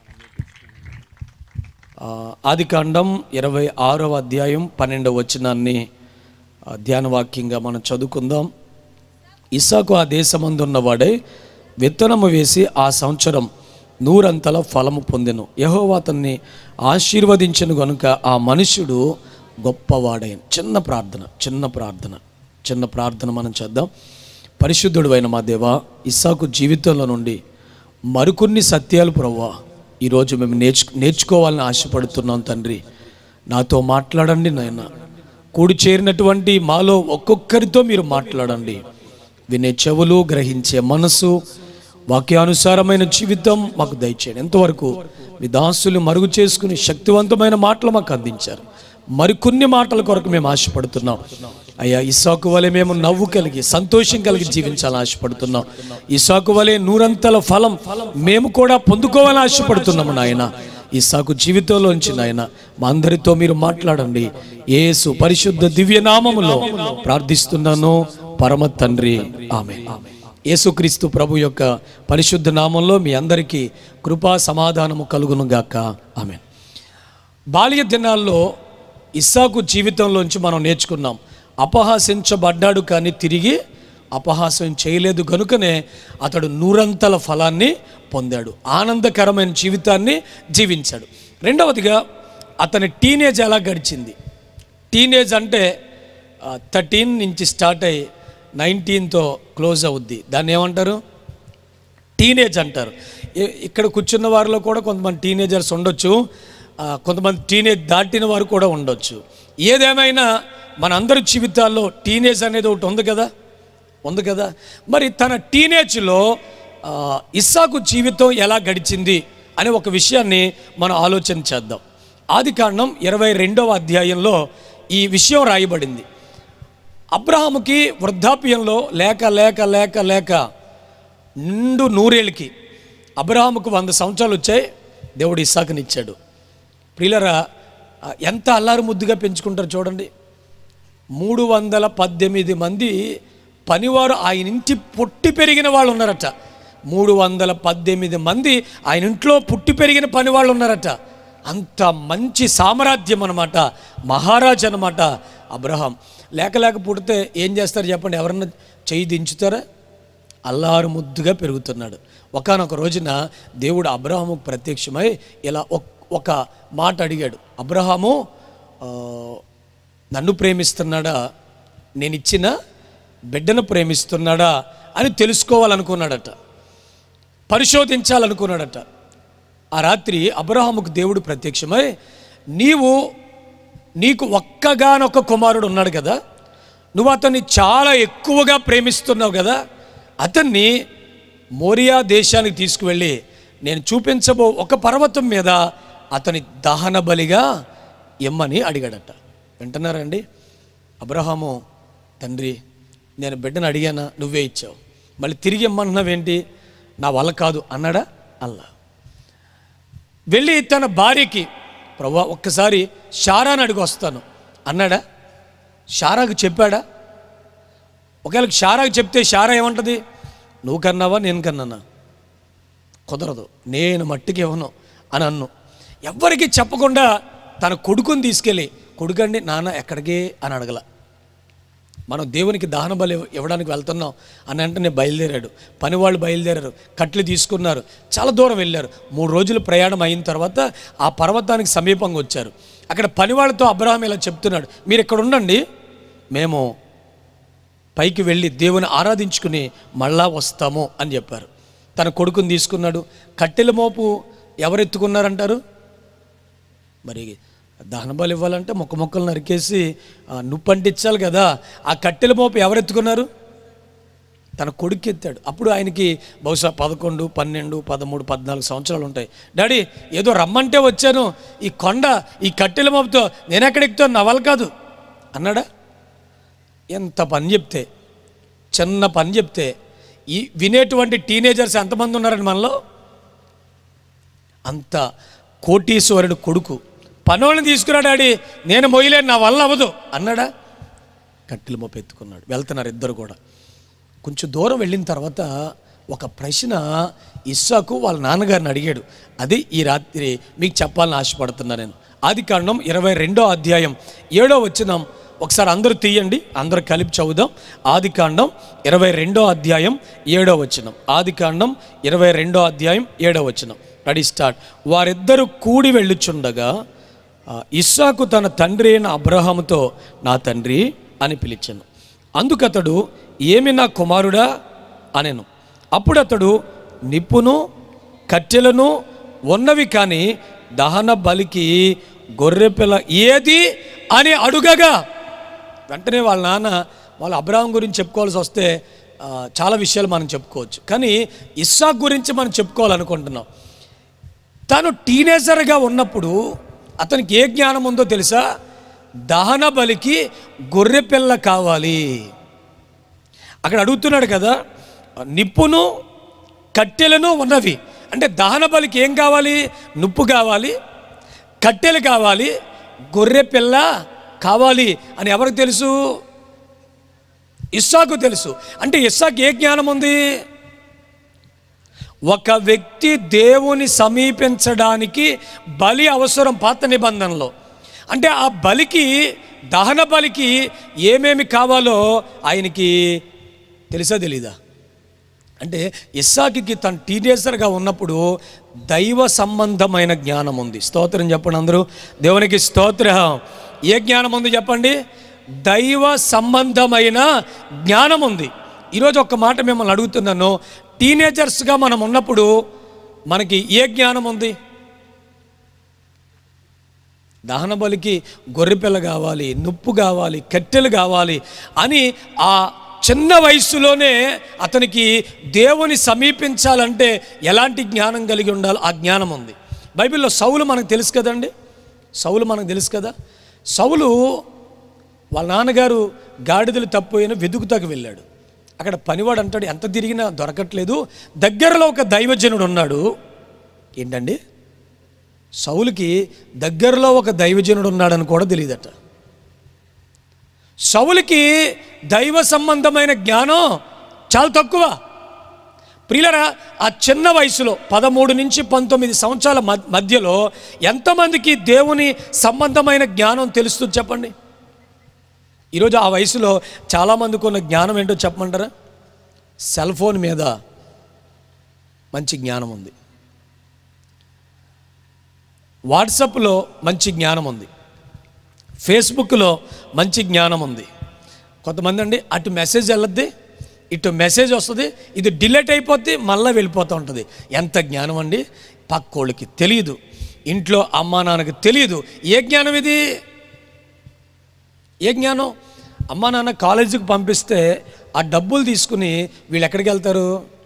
ఆది కాండం ఇరవై ఆరవ అధ్యాయం పన్నెండవ వచనాన్ని ఆ, ధ్యానవాక్యంగా మనం చదువుకుందాం ఇసాకు ఆ దేశమందున్నవాడే విత్తనము వేసి ఆ సంవత్సరం నూరంతల ఫలము పొందెను యెహోవా అతన్ని ఆశీర్వదించను గనుక ఆ మనుష్యుడు గొప్పవాడైన చిన్న ప్రార్థన చిన్న ప్రార్థన చిన్న ప్రార్థన మనం చేద్దాం పరిశుద్ధుడు అయిన మా దేవా ఇస్సాకు జీవితంలో నుండి మరికొన్ని సత్యాలు ప్రవ్వా ఈరోజు మేము నేర్చు నేర్చుకోవాలని ఆశపడుతున్నాం తండ్రి నాతో మాట్లాడండి నాయన కూడి చేరినటువంటి మాలో ఒక్కొక్కరితో మీరు మాట్లాడండి వినే చెవులు గ్రహించే మనసు వాక్యానుసారమైన జీవితం మాకు దయచేయండి ఎంతవరకు మీ దాసులు మరుగు చేసుకుని శక్తివంతమైన మాటలు మాకు అందించారు మరికొన్ని మాటల కొరకు మేము ఆశపడుతున్నాం అయ్యా ఇసాకు వలె మేము నవ్వు కలిగి సంతోషం కలిగి జీవించాలని ఆశపడుతున్నాం ఇసాకు వలె నూరంతల ఫలం మేము కూడా పొందుకోవాలని ఆశపడుతున్నాము నాయన ఇసాకు జీవితంలోంచి నాయన మా అందరితో మీరు మాట్లాడండి యేసు పరిశుద్ధ దివ్య నామములో ప్రార్థిస్తున్నాను పరమ తండ్రి ఆమె యేసుక్రీస్తు ప్రభు యొక్క పరిశుద్ధ నామంలో మీ అందరికీ కృపా సమాధానము కలుగును గాక ఆమె బాల్య దినాల్లో ఇస్సాకు జీవితంలోంచి మనం నేర్చుకున్నాం అపహాసించబడ్డాడు కానీ తిరిగి అపహాసం చేయలేదు కనుకనే అతడు నూరంతల ఫలాన్ని పొందాడు ఆనందకరమైన జీవితాన్ని జీవించాడు రెండవదిగా అతని టీనేజ్ ఎలా గడిచింది టీనేజ్ అంటే థర్టీన్ నుంచి స్టార్ట్ అయ్యి నైన్టీన్తో క్లోజ్ అవుద్ది దాన్ని ఏమంటారు టీనేజ్ అంటారు ఇ- ఇక్కడ కూర్చున్న వారిలో కూడా కొంతమంది టీనేజర్స్ ఉండొచ్చు ఆ, కొంతమంది టీనేజ్ దాటిన వారు కూడా ఉండొచ్చు ఏదేమైనా మన అందరి జీవితాల్లో టీనేజ్ అనేది ఒకటి ఉంది కదా ఉంది కదా మరి తన టీనేజ్లో ఆ, ఇస్సాకు జీవితం ఎలా గడిచింది అనే ఒక విషయాన్ని మనం ఆలోచన చేద్దాం ఆది కాండం ఇరవై రెండవ అధ్యాయంలో ఈ విషయం రాయబడింది అబ్రహాముకి వృద్ధాప్యంలో లేక లేక లేక లేక నిండు నూరేళ్ళకి అబ్రహాముకు వంద సంవత్సరాలు వచ్చాయి దేవుడు ఇస్సాకునిచ్చాడు ప్రియులరా ఆ, ఎంత అల్లారు ముద్దుగా పెంచుకుంటారు చూడండి మూడు వందల పద్దెనిమిది మంది పనివారు ఆయన ఇంటి పుట్టి పెరిగిన వాళ్ళు ఉన్నారట మూడు వందల పద్దెనిమిది మంది ఆయన ఇంట్లో పుట్టి పెరిగిన పని వాళ్ళు ఉన్నారట అంత మంచి సామ్రాజ్యం అనమాట మహారాజ్ అనమాట అబ్రహాం లేక లేక పుడితే ఏం చేస్తారు చెప్పండి ఎవరన్నా చెయ్యి దించుతారా అల్లారు ముద్దుగా పెరుగుతున్నాడు ఒకానొక రోజున దేవుడు అబ్రహాముకు ప్రత్యక్షమై ఇలా ఒక్- ఒక మాట అడిగాడు అబ్రహాము ఆ, నన్ను ప్రేమిస్తున్నాడా నేను ఇచ్చిన బిడ్డను ప్రేమిస్తున్నాడా అని తెలుసుకోవాలనుకున్నాడట పరిశోధించాలనుకున్నాడట ఆ రాత్రి అబ్రహాముకు దేవుడు ప్రత్యక్షమై నీవు నీకు ఒక్కగానొక్క కుమారుడు ఉన్నాడు కదా నువ్వు అతన్ని చాలా ఎక్కువగా ప్రేమిస్తున్నావు కదా అతన్ని మోరియా దేశానికి తీసుకువెళ్ళి నేను చూపించబో ఒక పర్వతం మీద అతని దహన బలిగా ఇమ్మని అడిగాడట వింటున్నారండి అబ్రహాము తండ్రి నేను బిడ్డను అడిగానా నువ్వే ఇచ్చావు మళ్ళీ తిరిగి ఇమ్మంటున్నావేంటి నా వల్ల కాదు అన్నాడా అల్లా వెళ్ళి తన భార్యకి ప్రభా ఒక్కసారి షారాని అడిగి వస్తాను అన్నాడా షారాకు చెప్పాడా ఒకవేళ షారాకు చెప్తే షారా ఏమంటది నువ్వు కన్నావా నేను కన్నానా కుదరదు నేను మట్టికి ఇవ్వను అని అన్ను ఎవ్వరికి చెప్పకుండా తన కొడుకుని తీసుకెళ్ళి కొడుకండి నాన్న ఎక్కడికి అని అడగల మనం దేవునికి దహన బలి ఇవ్వడానికి వెళ్తున్నాం అని వెంటనే బయలుదేరాడు పనివాళ్ళు బయలుదేరారు కట్లు తీసుకున్నారు చాలా దూరం వెళ్ళారు మూడు రోజులు ప్రయాణం అయిన తర్వాత ఆ పర్వతానికి సమీపంగా వచ్చారు అక్కడ పనివాళ్ళతో అబ్రహాం ఇలా చెప్తున్నాడు మీరు ఇక్కడ ఉండండి మేము పైకి వెళ్ళి దేవుని ఆరాధించుకుని మళ్ళా వస్తాము అని చెప్పారు తన కొడుకుని తీసుకున్నాడు కట్టెల మోపు ఎవరు ఎత్తుకున్నారంటారు మరి దహన బలి ఇవ్వాలంటే మొక్క మొక్కలు నరికేసి ఆ, నుప్పు అంటించాలి కదా ఆ కట్టెల మోపు ఎవరు ఎత్తుకున్నారు తన కొడుకు ఎత్తాడు అప్పుడు ఆయనకి బహుశా పదకొండు పన్నెండు పదమూడు పద్నాలుగు సంవత్సరాలు ఉంటాయి డాడీ ఏదో రమ్మంటే వచ్చాను ఈ కొండ ఈ కట్టెల మోపుతో నేను ఎక్కడ ఎక్కుతాను నా వల్ల కాదు అన్నాడా ఎంత పని చెప్తే చిన్న పని చెప్తే ఈ వినేటువంటి టీనేజర్స్ ఎంతమంది ఉన్నారండి మనలో అంత కోటీశ్వరుడు కొడుకు పనోళ్ళని తీసుకురా డాడీ నేను మొయ్యలేను నా వల్ల అవ్వదు అన్నాడా కట్టెలు మోపు ఎత్తుకున్నాడు వెళ్తున్నారు ఇద్దరు కూడా కొంచెం దూరం వెళ్ళిన తర్వాత ఒక ప్రశ్న ఇస్సాకు వాళ్ళ నాన్నగారిని అడిగాడు అది ఈ రాత్రి మీకు చెప్పాలని ఆశపడుతున్నా నేను ఆది కాండం ఇరవై రెండో అధ్యాయం ఏడో వచ్చినాం ఒకసారి అందరూ తీయండి అందరూ కలిపి చదువుదాం ఆది కాండం ఇరవై రెండో అధ్యాయం ఏడో వచనం ఆది కాండం ఇరవై రెండో అధ్యాయం ఏడో వచనం రెడీ స్టార్ట్ వారిద్దరూ కూడి వెళ్ళుచుండగా ఆ, ఇస్సాకు తన తండ్రి అయిన అబ్రహాముతో నా తండ్రి అని పిలిచాను అందుకతడు ఏమి నా కుమారుడా అనెను అప్పుడు అతడు నిప్పును కట్టెలను ఉన్నవి కానీ దహన బలికి గొర్రెపిల్ల ఏది అని అడుగగా వెంటనే వాళ్ళ నాన్న వాళ్ళ అబ్రహాం గురించి చెప్పుకోవాల్సి వస్తే ఆ, చాలా విషయాలు మనం చెప్పుకోవచ్చు కానీ ఇస్సాక్ గురించి మనం చెప్పుకోవాలనుకుంటున్నాం తను టీనేజర్గా ఉన్నప్పుడు అతనికి ఏ జ్ఞానం ఉందో తెలుసా దహన బలికి గొర్రె పిల్ల కావాలి అక్కడ అడుగుతున్నాడు కదా నిప్పును కట్టెలను ఉన్నవి అంటే దహన బలికి ఏం కావాలి నుప్పు కావాలి కట్టెలు కావాలి గొర్రె పిల్ల కావాలి అని ఎవరికి తెలుసు ఇస్సాకు తెలుసు అంటే ఇస్సాకు ఏ జ్ఞానం ఉంది ఒక వ్యక్తి దేవుని సమీపించడానికి బలి అవసరం పాత నిబంధనలో అంటే ఆ బలికి దహన బలికి ఏమేమి కావాలో ఆయనకి తెలుసా తెలీదా అంటే ఇస్సాకి తన టీనేజర్గా ఉన్నప్పుడు దైవ సంబంధమైన జ్ఞానం ఉంది స్తోత్రం చెప్పండి అందరూ దేవునికి స్తోత్రం ఏ జ్ఞానం ఉంది చెప్పండి దైవ సంబంధమైన జ్ఞానం ఉంది ఈరోజు ఒక మాట మిమ్మల్ని అడుగుతున్నాను టీనేజర్స్గా మనం ఉన్నప్పుడు మనకి ఏ జ్ఞానం ఉంది దహన బలికి గొర్రెపిల్ల కావాలి నుప్పు కావాలి కట్టెలు కావాలి అని ఆ చిన్న వయస్సులోనే అతనికి దేవుని సమీపించాలంటే ఎలాంటి జ్ఞానం కలిగి ఉండాలి ఆ జ్ఞానం ఉంది బైబిల్లో సౌలు మనకు తెలుసు కదండి సౌలు మనకు తెలుసు కదా సౌలు వాళ్ళ నాన్నగారు గాడిదలు తప్పోయిన వెతుకుతాకు వెళ్ళాడు అక్కడ పనివాడు అంటాడు ఎంత తిరిగినా దొరకట్లేదు దగ్గరలో ఒక దైవజనుడు ఉన్నాడు ఏంటండి సౌలుకి దగ్గరలో ఒక దైవజనుడు ఉన్నాడని కూడా తెలియదట సౌలుకి దైవ సంబంధమైన జ్ఞానం చాలా తక్కువ ప్రియులరా ఆ చిన్న వయసులో పదమూడు నుంచి పంతొమ్మిది సంవత్సరాల మధ్- మధ్యలో ఎంతమందికి దేవుని సంబంధమైన జ్ఞానం తెలుస్తుంది చెప్పండి ఈరోజు ఆ వయసులో చాలామందికి ఉన్న జ్ఞానం ఏంటో చెప్పమంటారా సెల్ ఫోన్ మీద మంచి జ్ఞానం ఉంది వాట్సాప్లో మంచి జ్ఞానం ఉంది ఫేస్బుక్లో మంచి జ్ఞానం ఉంది కొంతమంది అండి అటు మెసేజ్ వెళ్ళద్ది ఇటు మెసేజ్ వస్తుంది ఇది డిలేట్ అయిపోద్ది మళ్ళీ వెళ్ళిపోతూ ఉంటుంది ఎంత జ్ఞానం అండి పక్కోళ్ళకి తెలియదు ఇంట్లో అమ్మా నాన్నకి తెలియదు ఏ జ్ఞానం ఇది ఏ జ్ఞానం అమ్మా నాన్న కాలేజీకి పంపిస్తే ఆ డబ్బులు తీసుకుని వీళ్ళు ఎక్కడికి వెళ్తారు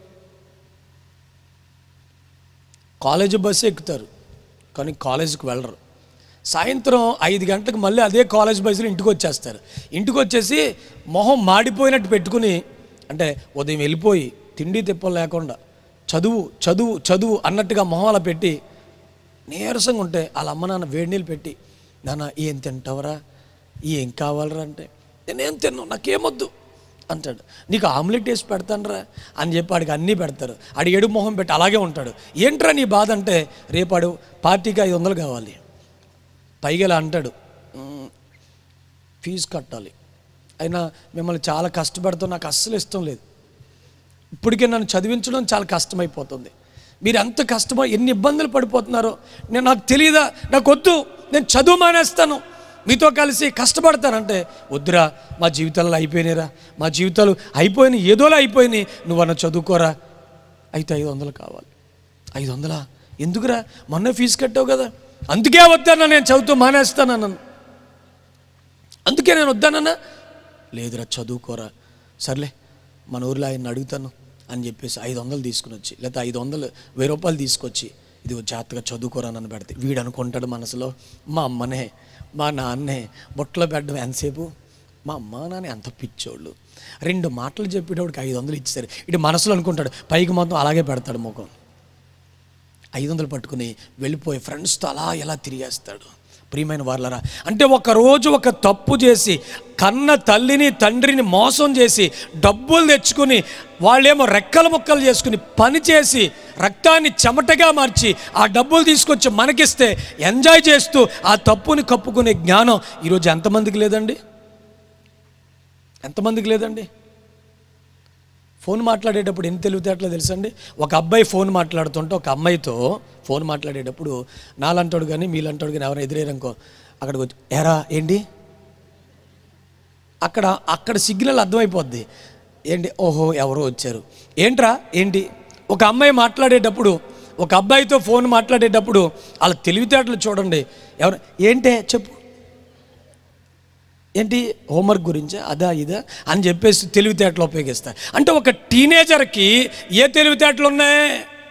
కాలేజీ బస్సు ఎక్కుతారు కానీ కాలేజీకి వెళ్ళరు సాయంత్రం ఐదు గంటలకు మళ్ళీ అదే కాలేజ్ బస్సులో ఇంటికి వచ్చేస్తారు ఇంటికి వచ్చేసి మొహం మాడిపోయినట్టు పెట్టుకుని అంటే ఉదయం వెళ్ళిపోయి తిండి తిప్పలు లేకుండా చదువు చదువు చదువు అన్నట్టుగా మొహం అలా పెట్టి నీరసంగా ఉంటే వాళ్ళ అమ్మ నాన్న వేడి నీళ్ళు పెట్టి నాన్న ఏం తింటావరా ఏం కావాలరా అంటే నేనేం తిన్నాను నాకేమొద్దు అంటాడు నీకు ఆమ్లెట్ వేసి పెడతానరా అని చెప్పి ఆడికి అన్నీ పెడతారు ఆడి ఏడు మొహం పెట్టి అలాగే ఉంటాడు ఏంట్రా నీ బాధ అంటే రేపాడు పార్టీకి ఐదు వందలు కావాలి పైగా ఇలా అంటాడు "మ్, ఫీజు కట్టాలి అయినా మిమ్మల్ని చాలా కష్టపడుతూ నాకు అస్సలు ఇష్టం లేదు ఇప్పటికే నన్ను చదివించడం చాలా కష్టమైపోతుంది మీరు ఎంత కష్టమో ఎన్ని ఇబ్బందులు పడిపోతున్నారో నేను నాకు తెలియదా నాకు వద్దు నేను చదువు మానేస్తాను మీతో కలిసి కష్టపడతానంటే వద్దురా మా జీవితాలు అయిపోయినాయిరా మా జీవితాలు అయిపోయినాయి ఏదోలా అయిపోయినాయి నువ్వన్న చదువుకోరా అయితే ఐదు వందలు కావాలి ఐదు వందలా ఎందుకురా మొన్న ఫీజు కట్టావు కదా అందుకే వద్దన్నా నేను చదువుతూ మానేస్తానన్నాను అందుకే నేను వద్దానన్నా లేదురా చదువుకోరా సర్లే మన ఊర్లో ఆయన అడుగుతాను అని చెప్పేసి ఐదు వందలు తీసుకుని వచ్చి లేకపోతే ఐదు వందలు వెయ్యి రూపాయలు తీసుకొచ్చి ఇది జాగ్రత్తగా చదువుకోరా నన్ను పెడితే వీడు అనుకుంటాడు మనసులో మా అమ్మనే మా నాన్నే బొట్టలో పెట్టడం ఎంతసేపు మా అమ్మ నాన్న ఎంత పిచ్చోళ్ళు రెండు మాటలు చెప్పేటప్పటికి ఐదు వందలు ఇచ్చారు ఇటు మనసులో అనుకుంటాడు పైకి మొత్తం అలాగే పెడతాడు ముఖం ఐదు వందలు పట్టుకుని వెళ్ళిపోయి ఫ్రెండ్స్తో అలా ఎలా తిరిగేస్తాడు ప్రియమైన వాళ్ళరా అంటే ఒక రోజు ఒక తప్పు చేసి కన్న తల్లిని తండ్రిని మోసం చేసి డబ్బులు తెచ్చుకుని వాళ్ళేమో రెక్కల ముక్కలు చేసుకుని పని చేసి రక్తాన్ని చెమటగా మార్చి ఆ డబ్బులు తీసుకొచ్చి మనకిస్తే ఎంజాయ్ చేస్తూ ఆ తప్పుని కప్పుకునే జ్ఞానం ఈరోజు ఎంతమందికి లేదండి ఎంతమందికి లేదండి ఫోన్ మాట్లాడేటప్పుడు ఎన్ని తెలివితేటలో తెలుసండి ఒక అబ్బాయి ఫోన్ మాట్లాడుతుంటే ఒక అమ్మాయితో ఫోన్ మాట్లాడేటప్పుడు నాలంటాడు కానీ మీలంటాడు కానీ ఎవరైనా ఎదురేరనుకో అక్కడికి వచ్చి ఎరా ఏంటి అక్కడ అక్కడ సిగ్నల్ అర్థమైపోద్ది ఏంటి ఓహో ఎవరో వచ్చారు ఏంట్రా ఏంటి ఒక అమ్మాయి మాట్లాడేటప్పుడు ఒక అబ్బాయితో ఫోన్ మాట్లాడేటప్పుడు వాళ్ళ తెలివితేటలు చూడండి ఎవరు ఏంటే చెప్పు ఏంటి హోంవర్క్ గురించి అదా ఇదా అని చెప్పేసి తెలివితేటలు ఉపయోగిస్తారు అంటే ఒక టీనేజర్కి ఏ తెలివితేటలు ఉన్నాయి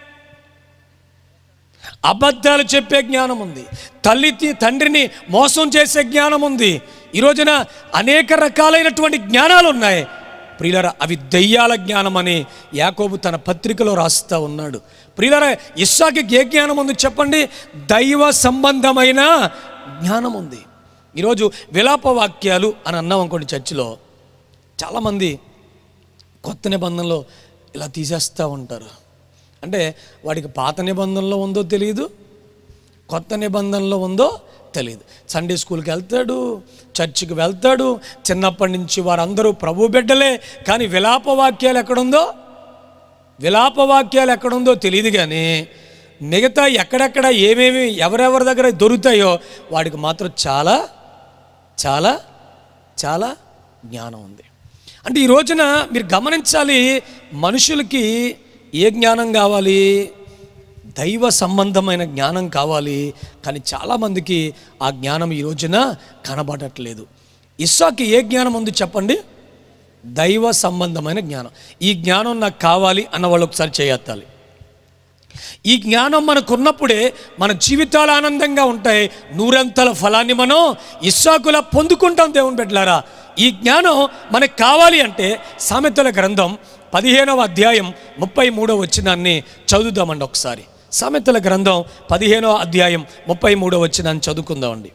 అబద్ధాలు చెప్పే జ్ఞానం ఉంది తల్లి తి- తండ్రిని మోసం చేసే జ్ఞానం ఉంది ఈ రోజున అనేక రకాలైనటువంటి జ్ఞానాలు ఉన్నాయి ప్రియులరా అవి దయ్యాల జ్ఞానం అని యాకోబు తన పత్రికలో రాస్తా ఉన్నాడు ప్రియులరా ఇస్సాకి ఏ జ్ఞానం ఉంది చెప్పండి దైవ సంబంధమైన జ్ఞానం ఉంది ఈరోజు విలాప వాక్యాలు అని అన్నాం అనుకోండి చర్చిలో చాలామంది కొత్త నిబంధనలో ఇలా తీసేస్తూ ఉంటారు అంటే వాడికి పాత నిబంధనలో ఉందో తెలియదు కొత్త నిబంధనలో ఉందో తెలియదు సండే స్కూల్కి వెళ్తాడు చర్చికి వెళ్తాడు చిన్నప్పటి నుంచి వారందరూ ప్రభు బిడ్డలే కానీ విలాప వాక్యాలు ఎక్కడుందో విలాప వాక్యాలు ఎక్కడుందో తెలియదు కానీ మిగతా ఎక్కడెక్కడ ఏమేమి ఎవరెవరి దగ్గర దొరుకుతాయో వాడికి మాత్రం చాలా చాలా చాలా జ్ఞానం ఉంది అంటే ఈ రోజున మీరు గమనించాలి మనుషులకి ఏ జ్ఞానం కావాలి దైవ సంబంధమైన జ్ఞానం కావాలి కానీ చాలామందికి ఆ జ్ఞానం ఈ రోజున కనబడట్లేదు ఇస్సాకి ఏ జ్ఞానం ఉంది చెప్పండి దైవ సంబంధమైన జ్ఞానం ఈ జ్ఞానం నాకు కావాలి అన్న వాళ్ళు ఒకసారి చేయెత్తాలి ఈ జ్ఞానం మనకున్నప్పుడే మన జీవితాలు ఆనందంగా ఉంటాయి నూరంతల ఫలాన్ని మనం ఇస్సాకులా పొందుకుంటాం దేవుని బిడ్డలారా ఈ జ్ఞానం మనకు కావాలి అంటే సామెతల గ్రంథం పదిహేనవ అధ్యాయం ముప్పై మూడవ వచ్చినాన్ని చదువుదామండి ఒకసారి సామెతల గ్రంథం పదిహేనవ అధ్యాయం ముప్పై మూడవ వచ్చినాన్ని చదువుకుందామండి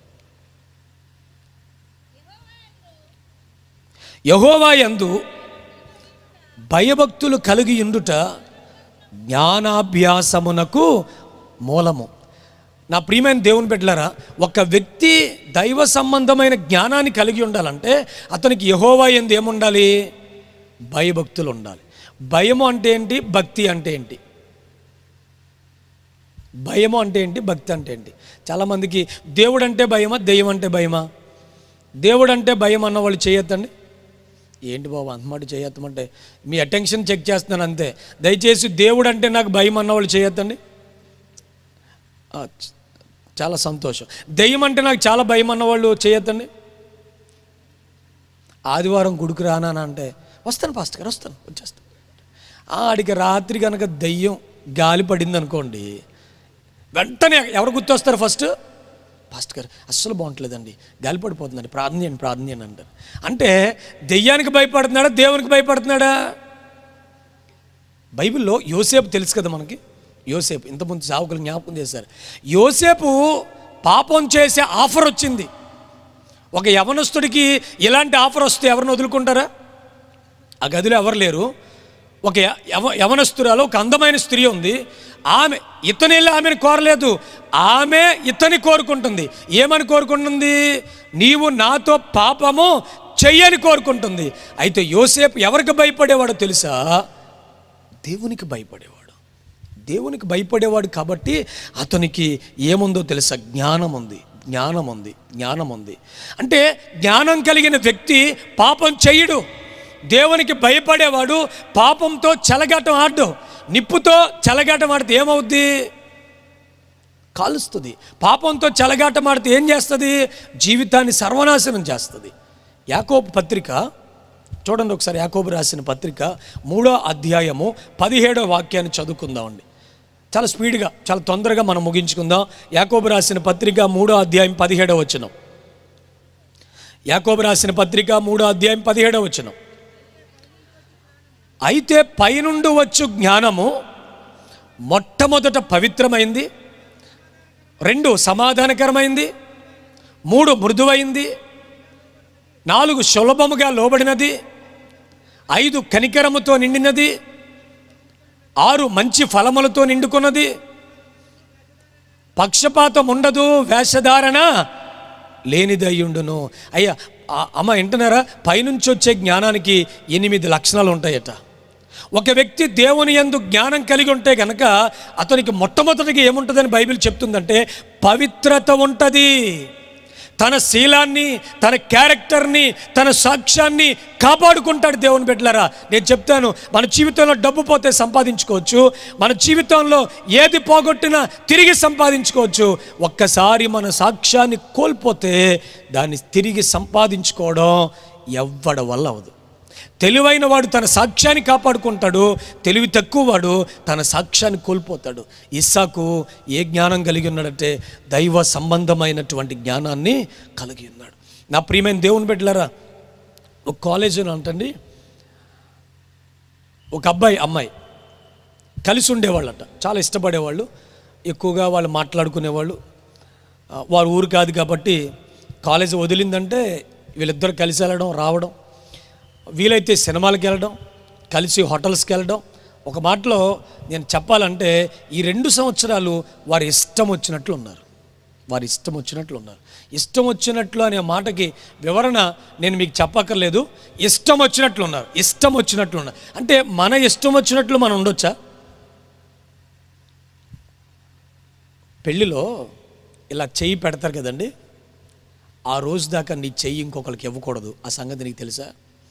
యహోవా యందు భయభక్తులు కలిగి ఉండుట జ్ఞానాభ్యాసమునకు మూలము నా ప్రియమైన దేవుని బిడ్డలారా ఒక వ్యక్తి దైవ సంబంధమైన జ్ఞానాన్ని కలిగి ఉండాలంటే అతనికి యహోవా ఎందు ఏముండాలి భయభక్తులు ఉండాలి భయము అంటే ఏంటి భక్తి అంటే ఏంటి భయము అంటే ఏంటి భక్తి అంటే ఏంటి చాలామందికి దేవుడు అంటే భయమా దెయ్యం అంటే భయమా దేవుడు అంటే భయం అన్న వాళ్ళు చేయొద్దండి ఏంటి బాబు అంతమాట చేయొత్తమంటే మీ అటెన్షన్ చెక్ చేస్తున్నాను అంతే దయచేసి దేవుడు అంటే నాకు భయం అన్న వాళ్ళు చేయొద్దండి ఆ, చ- చాలా సంతోషం దెయ్యం అంటే నాకు చాలా భయం అన్న వాళ్ళు చేయొద్దండి ఆదివారం గుడికి రానా అంటే వస్తాను పాస్టర్ గారు వస్తాను వచ్చేస్తాను ఆ, ఆడికి రాత్రి కనుక దెయ్యం గాలి పడింది అనుకోండి వెంటనే ఎవరు గుర్తొస్తారు ఫస్ట్ పాస్టర్ గారు అస్సలు బాగుంటలేదండి గాలి పడిపోతుందండి ప్రార్థన చేయండి ప్రార్థన చేయండి అంటారు అంటే దెయ్యానికి భయపడుతున్నాడా దేవునికి భయపడుతున్నాడా బైబిల్లో యోసేపు తెలుసు కదా మనకి యోసేపు ఇంతకుముందు సావుకులు జ్ఞాపకం చేశారు యోసేపు పాపం చేసే ఆఫర్ వచ్చింది ఒక యవనస్తుడికి ఇలాంటి ఆఫర్ వస్తే ఎవరిని వదులుకుంటారా ఆ గదిలో ఎవరు లేరు ఒక య- యవ యవనస్తురాలు ఒక అందమైన స్త్రీ ఉంది ఆమె ఇతని వెళ్ళి ఆమెను కోరలేదు ఆమె ఇతని కోరుకుంటుంది ఏమని కోరుకుంటుంది నీవు నాతో పాపము చెయ్యని కోరుకుంటుంది అయితే యోసేపు ఎవరికి భయపడేవాడో తెలుసా దేవునికి భయపడేవాడు దేవునికి భయపడేవాడు కాబట్టి అతనికి ఏముందో తెలుసా జ్ఞానం ఉంది జ్ఞానం ఉంది జ్ఞానం ఉంది అంటే జ్ఞానం కలిగిన వ్యక్తి పాపం చెయ్యడు దేవునికి భయపడేవాడు పాపంతో చెలగాటం ఆడు నిప్పుతో చెలగాటం ఆడితే ఏమవుద్ది కాలుస్తుంది పాపంతో చెలగాటం ఆడితే ఏం చేస్తుంది జీవితాన్ని సర్వనాశనం చేస్తుంది యాకోబు పత్రిక చూడండి ఒకసారి యాకోబు రాసిన పత్రిక మూడో అధ్యాయము పదిహేడో వాక్యాన్ని చదువుకుందామండి చాలా స్పీడ్గా చాలా తొందరగా మనం ముగించుకుందాం యాకోబు రాసిన పత్రిక మూడో అధ్యాయం పదిహేడో వచనం యాకోబు రాసిన పత్రిక మూడో అధ్యాయం పదిహేడో వచనం అయితే పైనుండి వచ్చు జ్ఞానము మొట్టమొదట పవిత్రమైంది రెండు సమాధానకరమైంది మూడు మృదువైంది నాలుగు సులభముగా లోబడినది ఐదు కనికరముతో నిండినది ఆరు మంచి ఫలములతో నిండుకున్నది పక్షపాతం ఉండదు వేషధారణ లేనిదయ్యుండును అయ్యా ఆ- అమ్మ వింటున్నారా పైనుంచి వచ్చే జ్ఞానానికి ఎనిమిది లక్షణాలు ఉంటాయట ఒక వ్యక్తి దేవుని యందు జ్ఞానం కలిగి ఉంటే గనక అతనికి మొట్టమొదటిగా ఏముంటుందని బైబిల్ చెప్తుందంటే పవిత్రత ఉంటుంది తన శీలాన్ని తన క్యారెక్టర్ని తన సాక్ష్యాన్ని కాపాడుకుంటాడు దేవుని బిడ్డలారా నేను చెప్తాను మన జీవితంలో డబ్బు పోతే సంపాదించుకోవచ్చు మన జీవితంలో ఏది పోగొట్టినా తిరిగి సంపాదించుకోవచ్చు ఒక్కసారి మన సాక్ష్యాన్ని కోల్పోతే దాన్ని తిరిగి సంపాదించుకోవడం ఎవ్వడ వల్ల అవదు తెలివైన వాడు తన సాక్ష్యాన్ని కాపాడుకుంటాడు తెలివి తక్కువ వాడు తన సాక్ష్యాన్ని కోల్పోతాడు ఇస్సాకు ఏ జ్ఞానం కలిగి ఉన్నాడంటే దైవ సంబంధమైనటువంటి జ్ఞానాన్ని కలిగి ఉన్నాడు నా ప్రియమైన దేవుని బిడ్డలారా ఒక కాలేజీలో అంటండి ఒక అబ్బాయి అమ్మాయి కలిసి ఉండేవాళ్ళట చాలా ఇష్టపడేవాళ్ళు ఎక్కువగా వాళ్ళు మాట్లాడుకునేవాళ్ళు ఆ, వారు ఊరు కాదు కాబట్టి కాలేజీ వదిలిందంటే వీళ్ళిద్దరు కలిసి వెళ్ళడం రావడం వీలైతే సినిమాలకు వెళ్ళడం కలిసి హోటల్స్కి వెళ్ళడం ఒక మాటలో నేను చెప్పాలంటే ఈ రెండు సంవత్సరాలు వారి ఇష్టం వచ్చినట్లు ఉన్నారు వారి ఇష్టం వచ్చినట్లు ఉన్నారు ఇష్టం వచ్చినట్లు అనే మాటకి వివరణ నేను మీకు చెప్పక్కర్లేదు ఇష్టం వచ్చినట్లు ఉన్నారు ఇష్టం వచ్చినట్లు ఉన్నారు అంటే మన ఇష్టం వచ్చినట్లు మనం ఉండొచ్చా పెళ్ళిలో ఇలా చెయ్యి పెడతారు కదండి ఆ రోజు దాకా నీ చెయ్యి ఇంకొకరికి ఇవ్వకూడదు ఆ సంగతి నీకు తెలుసా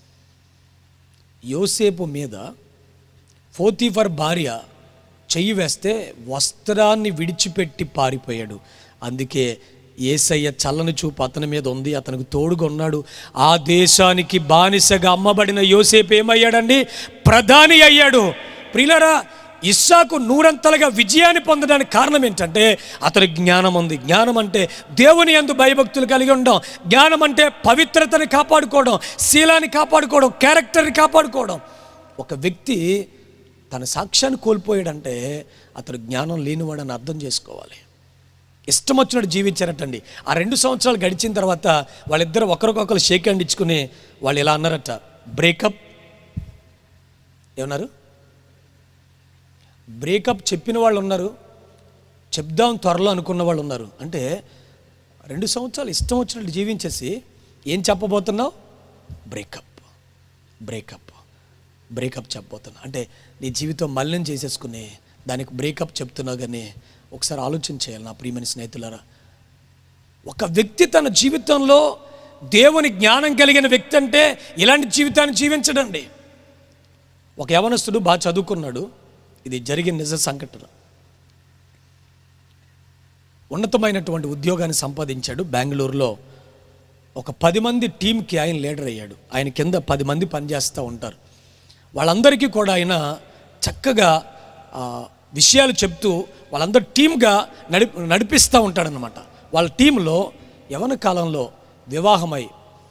యోసేపు మీద ఫోతీఫర్ భార్య చెయ్యి వేస్తే వస్త్రాన్ని విడిచిపెట్టి పారిపోయాడు అందుకే ఏసయ్య చల్లని చూపు అతని మీద ఉంది అతనికి తోడుగా ఉన్నాడు ఆ దేశానికి బానిసగా అమ్మబడిన యోసేపు ఏమయ్యాడండి ప్రధాని అయ్యాడు ప్రియులరా ఇస్సాకు నూరంతలుగా విజయాన్ని పొందడానికి కారణం ఏంటంటే అతని జ్ఞానం ఉంది జ్ఞానం అంటే దేవుని యందు భయభక్తులు కలిగి ఉండడం జ్ఞానం అంటే పవిత్రతని కాపాడుకోవడం శీలాన్ని కాపాడుకోవడం క్యారెక్టర్ని కాపాడుకోవడం ఒక వ్యక్తి తన సాక్ష్యాన్ని కోల్పోయాడంటే అతడు జ్ఞానం లేనివాడని అర్థం చేసుకోవాలి ఇష్టం వచ్చినట్టు జీవించారటండి ఆ రెండు సంవత్సరాలు గడిచిన తర్వాత వాళ్ళిద్దరు ఒకరికొకరు షేక్ హ్యాండ్ ఇచ్చుకుని వాళ్ళు ఇలా అన్నారట బ్రేకప్ ఏమన్నారు బ్రేకప్ చెప్పిన వాళ్ళు ఉన్నారు చెప్దాం త్వరలో అనుకున్న వాళ్ళు ఉన్నారు అంటే రెండు సంవత్సరాలు ఇష్టం వచ్చినట్టు జీవించేసి ఏం చెప్పబోతున్నావు బ్రేకప్ బ్రేకప్ బ్రేకప్ చెప్పబోతున్నా అంటే నీ జీవితం మలినం చేసేసుకుని దానికి బ్రేకప్ చెప్తున్నావు కానీ ఒకసారి ఆలోచన చేయాలి నా ప్రియమైన స్నేహితులారా ఒక వ్యక్తి తన జీవితంలో దేవుని జ్ఞానం కలిగిన వ్యక్తి అంటే ఇలాంటి జీవితాన్ని జీవించడండి ఒక యవనస్తుడు బాగా చదువుకున్నాడు ఇది జరిగిన నిజ సంఘటన ఉన్నతమైనటువంటి ఉద్యోగాన్ని సంపాదించాడు బెంగళూరులో ఒక పది మంది టీంకి ఆయన లీడర్ అయ్యాడు ఆయన కింద పది మంది పనిచేస్తూ ఉంటారు వాళ్ళందరికీ కూడా ఆయన చక్కగా ఆ, విషయాలు చెప్తూ వాళ్ళందరూ టీమ్గా నడి నడిపిస్తూ ఉంటాడనమాట వాళ్ళ టీంలో యవన కాలంలో వివాహమై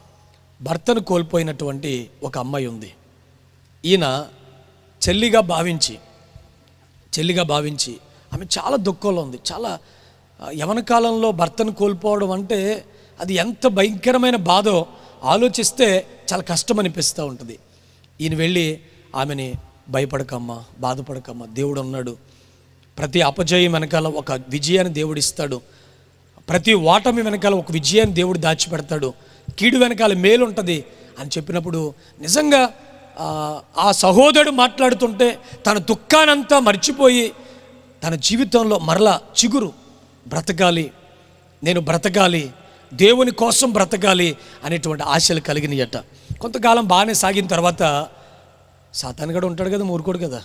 భర్తను కోల్పోయినటువంటి ఒక అమ్మాయి ఉంది ఈయన చెల్లిగా భావించి చెల్లిగా భావించి ఆమె చాలా దుఃఖంలో ఉంది చాలా ఆ, యవన కాలంలో భర్తను కోల్పోవడం అంటే అది ఎంత భయంకరమైన బాధో ఆలోచిస్తే చాలా కష్టం అనిపిస్తూ ఉంటుంది ఈయన వెళ్ళి ఆమెని భయపడకమ్మా బాధపడకమ్మా దేవుడు ఉన్నాడు ప్రతి అపజయం వెనకాల ఒక విజయాన్ని దేవుడు ఇస్తాడు ప్రతి ఓటమి వెనకాల ఒక విజయాన్ని దేవుడు దాచిపెడతాడు కీడు వెనకాల మేలు ఉంటుంది అని చెప్పినప్పుడు నిజంగా ఆ, ఆ సహోదరుడు మాట్లాడుతుంటే తన దుఃఖానంతా మర్చిపోయి తన జీవితంలో మరలా చిగురు బ్రతకాలి నేను బ్రతకాలి దేవుని కోసం బ్రతకాలి అనేటువంటి ఆశలు కలిగినాయట కొంతకాలం బాగానే సాగిన తర్వాత సాతాను కూడా ఉంటాడు కదా మూరుకోడు కదా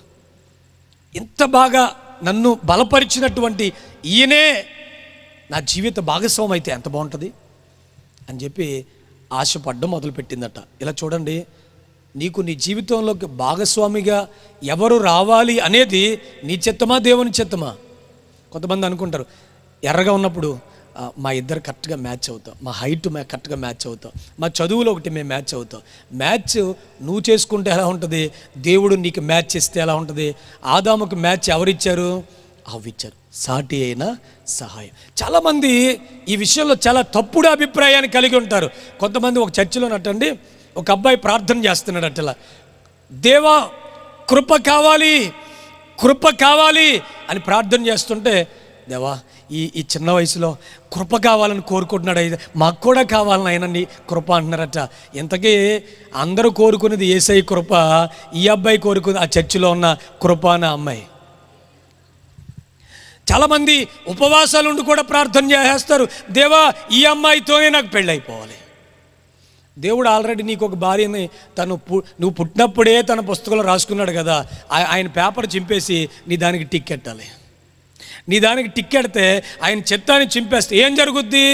ఇంత బాగా నన్ను బలపరిచినటువంటి ఈయనే నా జీవిత భాగస్వామి అయితే ఎంత బాగుంటుంది అని చెప్పి ఆశపడ్డం మొదలుపెట్టిందట ఇలా చూడండి నీకు నీ జీవితంలోకి భాగస్వామిగా ఎవరు రావాలి అనేది నీ చిత్తమా దేవుని చిత్తమా కొంతమంది అనుకుంటారు ఎర్రగా ఉన్నప్పుడు ఆ, మా ఇద్దరు కరెక్ట్గా మ్యాచ్ అవుతాం మా హైట్ మ్యా కరెక్ట్గా మ్యాచ్ అవుతాం మా చదువులో ఒకటి మేము మ్యాచ్ అవుతాం మ్యాచ్ నువ్వు చేసుకుంటే ఎలా ఉంటుంది దేవుడు నీకు మ్యాచ్ ఇస్తే ఎలా ఉంటుంది ఆదాముకు మ్యాచ్ ఎవరిచ్చారు అవ్విచ్చారు సాటి అయిన సహాయం చాలామంది ఈ విషయంలో చాలా తప్పుడు అభిప్రాయాన్ని కలిగి ఉంటారు కొంతమంది ఒక చర్చిలో నట్టండి ఒక అబ్బాయి ప్రార్థన చేస్తున్నాడు అట్లా దేవా కృప కావాలి కృప కావాలి అని ప్రార్థన చేస్తుంటే దేవా ఈ ఈ చిన్న వయసులో కృప కావాలని కోరుకుంటున్నాడు అయితే మాకు కూడా కావాలని ఆయన నీ కృప అంటున్నారట ఇంతకీ అందరూ కోరుకునేది ఏసై కృప ఈ అబ్బాయి కోరుకుని ఆ చర్చిలో ఉన్న కృప అన్న అమ్మాయి చాలామంది ఉపవాసాలు ఉండి కూడా ప్రార్థన చేసేస్తారు దేవా ఈ అమ్మాయితోనే నాకు పెళ్ళైపోవాలి దేవుడు ఆల్రెడీ నీకు ఒక భార్యని తను పు- నువ్వు పుట్టినప్పుడే తన పుస్తకంలో రాసుకున్నాడు కదా ఆ- ఆయన పేపర్ చింపేసి నీ దానికి టిక్ ఎట్టాలి నీ దానికి టిక్ ఎడితే ఆయన చిత్తాన్ని చింపేస్తే ఏం జరుగుద్ది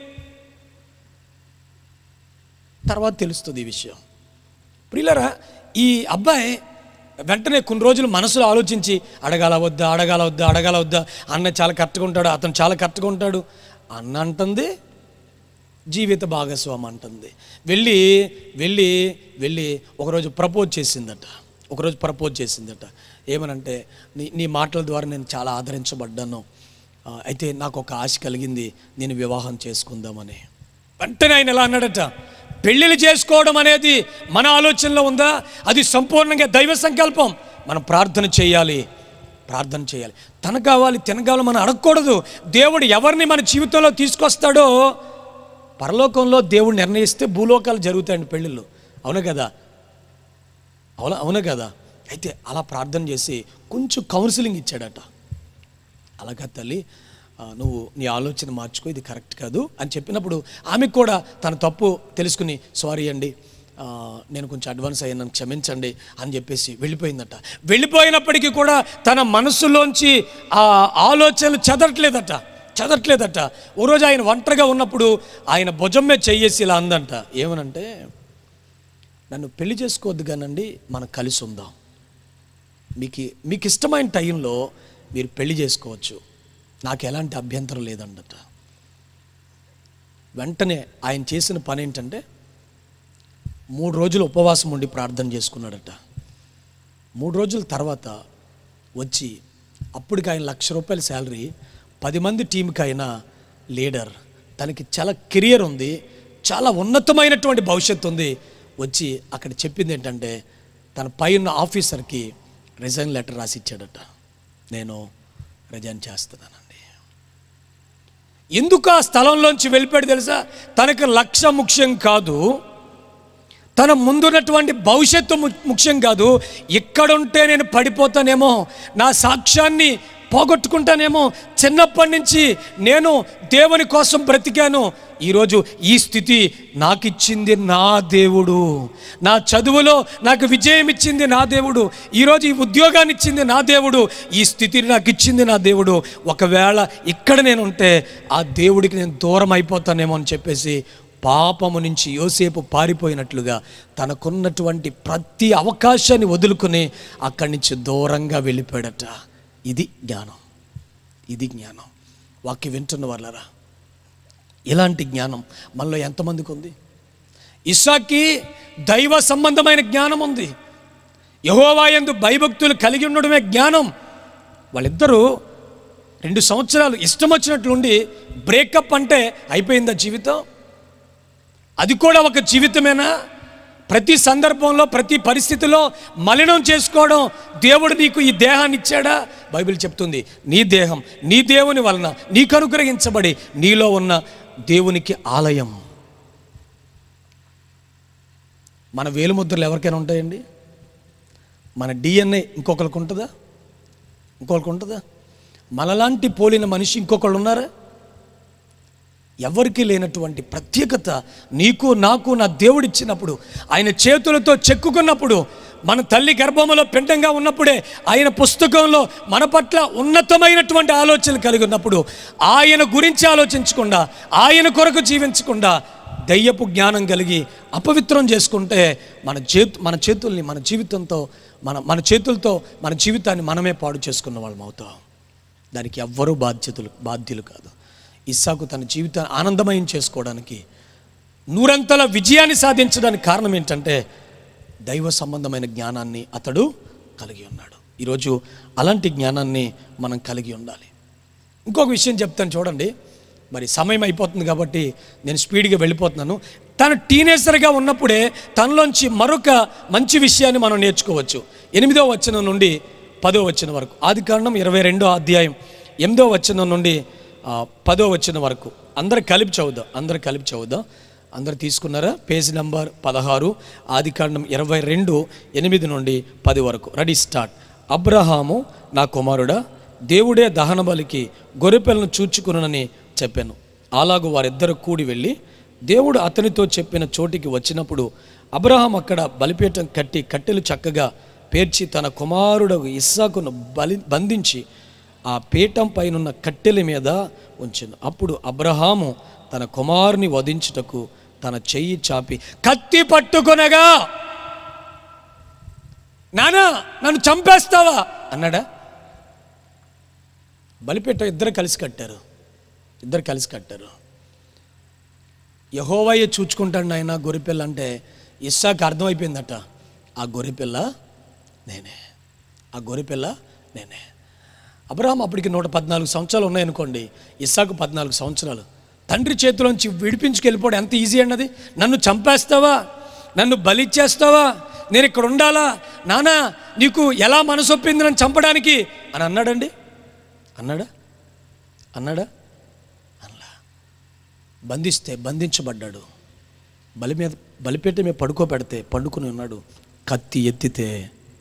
తర్వాత తెలుస్తుంది ఈ విషయం ప్రియులరా ఈ అబ్బాయి వెంటనే కొన్ని రోజులు మనసులో ఆలోచించి అడగాల వద్దా అడగాల వద్దా అడగాల వద్దా అన్న చాలా కరెక్ట్గా ఉంటాడు అతను చాలా కరెక్ట్గా ఉంటాడు అన్న అంటుంది జీవిత భాగస్వామి అంటుంది వెళ్ళి వెళ్ళి వెళ్ళి ఒకరోజు ప్రపోజ్ చేసిందట ఒకరోజు ప్రపోజ్ చేసిందట ఏమనంటే నీ నీ మాటల ద్వారా నేను చాలా ఆదరించబడ్డాను ఆ, అయితే నాకు ఒక ఆశ కలిగింది నేను వివాహం చేసుకుందామని వెంటనే ఆయన ఎలా అన్నాడట పెళ్ళిళ్ళు చేసుకోవడం అనేది మన ఆలోచనలో ఉందా అది సంపూర్ణంగా దైవ సంకల్పం మనం ప్రార్థన చేయాలి ప్రార్థన చేయాలి తన కావాలి తిన కావాలి మనం అడగకూడదు దేవుడు ఎవరిని మన జీవితంలో తీసుకొస్తాడో పరలోకంలో దేవుడు నిర్ణయిస్తే భూలోకాలు జరుగుతాయండి పెళ్ళిళ్ళు అవును కదా అవునా అవును కదా అయితే అలా ప్రార్థన చేసి కొంచెం కౌన్సిలింగ్ ఇచ్చాడట అలాగా తల్లి ఆ, నువ్వు నీ ఆలోచన మార్చుకో ఇది కరెక్ట్ కాదు అని చెప్పినప్పుడు ఆమెకు కూడా తన తప్పు తెలుసుకుని సారీ అండి ఆ, నేను కొంచెం అడ్వాన్స్ అయ్యాను నన్ను క్షమించండి అని చెప్పేసి వెళ్ళిపోయిందట వెళ్ళిపోయినప్పటికీ కూడా తన మనసులోంచి ఆ ఆలోచనలు చెదరట్లేదట చదవట్లేదట ఓ రోజు ఆయన ఒంటరిగా ఉన్నప్పుడు ఆయన భుజం మీద చెయ్యేసి ఇలా అందంట ఏమనంటే నన్ను పెళ్లి చేసుకోవద్దు కానండి మనం కలిసి ఉందాం మీకు మీకు ఇష్టమైన టైంలో మీరు పెళ్లి చేసుకోవచ్చు నాకు ఎలాంటి అభ్యంతరం లేదండట వెంటనే ఆయన చేసిన పని ఏంటంటే మూడు రోజులు ఉపవాసం ఉండి ప్రార్థన చేసుకున్నాడట మూడు రోజుల తర్వాత వచ్చి అప్పటికి ఆయన లక్ష రూపాయల శాలరీ పది మంది టీంకి ఆయన లీడర్ తనకి చాలా కెరియర్ ఉంది చాలా ఉన్నతమైనటువంటి భవిష్యత్తు ఉంది వచ్చి అక్కడ చెప్పింది ఏంటంటే తన పైన ఆఫీసర్కి రిజైన్ లెటర్ రాసి ఇచ్చాడట నేను రిజైన్ చేస్తున్నానండి ఎందుకు ఆ స్థలంలోంచి వెళ్ళిపోయాడు తెలుసా తనకు లక్ష్య ముఖ్యం కాదు తన ముందున్నటువంటి భవిష్యత్తు ము- ముఖ్యం కాదు ఇక్కడుంటే నేను పడిపోతానేమో నా సాక్ష్యాన్ని పోగొట్టుకుంటానేమో చిన్నప్పటి నుంచి నేను దేవుని కోసం బ్రతికాను ఈరోజు ఈ స్థితి నాకు ఇచ్చింది నా దేవుడు నా చదువులో నాకు విజయం ఇచ్చింది నా దేవుడు ఈరోజు ఈ ఉద్యోగాన్ని ఇచ్చింది నా దేవుడు ఈ స్థితిని నాకు ఇచ్చింది నా దేవుడు ఒకవేళ ఇక్కడ నేను ఉంటే ఆ దేవుడికి నేను దూరం అయిపోతానేమో అని చెప్పేసి పాపము నుంచి యోసేపు పారిపోయినట్లుగా తనకున్నటువంటి ప్రతి అవకాశాన్ని వదులుకుని అక్కడి నుంచి దూరంగా వెళ్ళిపోయాడట ఇది జ్ఞానం ఇది జ్ఞానం వాక్య వింటున్న వాళ్ళరా ఇలాంటి జ్ఞానం మనలో ఎంతమందికి ఉంది ఇస్సాకి దైవ సంబంధమైన జ్ఞానం ఉంది యహోవాయందు భయభక్తులు కలిగి ఉండడమే జ్ఞానం వాళ్ళిద్దరూ రెండు సంవత్సరాలు ఇష్టం వచ్చినట్లుండి బ్రేకప్ అంటే అయిపోయిందా జీవితం అది కూడా ఒక జీవితమేనా ప్రతి సందర్భంలో ప్రతి పరిస్థితిలో మలినం చేసుకోవడం దేవుడు నీకు ఈ దేహాన్ని ఇచ్చాడా బైబిల్ చెప్తుంది నీ దేహం నీ దేవుని వలన నీకు అనుగ్రహించబడి నీలో ఉన్న దేవునికి ఆలయం మన వేలుముద్రలు ఎవరికైనా ఉంటాయండి మన డిఎన్ఏ ఇంకొకరికి ఉంటుందా ఇంకొకరికి ఉంటుందా మనలాంటి పోలిన మనిషి ఇంకొకళ్ళు ఉన్నారా ఎవరికి లేనటువంటి ప్రత్యేకత నీకు నాకు నా దేవుడిచ్చినప్పుడు ఆయన చేతులతో చెక్కుకున్నప్పుడు మన తల్లి గర్భములో పిండంగా ఉన్నప్పుడే ఆయన పుస్తకంలో మన పట్ల ఉన్నతమైనటువంటి ఆలోచనలు కలిగి ఉన్నప్పుడు ఆయన గురించి ఆలోచించకుండా ఆయన కొరకు జీవించకుండా దయ్యపు జ్ఞానం కలిగి అపవిత్రం చేసుకుంటే మన చేతు మన చేతుల్ని మన జీవితంతో మన మన చేతులతో మన జీవితాన్ని మనమే పాడు చేసుకున్న వాళ్ళం అవుతాం దానికి ఎవ్వరూ బాధ్యతలు బాధ్యులు కాదు ఇస్సాకు తన జీవితాన్ని ఆనందమయం చేసుకోవడానికి నూరంతల విజయాన్ని సాధించడానికి కారణం ఏంటంటే దైవ సంబంధమైన జ్ఞానాన్ని అతడు కలిగి ఉన్నాడు ఈరోజు అలాంటి జ్ఞానాన్ని మనం కలిగి ఉండాలి ఇంకొక విషయం చెప్తాను చూడండి మరి సమయం అయిపోతుంది కాబట్టి నేను స్పీడ్గా వెళ్ళిపోతున్నాను తను టీనేజర్గా ఉన్నప్పుడే తనలోంచి మరొక మంచి విషయాన్ని మనం నేర్చుకోవచ్చు ఎనిమిదో వచనం నుండి పదో వచనం వరకు ఆది కారణం ఇరవై రెండో అధ్యాయం ఎనిమిదో వచనం నుండి ఆ, పదో వచనం వరకు అందరు కలిపి చదువుదాం అందరు కలిపి చదువుదాం అందరు తీసుకున్నారా పేజ్ నంబర్ పదహారు ఆది కాండం ఇరవై రెండు ఎనిమిది నుండి పది వరకు రెడీ స్టార్ట్ అబ్రహాము నా కుమారుడా దేవుడే దహన బలికి గొర్రెపిల్లను చూచుకునని చెప్పాను అలాగూ వారిద్దరు కూడి వెళ్ళి దేవుడు అతనితో చెప్పిన చోటికి వచ్చినప్పుడు అబ్రహాం అక్కడ బలిపీఠం కట్టి కట్టెలు చక్కగా పేర్చి తన కుమారుడు ఇస్సాకును బలి బంధించి ఆ పీఠం పైనున్న కట్టెల మీద ఉంచింది అప్పుడు అబ్రహాము తన కుమారుని వధించుటకు తన చెయ్యి చాపి కత్తి పట్టుకొనగా నానా నన్ను చంపేస్తావా అన్నాడా బలిపేట ఇద్దరు కలిసి కట్టారు ఇద్దరు కలిసి కట్టారు యహోవయ్య చూచుకుంటాడు నాయన గొర్రెపిల్ల అంటే ఇస్సాకు అర్థమైపోయిందట ఆ గొర్రెపిల్ల నేనే ఆ గొర్రెపిల్ల నేనే అబ్రహాం అప్పటికి నూట పద్నాలుగు సంవత్సరాలు ఉన్నాయనుకోండి ఇస్సాకు పద్నాలుగు సంవత్సరాలు తండ్రి చేతిలోంచి విడిపించుకెళ్ళిపోవడం ఎంత ఈజీ అన్నది నన్ను చంపేస్తావా నన్ను బలిచ్చేస్తావా నేను ఇక్కడ ఉండాలా నానా నీకు ఎలా మనసొప్పింది నన్ను చంపడానికి అని అన్నాడండి అన్నాడా అన్నాడా అన్నా బంధిస్తే బంధించబడ్డాడు బలి మీద బలిపేట మీద పడుకోబెడితే పండుకుని ఉన్నాడు కత్తి ఎత్తితే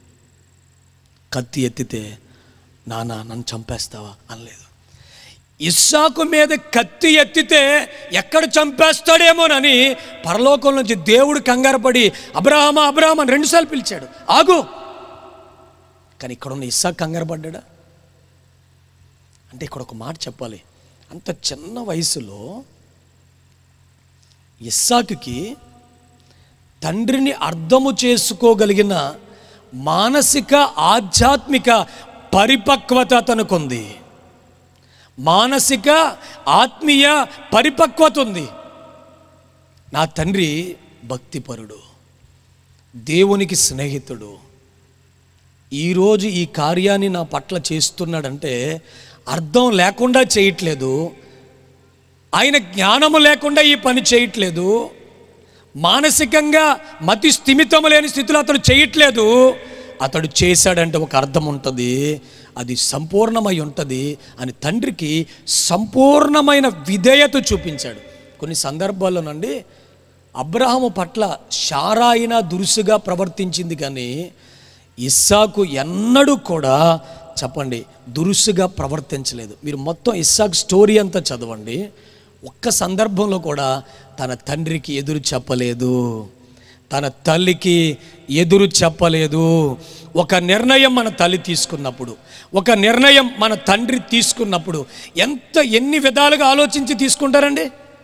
కత్తి ఎత్తితే నానా నన్ను చంపేస్తావా అనలేదు ఇస్సాకు మీద కత్తి ఎత్తితే ఎక్కడ చంపేస్తాడేమోనని పరలోకం నుంచి దేవుడు కంగారపడి అబ్రహామా అబ్రహాం అని రెండుసార్లు పిలిచాడు ఆగు కానీ ఇక్కడ ఉన్న ఇస్సాకు కంగారు పడ్డా అంటే ఇక్కడ ఒక మాట చెప్పాలి అంత చిన్న వయసులో ఇస్సాకుకి తండ్రిని అర్థము చేసుకోగలిగిన మానసిక ఆధ్యాత్మిక పరిపక్వత తనకుంది మానసిక ఆత్మీయ పరిపక్వత ఉంది నా తండ్రి భక్తిపరుడు దేవునికి స్నేహితుడు ఈరోజు ఈ కార్యాన్ని నా పట్ల చేస్తున్నాడంటే అర్థం లేకుండా చేయట్లేదు ఆయన జ్ఞానము లేకుండా ఈ పని చేయట్లేదు మానసికంగా మతి స్థిమితము లేని స్థితిలో అతడు చేయట్లేదు అతడు చేశాడంటే ఒక అర్థం ఉంటుంది అది సంపూర్ణమై ఉంటుంది అని తండ్రికి సంపూర్ణమైన విధేయత చూపించాడు కొన్ని సందర్భాల్లోనండి అబ్రహాము పట్ల షారాయిన దురుసుగా ప్రవర్తించింది కానీ ఇస్సాకు ఎన్నడూ కూడా చెప్పండి దురుసుగా ప్రవర్తించలేదు మీరు మొత్తం ఇస్సాకు స్టోరీ అంతా చదవండి ఒక్క సందర్భంలో కూడా తన తండ్రికి ఎదురు చెప్పలేదు తన తల్లికి ఎదురు చెప్పలేదు ఒక నిర్ణయం మన తల్లి తీసుకున్నప్పుడు ఒక నిర్ణయం మన తండ్రి తీసుకున్నప్పుడు ఎంత ఎన్ని విధాలుగా ఆలోచించి తీసుకుంటారండి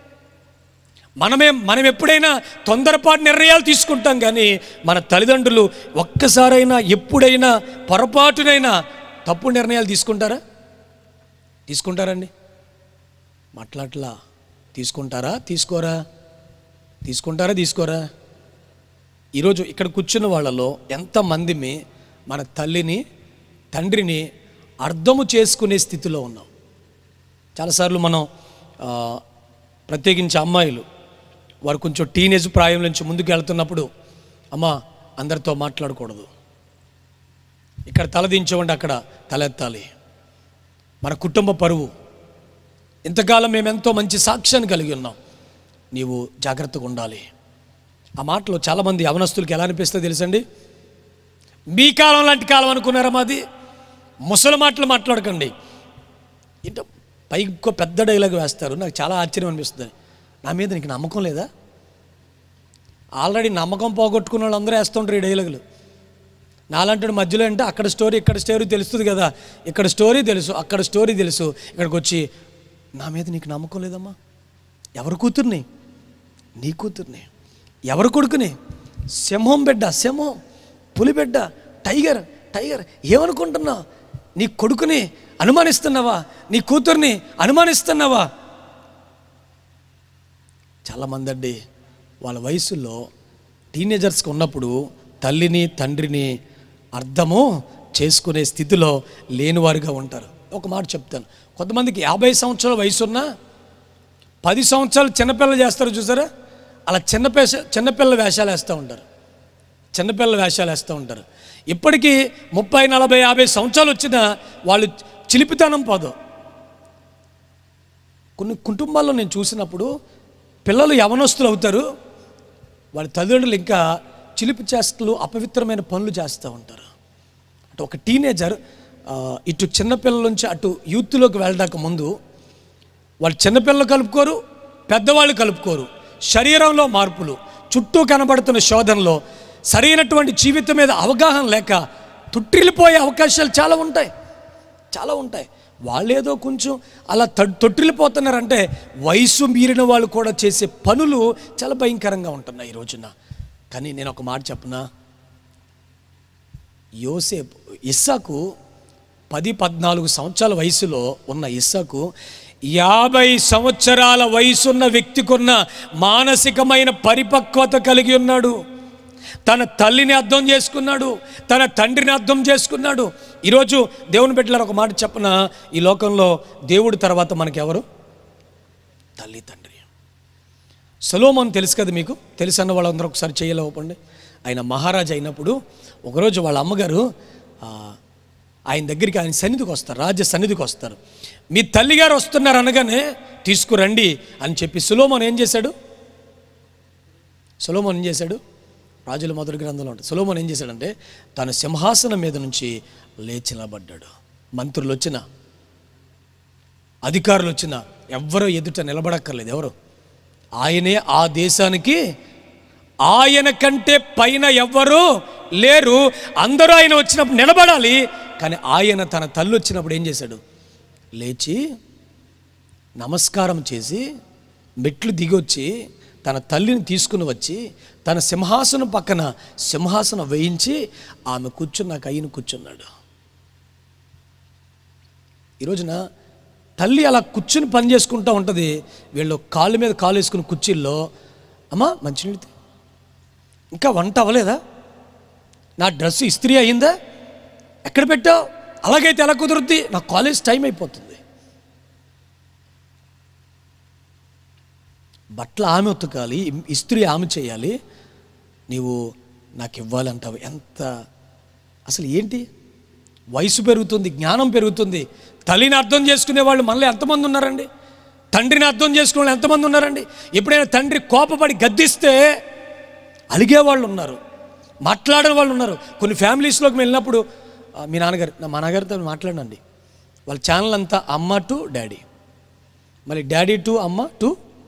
మనమే మనం ఎప్పుడైనా తొందరపాటు నిర్ణయాలు తీసుకుంటాం కానీ మన తల్లిదండ్రులు ఒక్కసారైనా ఎప్పుడైనా పొరపాటునైనా తప్పు నిర్ణయాలు తీసుకుంటారా తీసుకుంటారండి మాట్లాడలా తీసుకుంటారా తీసుకోరా తీసుకుంటారా తీసుకోరా ఈరోజు ఇక్కడ కూర్చున్న వాళ్ళలో ఎంతమందిమి మన తల్లిని తండ్రిని అర్థము చేసుకునే స్థితిలో ఉన్నాం చాలాసార్లు మనం ఆ, ప్రత్యేకించి అమ్మాయిలు వారు కొంచెం టీనేజ్ ప్రాయం నుంచి ముందుకు వెళ్తున్నప్పుడు అమ్మ అందరితో మాట్లాడకూడదు ఇక్కడ తలదించమంటే అక్కడ తలెత్తాలి మన కుటుంబ పరువు ఇంతకాలం మేము ఎంతో మంచి సాక్ష్యాన్ని కలిగి ఉన్నాం నీవు జాగ్రత్తగా ఉండాలి ఆ మాటలో చాలామంది యవనస్తులకి ఎలా అనిపిస్తుందో తెలుసండి మీ కాలం లాంటి కాలం అనుకున్నారా మాది ముసలి మాటలు మాట్లాడకండి ఇంట పైకి ఇంకో పెద్ద డైలాగ్ వేస్తారు నాకు చాలా ఆశ్చర్యం అనిపిస్తుంది నా మీద నీకు నమ్మకం లేదా ఆల్రెడీ నమ్మకం పోగొట్టుకున్న వాళ్ళు అందరూ వేస్తుంటారు ఈ డైలాగులు నాలాంటి మధ్యలో అంటే అక్కడ స్టోరీ ఇక్కడ స్టోరీ తెలుస్తుంది కదా ఇక్కడ స్టోరీ తెలుసు అక్కడ స్టోరీ తెలుసు ఇక్కడికి వచ్చి నా మీద నీకు నమ్మకం లేదమ్మా ఎవరి కూతుర్ని నీ కూతుర్ని ఎవరి కొడుకుని సింహం బిడ్డ సింహం పులి బిడ్డ టైగర్ టైగర్ ఏమనుకుంటున్నావు నీ కొడుకుని అనుమానిస్తున్నావా నీ కూతుర్ని అనుమానిస్తున్నావా చాలామంది అండి వాళ్ళ వయసులో టీనేజర్స్కి ఉన్నప్పుడు తల్లిని తండ్రిని అర్థము చేసుకునే స్థితిలో లేనివారుగా ఉంటారు ఒక మాట చెప్తాను కొంతమందికి యాభై సంవత్సరాల వయసు ఉన్నా పది సంవత్సరాలు చిన్నపిల్లలు చేస్తారు చూసారా అలా చిన్న పేస చిన్నపిల్లల వేషాలు వేస్తూ ఉంటారు చిన్నపిల్లల వేషాలు వేస్తూ ఉంటారు ఇప్పటికీ ముప్పై నలభై యాభై సంవత్సరాలు వచ్చినా వాళ్ళు చిలిపితనం పోదు కొన్ని కుటుంబాల్లో నేను చూసినప్పుడు పిల్లలు యవనస్తులు అవుతారు వాళ్ళ తల్లిదండ్రులు ఇంకా చిలిపి చేష్టలు అపవిత్రమైన పనులు చేస్తూ ఉంటారు అంటే ఒక టీనేజర్ ఆ, ఇటు చిన్నపిల్లల నుంచి అటు యూత్లోకి వెళ్ళడానికి ముందు వాళ్ళు చిన్నపిల్లలు కలుపుకోరు పెద్దవాళ్ళు కలుపుకోరు శరీరంలో మార్పులు చుట్టూ కనబడుతున్న శోధనలో సరైనటువంటి జీవితం మీద అవగాహన లేక తుట్టిల్లిపోయే అవకాశాలు చాలా ఉంటాయి చాలా ఉంటాయి వాళ్ళేదో కొంచెం అలా త- తొట్టిల్లిపోతున్నారంటే వయసు మీరిన వాళ్ళు కూడా చేసే పనులు చాలా భయంకరంగా ఉంటున్నాయి ఈ రోజున కానీ నేను ఒక మాట చెప్పనా యోసేపు ఇస్సాకు పది పద్నాలుగు సంవత్సరాల వయసులో ఉన్న ఇస్సాకు యాభై సంవత్సరాల వయసున్న వ్యక్తికున్న మానసికమైన పరిపక్వత కలిగి ఉన్నాడు తన తల్లిని అర్థం చేసుకున్నాడు తన తండ్రిని అర్థం చేసుకున్నాడు ఈరోజు దేవుని బిడ్డలారు ఒక మాట చెప్పన ఈ లోకంలో దేవుడి తర్వాత మనకెవరు తల్లి తండ్రి సొలోమోన్ తెలుసు కదా మీకు తెలుసు అన్న వాళ్ళందరూ ఒకసారి చేయలేకపోండి ఆయన మహారాజు అయినప్పుడు ఒకరోజు వాళ్ళ అమ్మగారు ఆ, ఆయన దగ్గరికి ఆయన సన్నిధికి వస్తారు రాజ సన్నిధికి వస్తారు మీ తల్లిగారు వస్తున్నారు అనగానే తీసుకురండి అని చెప్పి సులోమోన్ ఏం చేశాడు సులోమోన్ ఏం చేశాడు రాజుల మొదటి గ్రంథంలో ఉంటుంది సులోమోన్ ఏం చేశాడంటే తన సింహాసనం మీద నుంచి లేచి నిలబడ్డాడు మంత్రులు వచ్చిన అధికారులు వచ్చిన ఎవ్వరూ ఎదుట నిలబడక్కర్లేదు ఎవరు ఆయనే ఆ దేశానికి ఆయన కంటే పైన ఎవ్వరూ లేరు అందరూ ఆయన వచ్చినప్పుడు నిలబడాలి కానీ ఆయన తన తల్లి వచ్చినప్పుడు ఏం చేశాడు లేచి నమస్కారం చేసి మెట్లు దిగొచ్చి తన తల్లిని తీసుకుని వచ్చి తన సింహాసనం పక్కన సింహాసనం వేయించి ఆమె కూర్చున్నాక ఆయన కూర్చున్నాడు ఈ రోజున తల్లి అలా కూర్చుని పని చేసుకుంటూ ఉంటుంది వీళ్ళు కాళ్ళ మీద కాలు వేసుకుని కుర్చీల్లో అమ్మా మంచినీళ్ళు తీ. ఇంకా వంట అవ్వలేదా నా డ్రెస్ ఇస్త్రీ అయిందా ఎక్కడ పెట్టావు అలాగైతే ఎలా కుదురుద్ది నా కాలేజ్ టైం అయిపోతుంది బట్టలు ఆమె ఉతకాలి ఇస్త్రీ ఆమె చేయాలి నీవు నాకు ఇవ్వాలంటావు ఎంత అసలు ఏంటి వయసు పెరుగుతుంది జ్ఞానం పెరుగుతుంది తల్లిని అర్థం చేసుకునే వాళ్ళు మనలో ఎంతమంది ఉన్నారండి తండ్రిని అర్థం చేసుకునే వాళ్ళు ఎంతమంది ఉన్నారండి ఎప్పుడైనా తండ్రి కోపపడి గద్దిస్తే అలిగే వాళ్ళు ఉన్నారు మాట్లాడని వాళ్ళు ఉన్నారు కొన్ని ఫ్యామిలీస్లోకి వెళ్ళినప్పుడు "ఆ, మీ నాన్నగారు నా మా నాన్నగారితో మాట్లాడండి వాళ్ళ ఛానల్ అంతా అమ్మ టు డాడీ మళ్ళీ డాడీ టు అమ్మ టు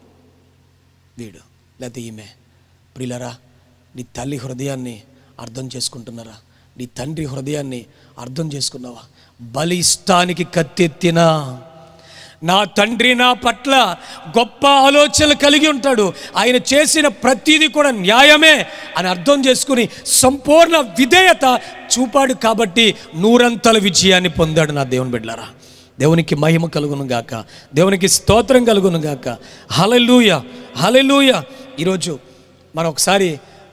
వీడు లేకపోతే ఈమె ప్రియులరా నీ తల్లి హృదయాన్ని అర్థం చేసుకుంటున్నారా నీ తండ్రి హృదయాన్ని అర్థం చేసుకున్నావా బలిష్టానికి కత్తెత్తిన నా తండ్రి నా పట్ల గొప్ప ఆలోచనలు కలిగి ఉంటాడు ఆయన చేసిన ప్రతిదీ కూడా న్యాయమే అని అర్థం చేసుకుని సంపూర్ణ విధేయత చూపాడు కాబట్టి నూరంతల విజయాన్ని పొందాడు నా దేవుని బిడ్డలారా దేవునికి మహిమ కలుగును గాక దేవునికి స్తోత్రం కలుగును గాక హలెలూయ హలెలూయ ఈరోజు మనం ఒకసారి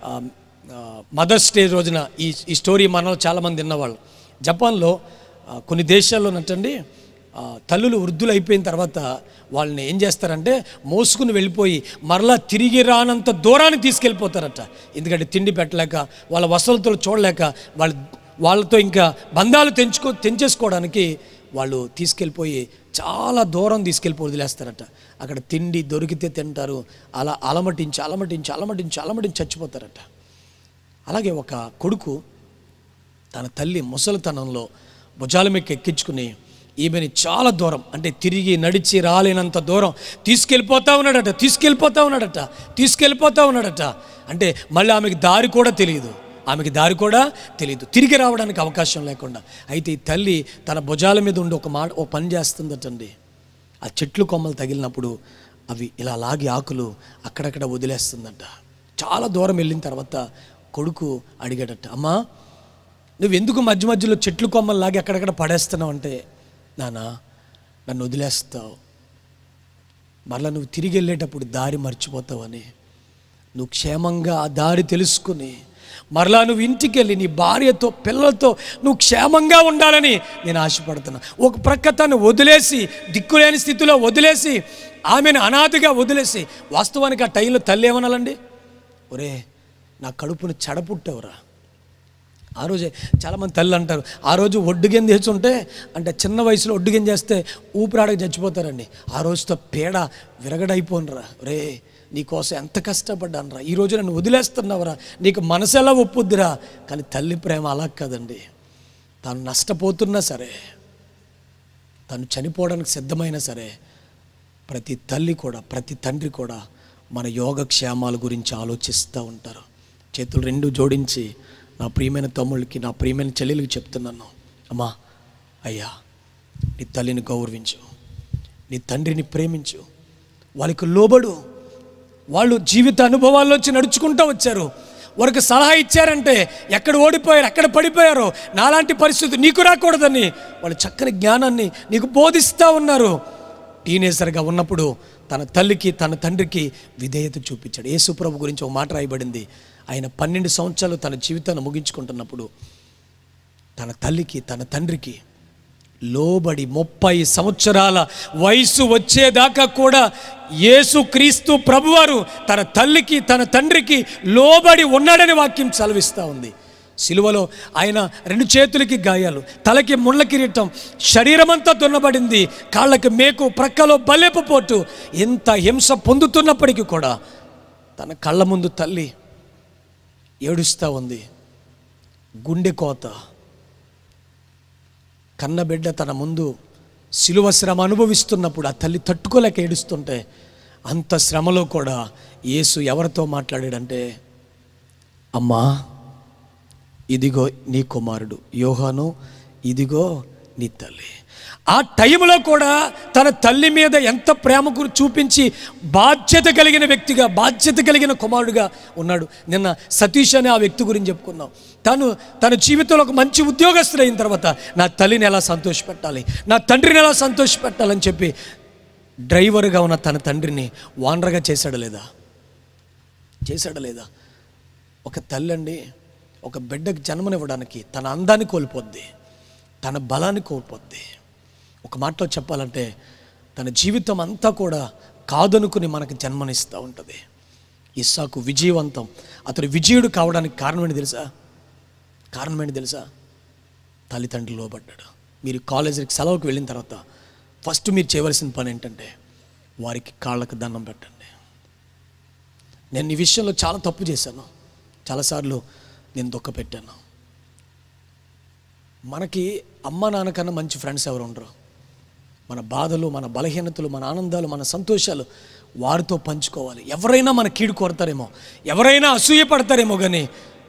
మదర్స్ డే రోజున ఈ ఈ స్టోరీ మనలో చాలామంది విన్నవాళ్ళు జపాన్లో ఆ, కొన్ని దేశాల్లో నట్టండి ఆ, తల్లులు వృద్ధులు అయిపోయిన తర్వాత వాళ్ళని ఏం చేస్తారంటే మోసుకుని వెళ్ళిపోయి మరలా తిరిగి రానంత దూరాన్ని తీసుకెళ్ళిపోతారట ఎందుకంటే తిండి పెట్టలేక వాళ్ళ వసతులు చూడలేక వాళ్ళ వాళ్ళతో ఇంకా బంధాలు తెంచుకో తెంచేసుకోవడానికి వాళ్ళు తీసుకెళ్ళిపోయి చాలా దూరం తీసుకెళ్ళిపోయి వదిలేస్తారట అక్కడ తిండి దొరికితే తింటారు అలా అలమటించి అలమటించి అలమటించి అలమటించి చచ్చిపోతారట అలాగే ఒక కొడుకు తన తల్లి ముసలితనంలో భుజాల మీద ఎక్కించుకుని ఈమెని చాలా దూరం అంటే తిరిగి నడిచి రాలేనంత దూరం తీసుకెళ్ళిపోతా ఉన్నాడట తీసుకెళ్ళిపోతా ఉన్నాడట తీసుకెళ్ళిపోతా ఉన్నాడట అంటే మళ్ళీ ఆమెకి దారి కూడా తెలియదు ఆమెకి దారి కూడా తెలియదు తిరిగి రావడానికి అవకాశం లేకుండా అయితే ఈ తల్లి తన భుజాల మీద ఉండి ఒక మాట ఓ పని చేస్తుందటండి ఆ చెట్లు కొమ్మలు తగిలినప్పుడు అవి ఇలా లాగి ఆకులు అక్కడక్కడ వదిలేస్తుందంట చాలా దూరం వెళ్ళిన తర్వాత కొడుకు అడిగాడట అమ్మా నువ్వు ఎందుకు మధ్య మధ్యలో చెట్లు కొమ్మలు లాగి అక్కడక్కడ పడేస్తున్నావు అంటే నానా నన్ను వదిలేస్తావు మరలా నువ్వు తిరిగి వెళ్ళేటప్పుడు దారి మర్చిపోతావని నువ్వు క్షేమంగా ఆ దారి తెలుసుకుని మరలా నువ్వు ఇంటికి వెళ్ళి నీ భార్యతో పిల్లలతో నువ్వు క్షేమంగా ఉండాలని నేను ఆశపడుతున్నా ఒక ప్రక్క తను వదిలేసి దిక్కులేని స్థితిలో వదిలేసి ఆమెను అనాథగా వదిలేసి వాస్తవానికి ఆ టైంలో తల్లి ఏమనాలండి ఒరే నా కడుపును చెడపుట్టవురా ఆ రోజే చాలామంది తల్లి అంటారు ఆ రోజు ఒడ్డుగేం తెచ్చుంటే అంటే చిన్న వయసులో ఒడ్డుగేం చేస్తే ఊపిరాడక చచ్చిపోతారండి ఆ రోజుతో పేడ విరగడైపోనరా రే నీకోసం ఎంత కష్టపడ్డానురా ఈ రోజు నన్ను వదిలేస్తున్నావురా నీకు మనసు ఎలా ఒప్పుద్దిరా కానీ తల్లి ప్రేమ అలా కాదండి తాను నష్టపోతున్నా సరే తను చనిపోవడానికి సిద్ధమైనా సరే ప్రతి తల్లి కూడా ప్రతి తండ్రి కూడా మన యోగక్షేమాల గురించి ఆలోచిస్తూ ఉంటారు చేతులు రెండు జోడించి నా ప్రియమైన తమ్ముళ్ళకి నా ప్రియమైన చెల్లెలకి చెప్తున్నాను అమ్మా అయ్యా నీ తల్లిని గౌరవించు నీ తండ్రిని ప్రేమించు వాళ్ళకి లోబడు వాళ్ళు జీవిత అనుభవాల్లోంచి నడుచుకుంటూ వచ్చారు వారికి సలహా ఇచ్చారంటే ఎక్కడ ఓడిపోయారు ఎక్కడ పడిపోయారో నాలాంటి పరిస్థితి నీకు రాకూడదని వాళ్ళు చక్కని జ్ఞానాన్ని నీకు బోధిస్తూ ఉన్నారు టీనేజర్గా ఉన్నప్పుడు తన తల్లికి తన తండ్రికి విధేయత చూపించాడు యేసుప్రభు గురించి ఒక మాట రాయబడింది ఆయన పన్నెండు సంవత్సరాలు తన జీవితాన్ని ముగించుకుంటున్నప్పుడు తన తల్లికి తన తండ్రికి లోబడి ముప్పై సంవత్సరాల వయసు వచ్చేదాకా కూడా యేసు క్రీస్తు ప్రభువారు తన తల్లికి తన తండ్రికి లోబడి ఉన్నాడని వాక్యం చలవిస్తూ ఉంది సిలువలో ఆయన రెండు చేతులకి గాయాలు తలకి ముళ్ళ కిరీటం శరీరమంతా దున్నబడింది కాళ్ళకి మేకు ప్రక్కలో బల్లెపు పోటు ఎంత హింస పొందుతున్నప్పటికీ కూడా తన కళ్ళ ముందు తల్లి ఏడుస్తూ ఉంది గుండె కోత కన్నబిడ్డ తన ముందు శిలువ శ్రమ అనుభవిస్తున్నప్పుడు ఆ తల్లి తట్టుకోలేక ఏడుస్తుంటే అంత శ్రమలో కూడా యేసు ఎవరితో మాట్లాడాడంటే అమ్మా ఇదిగో నీ కుమారుడు యోహాను ఇదిగో నీ తల్లి ఆ టైంలో కూడా తన తల్లి మీద ఎంత ప్రేమ గురి చూపించి బాధ్యత కలిగిన వ్యక్తిగా బాధ్యత కలిగిన కుమారుడుగా ఉన్నాడు నిన్న సతీష్ అనే ఆ వ్యక్తి గురించి చెప్పుకున్నాం తను తన జీవితంలో ఒక మంచి ఉద్యోగస్తుడు అయిన తర్వాత నా తల్లిని ఎలా సంతోషపెట్టాలి నా తండ్రిని ఎలా సంతోషపెట్టాలని చెప్పి డ్రైవర్గా ఉన్న తన తండ్రిని వానరగా చేశాడా లేదా చేశాడా లేదా ఒక తల్లి అండి ఒక బిడ్డకు జన్మనివ్వడానికి తన అందాన్ని కోల్పోద్ది తన బలాన్ని కోల్పోద్ది ఒక మాటలో చెప్పాలంటే తన జీవితం అంతా కూడా కాదనుకుని మనకు జన్మనిస్తూ ఉంటుంది ఇస్సాకు విజయవంతం అతడు విజయుడు కావడానికి కారణం ఏంటి తెలుసా కారణం ఏంటి తెలుసా తల్లిదండ్రులు లోబడ్డాడు మీరు కాలేజీకి సెలవుకి వెళ్ళిన తర్వాత ఫస్ట్ మీరు చేయవలసిన పని ఏంటంటే వారికి కాళ్ళకు దండం పెట్టండి నేను ఈ విషయంలో చాలా తప్పు చేశాను చాలాసార్లు నేను దుఃఖ పెట్టాను మనకి అమ్మ నాన్నకన్నా మంచి ఫ్రెండ్స్ ఎవరు ఉండరు మన బాధలు మన బలహీనతలు మన ఆనందాలు మన సంతోషాలు వారితో పంచుకోవాలి ఎవరైనా మన కీడు కొడతారేమో ఎవరైనా అసూయ పడతారేమో కానీ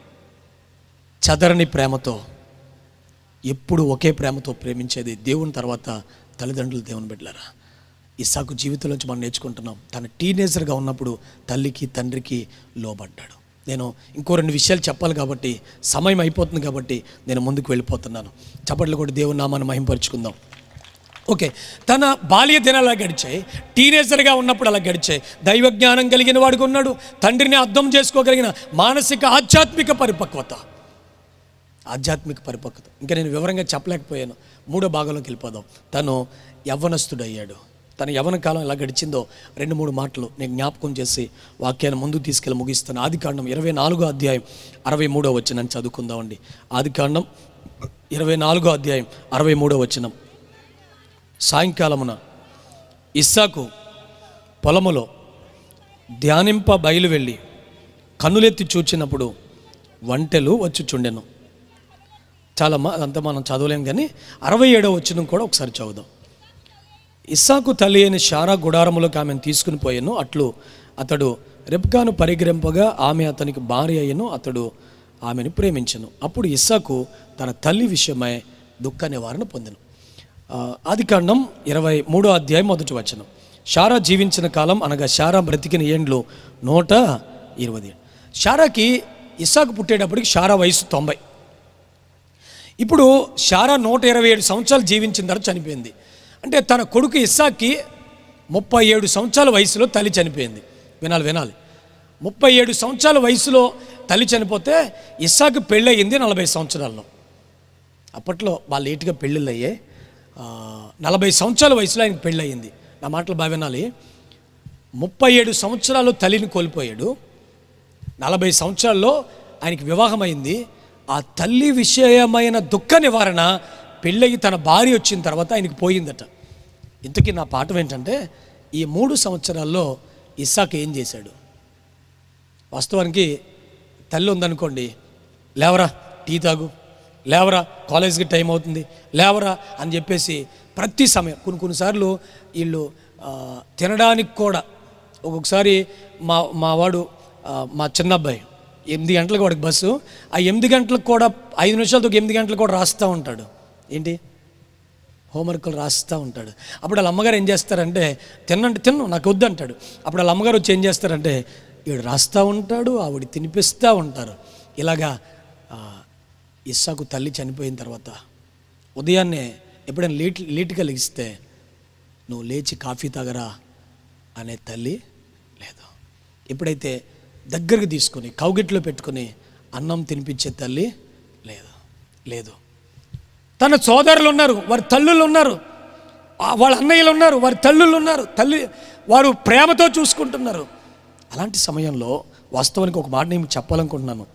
చదరని ప్రేమతో ఎప్పుడు ఒకే ప్రేమతో ప్రేమించేది దేవుని తర్వాత తల్లిదండ్రులు దేవుని బిడ్డలారా ఇసాకు జీవితంలోంచి మనం నేర్చుకుంటున్నాం తన టీనేజర్గా ఉన్నప్పుడు తల్లికి తండ్రికి లోబడ్డాడు నేను ఇంకో రెండు విషయాలు చెప్పాలి కాబట్టి సమయం అయిపోతుంది కాబట్టి నేను ముందుకు వెళ్ళిపోతున్నాను చప్పట్లు కూడా దేవుని నామాన్ని మహింపరుచుకుందాం ఓకే తన బాల్య దినాలు అలా గడిచాయి టీనేజర్గా ఉన్నప్పుడు అలా గడిచాయి దైవ జ్ఞానం కలిగిన వాడికి ఉన్నాడు తండ్రిని అర్థం చేసుకోగలిగిన మానసిక ఆధ్యాత్మిక పరిపక్వత ఆధ్యాత్మిక పరిపక్వత ఇంకా నేను వివరంగా చెప్పలేకపోయాను మూడో భాగంలోకి వెళ్ళిపోదాం తను యవ్వనస్తుడయ్యాడు తన యవ్వన కాలం ఎలా గడిచిందో రెండు మూడు మాటలు నేను జ్ఞాపకం చేసి వాక్యాన్ని ముందుకు తీసుకెళ్ళి ముగిస్తాను ఆది కాండం ఇరవై నాలుగో అధ్యాయం అరవై మూడో వచ్చిన చదువుకుందామండి ఆది కాండం ఇరవై నాలుగో అధ్యాయం అరవై మూడో వచ్చినం సాయంకాలమున ఇస్సాకు పొలములో ధ్యానింప బయలు వెళ్ళి కన్నులెత్తి చూచినప్పుడు వంటెలు వచ్చుచుండెను చాలా మా అదంతా మనం చదవలేం కానీ అరవై ఏడవ వచ్చిన కూడా ఒకసారి చదువుదాం ఇస్సాకు తల్లి అయిన షారా గుడారములోకి ఆమెను తీసుకుని పోయాను అట్లు అతడు రెబ్కాను పరిగ్రింపగా ఆమె అతనికి భార్య అయ్యను అతడు ఆమెను ప్రేమించను అప్పుడు ఇస్సాకు తన తల్లి విషయమై దుఃఖ నివారణ పొందెను ఆ, ఆదికాండం ఇరవై మూడో అధ్యాయం మొదటి వచనం షారా జీవించిన కాలం అనగా షారా బ్రతికిన ఏండ్లు నూట ఇరవై ఏడు షారాకి ఇస్సాకు పుట్టేటప్పటికి షారా వయసు తొంభై ఇప్పుడు షారా నూట ఇరవై ఏడు సంవత్సరాలు జీవించిన తర్వాత చనిపోయింది అంటే తన కొడుకు ఇస్సాక్కి ముప్పై ఏడు సంవత్సరాల వయసులో తల్లి చనిపోయింది వినాలి వినాలి ముప్పై ఏడు సంవత్సరాల వయసులో తల్లి చనిపోతే ఇస్సాకు పెళ్ళయింది నలభై సంవత్సరాల్లో అప్పట్లో వాళ్ళు లేటుగా పెళ్ళిళ్ళు అయ్యాయి ఆ, నలభై సంవత్సరాల వయసులో ఆయనకి పెళ్ళయింది నా మాటలు బాగా వినాలి ముప్పై ఏడు సంవత్సరాలు తల్లిని కోల్పోయాడు నలభై సంవత్సరాల్లో ఆయనకి వివాహమైంది ఆ తల్లి విషయమైన దుఃఖ నివారణ పెళ్ళయి తన భార్య వచ్చిన తర్వాత ఆయనకి పోయిందట ఇంతకీ నా పాఠం ఏంటంటే ఈ మూడు సంవత్సరాల్లో ఇస్సాక్ ఏం చేశాడు వాస్తవానికి తల్లి ఉందనుకోండి లేవరా టీ తాగు లేవరా కాలేజ్కి టైం అవుతుంది లేవరా అని చెప్పేసి ప్రతి సమయం కొన్ని కొన్నిసార్లు వీళ్ళు ఆ, తినడానికి కూడా ఒక్కొక్కసారి మా మా వాడు ఆ, మా చిన్న అబ్బాయి ఎనిమిది గంటలకు వాడికి బస్సు ఆ ఎనిమిది గంటలకు కూడా ఐదు నిమిషాలతో ఒక ఎనిమిది గంటలకు కూడా రాస్తూ ఉంటాడు ఏంటి హోంవర్క్లు రాస్తూ ఉంటాడు అప్పుడు వాళ్ళ అమ్మగారు ఏం చేస్తారంటే తిన్నంటే తిన్ను నాకు వద్దు అంటాడు అప్పుడు వాళ్ళ అమ్మగారు వచ్చి ఏం చేస్తారంటే వీడు రాస్తూ ఉంటాడు ఆవిడ తినిపిస్తూ ఉంటారు ఇలాగా ఆ, ఇస్సాకు తల్లి చనిపోయిన తర్వాత ఉదయాన్నే ఎప్పుడైనా లేట్ లేట్గా లెగిస్తే నువ్వు లేచి కాఫీ తాగరా అనే తల్లి లేదు ఎప్పుడైతే దగ్గరికి తీసుకొని కౌగిట్లో పెట్టుకొని అన్నం తినిపించే తల్లి లేదు లేదు తన సోదరులు ఉన్నారు వారి తల్లులు ఉన్నారు ఆ- వాళ్ళ అన్నయ్యలు ఉన్నారు వారి తల్లులు ఉన్నారు తల్లి వారు ప్రేమతో చూసుకుంటున్నారు అలాంటి సమయంలో వాస్తవానికి ఒక మాట నేను చెప్పాలనుకుంటున్నాను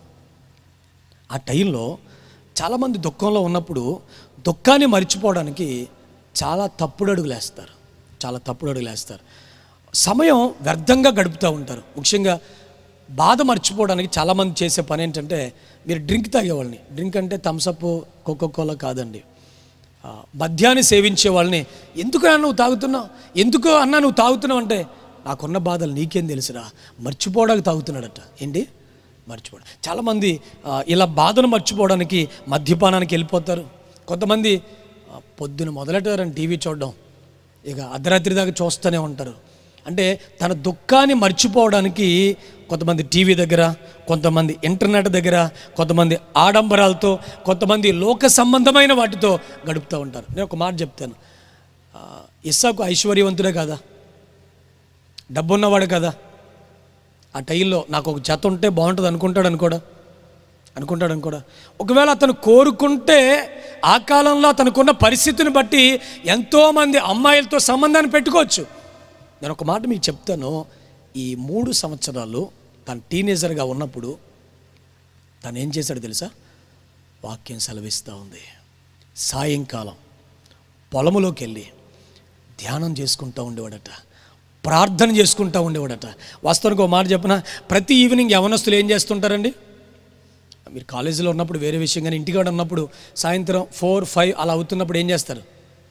ఆ టైంలో చాలామంది దుఃఖంలో ఉన్నప్పుడు దుఃఖాన్ని మర్చిపోవడానికి చాలా తప్పుడు అడుగులు వేస్తారు చాలా తప్పుడు అడుగులు వేస్తారు సమయం వ్యర్థంగా గడుపుతూ ఉంటారు ముఖ్యంగా బాధ మర్చిపోవడానికి చాలామంది చేసే పని ఏంటంటే మీరు డ్రింక్ తాగేవాళ్ళని డ్రింక్ అంటే థమ్సప్ కోకోకోలా కాదండి ఆ, మద్యాన్ని సేవించే వాళ్ళని ఎందుకు అన్న నువ్వు తాగుతున్నావు ఎందుకు అన్న నువ్వు తాగుతున్నావు అంటే నాకున్న బాధలు నీకేం తెలుసురా మర్చిపోవడానికి తాగుతున్నాడట ఏంటి మర్చిపోవడం చాలామంది ఆ, ఇలా బాధను మర్చిపోవడానికి మద్యపానానికి వెళ్ళిపోతారు కొంతమంది ఆ, పొద్దున మొదలెట్టారని టీవీ చూడడం ఇక అర్ధరాత్రి దాకా చూస్తూనే ఉంటారు అంటే తన దుఃఖాన్ని మర్చిపోవడానికి కొంతమంది టీవీ దగ్గర కొంతమంది ఇంటర్నెట్ దగ్గర కొంతమంది ఆడంబరాలతో కొంతమంది లోక సంబంధమైన వాటితో గడుపుతూ ఉంటారు నేను ఒక మాట చెప్తాను ఆ, ఇస్సాకు ఐశ్వర్యవంతుడే కదా డబ్బున్నవాడు కదా ఆ టైంలో నాకు ఒక జత ఉంటే బాగుంటుంది అనుకుంటాడు అనుకోడా అనుకుంటాడు అనుకోడా ఒకవేళ అతను కోరుకుంటే ఆ కాలంలో అతనుకున్న పరిస్థితిని బట్టి ఎంతోమంది అమ్మాయిలతో సంబంధాన్ని పెట్టుకోవచ్చు నేను ఒక మాట మీకు చెప్తాను ఈ మూడు సంవత్సరాలు తను టీనేజర్గా ఉన్నప్పుడు తను ఏం చేశాడు తెలుసా వాక్యం సెలవిస్తూ ఉంది సాయంకాలం పొలములోకి వెళ్ళి ధ్యానం చేసుకుంటూ ఉండేవాడట ప్రార్థన చేసుకుంటూ ఉండేవాడట వాస్తవానికి ఒక మాట చెప్పిన ప్రతి ఈవినింగ్ యవనస్తులు ఏం చేస్తుంటారండి మీరు కాలేజీలో ఉన్నప్పుడు వేరే విషయం కానీ ఇంటికాడ ఉన్నప్పుడు సాయంత్రం ఫోర్ ఫైవ్ అలా అవుతున్నప్పుడు ఏం చేస్తారు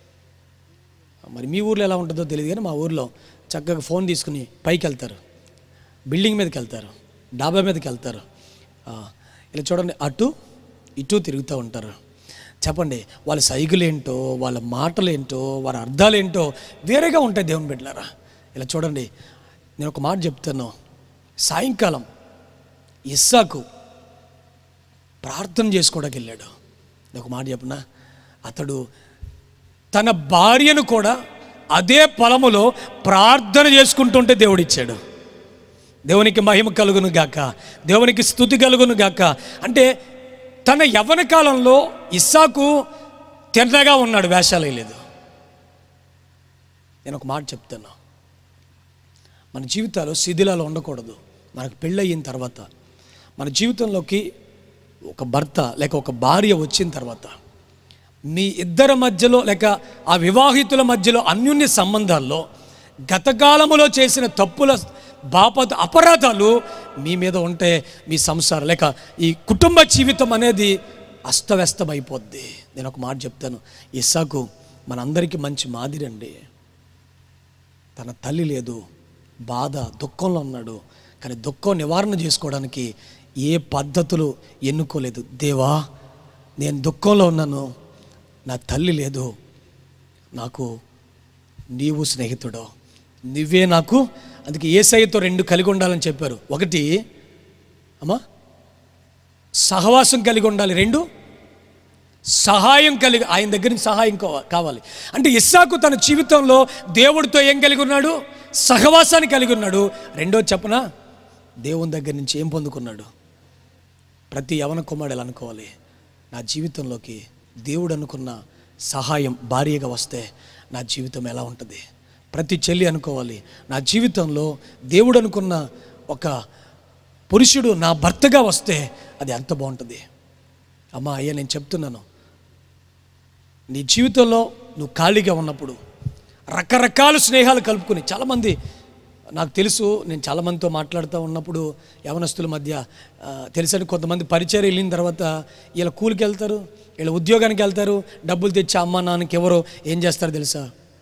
మరి మీ ఊర్లో ఎలా ఉంటుందో తెలియదు కానీ మా ఊర్లో చక్కగా ఫోన్ తీసుకుని పైకి వెళ్తారు బిల్డింగ్ మీదకి వెళ్తారు డాబా మీదకి వెళ్తారు ఆ, ఇలా చూడండి అటు ఇటు తిరుగుతూ ఉంటారు చెప్పండి వాళ్ళ సైకిల్ ఏంటో వాళ్ళ మాటలు ఏంటో వారి అర్థాలు ఏంటో వేరేగా ఉంటాయి దేవుని బిడ్డలారా ఇలా చూడండి నేను ఒక మాట చెప్తాను సాయంకాలం ఇస్సాకు ప్రార్థన చేసుకోవడానికి వెళ్ళాడు నేను ఒక మాట చెప్పనా అతడు తన భార్యను కూడా అదే పొలములో ప్రార్థన చేసుకుంటుంటే దేవుడిచ్చాడు దేవునికి మహిమ కలుగును గాక దేవునికి స్థుతి కలుగును గాక అంటే తన యవ్వన కాలంలో ఇస్సాకు తిన్నగా ఉన్నాడు వేషాలు లేదు నేను ఒక మాట చెప్తాను మన జీవితాలు శిథిలాలు ఉండకూడదు మనకు పెళ్ళయిన తర్వాత మన జీవితంలోకి ఒక భర్త లేక ఒక భార్య వచ్చిన తర్వాత మీ ఇద్దరి మధ్యలో లేక ఆ వివాహితుల మధ్యలో అన్యోన్య సంబంధాల్లో గతకాలములో చేసిన తప్పుల బాపత అపరాధాలు మీ మీద ఉంటే మీ సంసారం లేక ఈ కుటుంబ జీవితం అనేది అస్తవ్యస్తమైపోద్ది నేను ఒక మాట చెప్తాను ఇస్సాకు మనందరికీ మంచి మాదిరండి తన తల్లి లేదు బాధ దుఃఖంలో ఉన్నాడు కానీ దుఃఖం నివారణ చేసుకోవడానికి ఏ పద్ధతులు ఎన్నుకోలేదు దేవా నేను దుఃఖంలో ఉన్నాను నా తల్లి లేదు నాకు నీవు స్నేహితుడు నువ్వే నాకు అందుకే ఏసైతో రెండు కలిగి ఉండాలని చెప్పారు ఒకటి అమ్మా సహవాసం కలిగి ఉండాలి రెండు సహాయం కలిగి ఆయన దగ్గర నుంచి సహాయం కావ- కావాలి అంటే ఇస్సాకు తన జీవితంలో దేవుడితో ఏం కలిగి ఉన్నాడు సహవాసాన్ని కలిగి ఉన్నాడు రెండో చెప్పన దేవుని దగ్గర నుంచి ఏం పొందుకున్నాడు ప్రతి యవన కుమారుడు ఎలా అనుకోవాలి నా జీవితంలోకి దేవుడు అనుకున్న సహాయం భార్యగా వస్తే నా జీవితం ఎలా ఉంటుంది ప్రతి చెల్లి అనుకోవాలి నా జీవితంలో దేవుడు అనుకున్న ఒక పురుషుడు నా భర్తగా వస్తే అది ఎంత బాగుంటుంది అమ్మా అయ్యా నేను చెప్తున్నాను నీ జీవితంలో నువ్వు ఖాళీగా ఉన్నప్పుడు రకరకాల స్నేహాలు కలుపుకుని చాలామంది నాకు తెలుసు నేను చాలామందితో మాట్లాడుతూ ఉన్నప్పుడు యవనస్తుల మధ్య ఆ, తెలుసని కొంతమంది పరిచయం వెళ్ళిన తర్వాత వీళ్ళ కూలికి వెళ్తారు వీళ్ళ ఉద్యోగానికి వెళ్తారు డబ్బులు తెచ్చి అమ్మ నాన్నకి ఎవరో ఏం చేస్తారు తెలుసా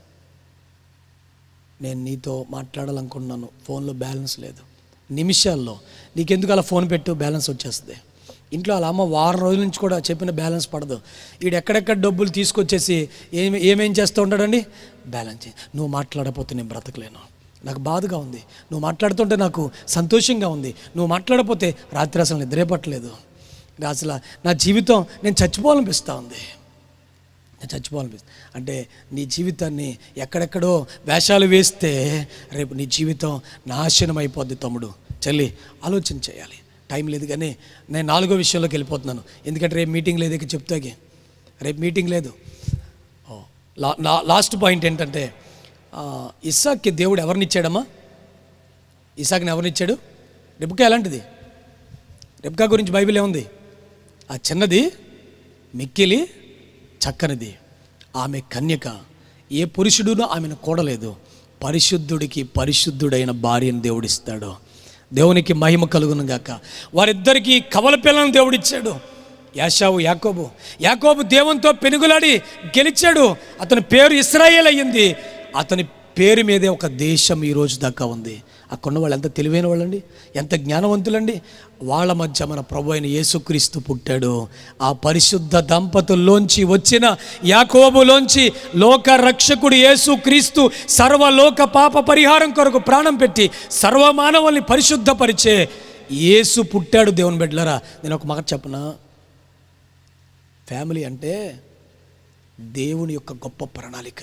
నేను నీతో మాట్లాడాలనుకుంటున్నాను ఫోన్లో బ్యాలెన్స్ లేదు నిమిషాల్లో నీకెందుకు అలా ఫోన్ పెట్టు బ్యాలెన్స్ వచ్చేస్తుంది ఇంట్లో అలా అమ్మ వారం రోజుల నుంచి కూడా చెప్పిన బ్యాలెన్స్ పడదు వీడు ఎక్కడెక్కడ డబ్బులు తీసుకొచ్చేసి ఏమి ఏమేం చేస్తూ ఉంటాడండి బ్యాలెన్స్ చే- నువ్వు మాట్లాడకపోతే నేను బ్రతకలేను నాకు బాధగా ఉంది నువ్వు మాట్లాడుతుంటే నాకు సంతోషంగా ఉంది నువ్వు మాట్లాడకపోతే రాత్రి అసలు నిద్రే పట్టలేదు అసలు నా జీవితం నేను చచ్చిపోవాలనిపిస్తూ ఉంది నేను చచ్చిపోవాలనిపిస్తుంది అంటే నీ జీవితాన్ని ఎక్కడెక్కడో వేషాలు వేస్తే రేపు నీ జీవితం నాశనం అయిపోద్ది తమ్ముడు చెల్లి ఆలోచన చేయాలి టైం లేదు కానీ నేను నాలుగో విషయంలోకి వెళ్ళిపోతున్నాను ఎందుకంటే రేపు మీటింగ్ లేదు ఇక చెప్తాకి రేపు మీటింగ్ లేదు ఓ, లా లా- లాస్ట్ పాయింట్ ఏంటంటే ఆ, ఇస్సాక్కి దేవుడు ఎవరినిచ్చాడమ్మా ఇసాక్ని ఎవరినిచ్చాడు రెబ్కా ఎలాంటిది రెబ్కా గురించి బైబిల్ ఏముంది ఆ చిన్నది మిక్కిలి చక్కనిది ఆమె కన్యక ఏ పురుషుడునో ఆమెను కూడలేదు పరిశుద్ధుడికి పరిశుద్ధుడైన భార్యను దేవుడిస్తాడు దేవునికి మహిమ కలుగును గాక వారిద్దరికీ కవల పిల్లను దేవుడిచ్చాడు యాషావు యాకోబు యాకోబు దేవునితో పెనుగులాడి గెలిచాడు అతని పేరు ఇస్రాయేల్ అయ్యింది అతని పేరు మీదే ఒక దేశం ఈ రోజు దాకా ఉంది అక్కడున్న వాళ్ళు ఎంత తెలివైన వాళ్ళండి ఎంత జ్ఞానవంతులండి వాళ్ళ మధ్య మన ప్రభు అయిన యేసుక్రీస్తు పుట్టాడు ఆ పరిశుద్ధ దంపతుల్లోంచి వచ్చిన యాకోబులోంచి లోక రక్షకుడు యేసుక్రీస్తు సర్వలోక పాప పరిహారం కొరకు ప్రాణం పెట్టి సర్వమానవుల్ని పరిశుద్ధపరిచే యేసు పుట్టాడు దేవుని బిడ్డలారా నేను ఒక మాట చెప్పనా ఫ్యామిలీ అంటే దేవుని యొక్క గొప్ప ప్రణాళిక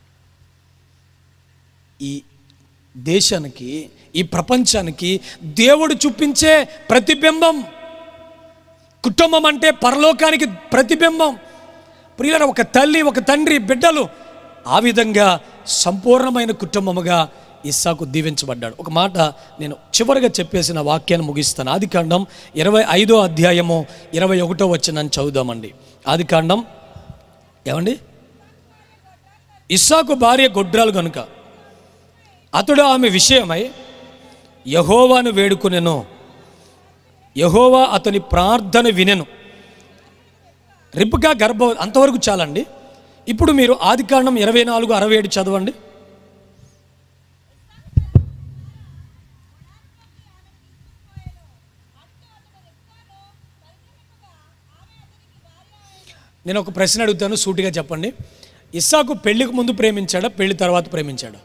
ఈ దేశానికి ఈ ప్రపంచానికి దేవుడు చూపించే ప్రతిబింబం కుటుంబం అంటే పరలోకానికి ప్రతిబింబం ప్రియుల ఒక తల్లి ఒక తండ్రి బిడ్డలు ఆ విధంగా సంపూర్ణమైన కుటుంబముగా ఇస్సాకు దీవించబడ్డాడు ఒక మాట నేను చివరిగా చెప్పేసిన వాక్యాన్ని ముగిస్తాను ఆది కాండం ఇరవై ఐదో అధ్యాయము ఇరవై ఒకటో వచ్చిన చదువుదామండి ఆది కాండం ఏమండి ఇస్సాకు భార్య గొడ్రాలు గనుక అతడు ఆమె విషయమై యహోవాను వేడుకునెను యహోవా అతని ప్రార్థన వినెను రిబ్కా గర్భ అంతవరకు చాలండి ఇప్పుడు మీరు ఆదికాండం ఇరవై నాలుగు అరవై ఏడు చదవండి నేను ఒక ప్రశ్న అడుగుతాను సూటిగా చెప్పండి ఇస్సాకు పెళ్లికి ముందు ప్రేమించాడా పెళ్లి తర్వాత ప్రేమించాడా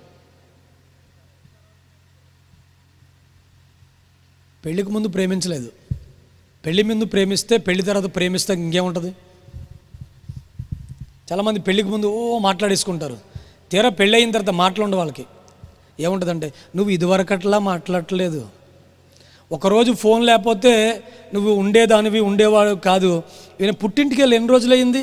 పెళ్లికి ముందు ప్రేమించలేదు పెళ్లి ముందు ప్రేమిస్తే పెళ్లి తర్వాత ప్రేమిస్తే ఇంకేముంటుంది చాలామంది పెళ్లికి ముందు ఓ మాట్లాడేసుకుంటారు తీరా పెళ్ళి అయిన తర్వాత మాట్లాడు వాళ్ళకి ఏముంటుందంటే నువ్వు ఇదివరకట్లా మాట్లాడట్లేదు ఒకరోజు ఫోన్ లేకపోతే నువ్వు ఉండేదానివి ఉండేవాడు కాదు ఈయన పుట్టింటికి వెళ్ళి ఎన్ని రోజులయ్యింది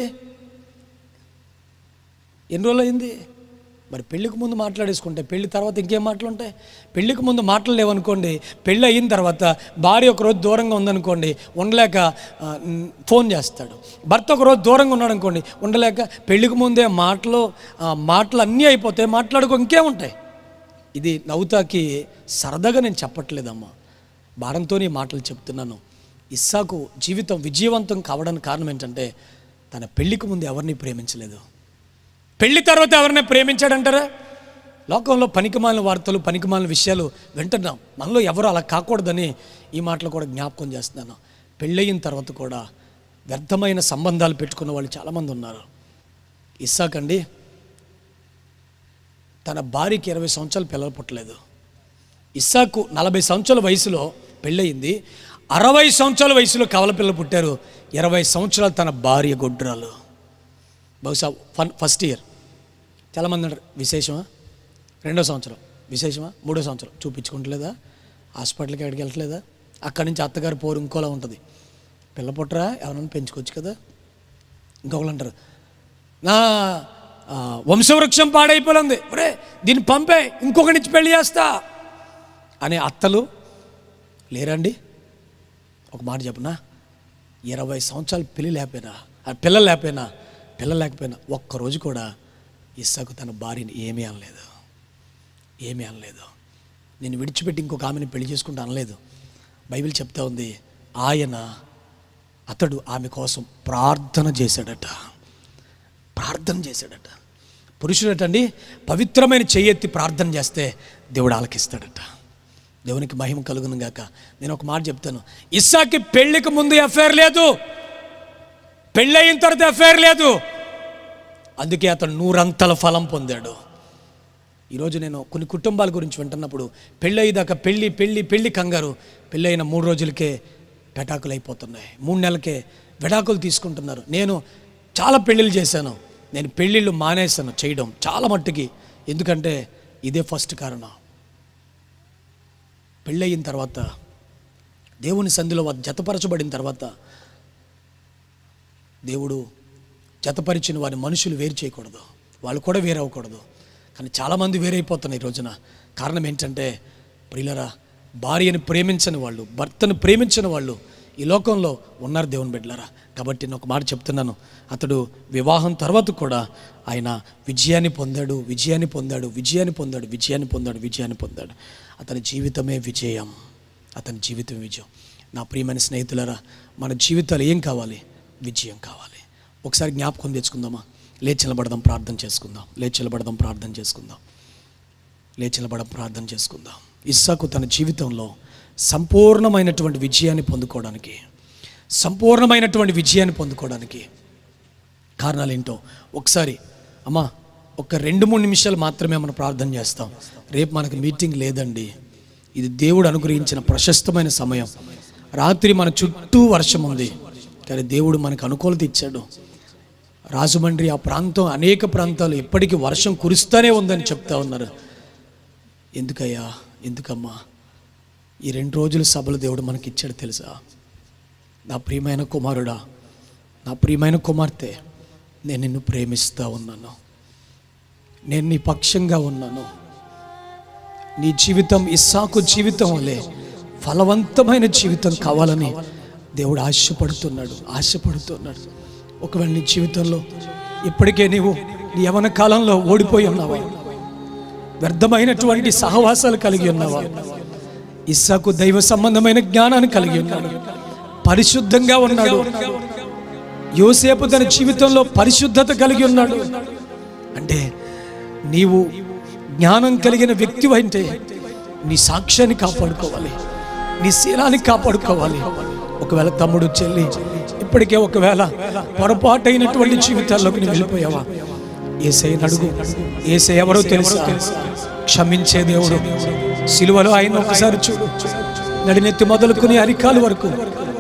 ఎన్ని రోజులు అయింది మరి పెళ్ళికి ముందు మాట్లాడేసుకుంటే పెళ్లి తర్వాత ఇంకేం మాటలు ఉంటాయి పెళ్ళికి ముందు మాటలు లేవనుకోండి పెళ్ళి అయిన తర్వాత భార్య ఒకరోజు దూరంగా ఉందనుకోండి ఉండలేక ఆ, న్- ఫోన్ చేస్తాడు భర్త ఒకరోజు దూరంగా ఉన్నాడు అనుకోండి ఉండలేక పెళ్ళికి ముందే మాటలు ఆ, మాటలు అన్నీ అయిపోతాయి మాట్లాడుకో ఇంకేముంటాయి ఇది నవ్వుతాకి సరదాగా నేను చెప్పట్లేదమ్మా భారంతో ఈ మాటలు చెప్తున్నాను ఇస్సాకు జీవితం విజయవంతం కావడానికి కారణం ఏంటంటే తన పెళ్లికి ముందు ఎవరిని ప్రేమించలేదు పెళ్లి తర్వాత ఎవరిని ప్రేమించాడంటారా లోకంలో పనికిమాలిన వార్తలు పనికిమాలిన విషయాలు వింటున్నాం మనలో ఎవరు అలా కాకూడదని ఈ మాటలు కూడా జ్ఞాపకం చేస్తున్నాను పెళ్ళయిన తర్వాత కూడా వ్యర్థమైన సంబంధాలు పెట్టుకున్న వాళ్ళు చాలామంది ఉన్నారు ఇస్సాకండి తన భార్యకి ఇరవై సంవత్సరాలు పిల్లలు పుట్టలేదు ఇస్సాకు నలభై సంవత్సరాల వయసులో పెళ్ళయింది అరవై సంవత్సరాల వయసులో కవల పిల్లలు పుట్టారు ఇరవై సంవత్సరాలు తన భార్య గొడ్రాలు బహుశా ఫన్ ఫస్ట్ ఇయర్ చాలామంది అంటారు విశేషమా రెండో సంవత్సరం విశేషమా మూడో సంవత్సరం చూపించుకుంటలేదా హాస్పిటల్కి ఎక్కడికి వెళ్ళట్లేదా అక్కడి నుంచి అత్తగారి పోరు ఇంకోలా ఉంటుంది పిల్ల పుట్టరా ఎవరైనా పెంచుకోవచ్చు కదా ఇంకొకరు అంటారు నా ఆ, వంశవృక్షం పాడైపోయింది ఒరే దీన్ని పంపే ఇంకొకటి పెళ్లి చేస్తా అనే అత్తలు లేరండి ఒక మాట చెప్పునా ఇరవై సంవత్సరాలు పెళ్ళి లేకపోయినా ఆ పిల్లలు లేకపోయినా పిల్లలు లేకపోయినా ఒక్కరోజు కూడా ఇస్సాకు తన భార్యని ఏమీ అనలేదు ఏమీ అనలేదు నేను విడిచిపెట్టి ఇంకొక ఆమెను పెళ్లి చేసుకుంటా అనలేదు బైబిల్ చెప్తా ఉంది ఆయన అతడు ఆమె కోసం ప్రార్థన చేశాడట ప్రార్థన చేశాడట పురుషుడటండి పవిత్రమైన చెయ్యెత్తి ప్రార్థన చేస్తే దేవుడు ఆలకిస్తాడట దేవునికి మహిమ కలుగును గాక నేను ఒక మాట చెప్తాను ఇస్సాకి పెళ్లికి ముందు ఎఫ్ఐఆర్ లేదు పెళ్ళయిన తర్వాత ఎఫ్ఐఆర్ లేదు అందుకే అతను నూరంతల ఫలం పొందాడు ఈరోజు నేను కొన్ని కుటుంబాల గురించి వింటున్నప్పుడు పెళ్ళి అయ్యేదాకా పెళ్ళి పెళ్ళి పెళ్ళి కంగారు పెళ్ళి అయిన మూడు రోజులకే పెటాకులు అయిపోతున్నాయి మూడు నెలలకే విడాకులు తీసుకుంటున్నారు నేను చాలా పెళ్ళిళ్ళు చేశాను నేను పెళ్ళిళ్ళు మానేశాను చేయడం చాలా మట్టుకి ఎందుకంటే ఇదే ఫస్ట్ కారణం పెళ్ళయిన తర్వాత దేవుని సంధిలో వారు జతపరచబడిన తర్వాత దేవుడు జతపరిచిన వారి మనుషులు వేరు చేయకూడదు వాళ్ళు కూడా వేరవ్వకూడదు కానీ చాలామంది వేరైపోతున్నారు ఈ రోజున కారణం ఏంటంటే ప్రియులరా భార్యని ప్రేమించని వాళ్ళు భర్తను ప్రేమించని వాళ్ళు ఈ లోకంలో ఉన్నారు దేవుని బిడ్డలారా కాబట్టి నేను ఒక మాట చెప్తున్నాను అతడు వివాహం తర్వాత కూడా ఆయన విజయాన్ని పొందాడు విజయాన్ని పొందాడు విజయాన్ని పొందాడు విజయాన్ని పొందాడు విజయాన్ని పొందాడు అతని జీవితమే విజయం అతని జీవితం విజయం నా ప్రియమైన స్నేహితులారా మన జీవితాలు ఏం కావాలి విజయం కావాలి ఒకసారి జ్ఞాపకం తెచ్చుకుందామా లేచి నిలబడదాం ప్రార్థన చేసుకుందాం లేచి నిలబడదాం ప్రార్థన చేసుకుందాం లేచి నిలబడడం ప్రార్థన చేసుకుందాం ఇస్సాకు తన జీవితంలో సంపూర్ణమైనటువంటి విజయాన్ని పొందుకోవడానికి సంపూర్ణమైనటువంటి విజయాన్ని పొందుకోవడానికి కారణాలు ఏంటో ఒకసారి అమ్మా ఒక రెండు మూడు నిమిషాలు మాత్రమే మనం ప్రార్థన చేస్తాం రేపు మనకు మీటింగ్ లేదండి ఇది దేవుడు అనుగ్రహించిన ప్రశస్తమైన సమయం రాత్రి మన చుట్టూ వర్షం ఉంది కానీ దేవుడు మనకు అనుకూలత ఇచ్చాడు రాజమండ్రి ఆ ప్రాంతం అనేక ప్రాంతాలు ఎప్పటికీ వర్షం కురుస్తూనే ఉందని చెప్తా ఉన్నారు ఎందుకయ్యా ఎందుకమ్మా ఈ రెండు రోజుల సభలు దేవుడు మనకి ఇచ్చాడు తెలుసా నా ప్రియమైన కుమారుడా నా ప్రియమైన కుమార్తె నేను నిన్ను ప్రేమిస్తూ ఉన్నాను నేను నీ పక్షంగా ఉన్నాను నీ జీవితం ఇస్సాకు జీవితం వలె ఫలవంతమైన జీవితం కావాలని దేవుడు ఆశపడుతున్నాడు ఆశపడుతున్నాడు ఒకవేళ నీ జీవితంలో ఇప్పటికే నీవు నీ యవన కాలంలో ఓడిపోయి ఉన్నావా వ్యర్థమైనటువంటి సహవాసాలు కలిగి ఉన్నావా ఇస్సాకు దైవ సంబంధమైన జ్ఞానాన్ని కలిగి ఉన్నాడు పరిశుద్ధంగా ఉన్నాడు యోసేపు తన జీవితంలో పరిశుద్ధత కలిగి ఉన్నాడు అంటే నీవు జ్ఞానం కలిగిన వ్యక్తి అంటే నీ సాక్ష్యాన్ని కాపాడుకోవాలి నీ శీలాన్ని కాపాడుకోవాలి ఒకవేళ తమ్ముడు చెల్లి ఇప్పటికే ఒకవేళ పొరపాటైనటువంటి జీవితాల్లోకి నువ్వు వెళ్ళిపోయావా ఏసై అడుగు ఏసై ఎవరో తెలుసా క్షమించే దేవుడు సిలువలో ఆయన ఒకసారి చూడు నడినెత్తి మొదలుకుని అరికాలు వరకు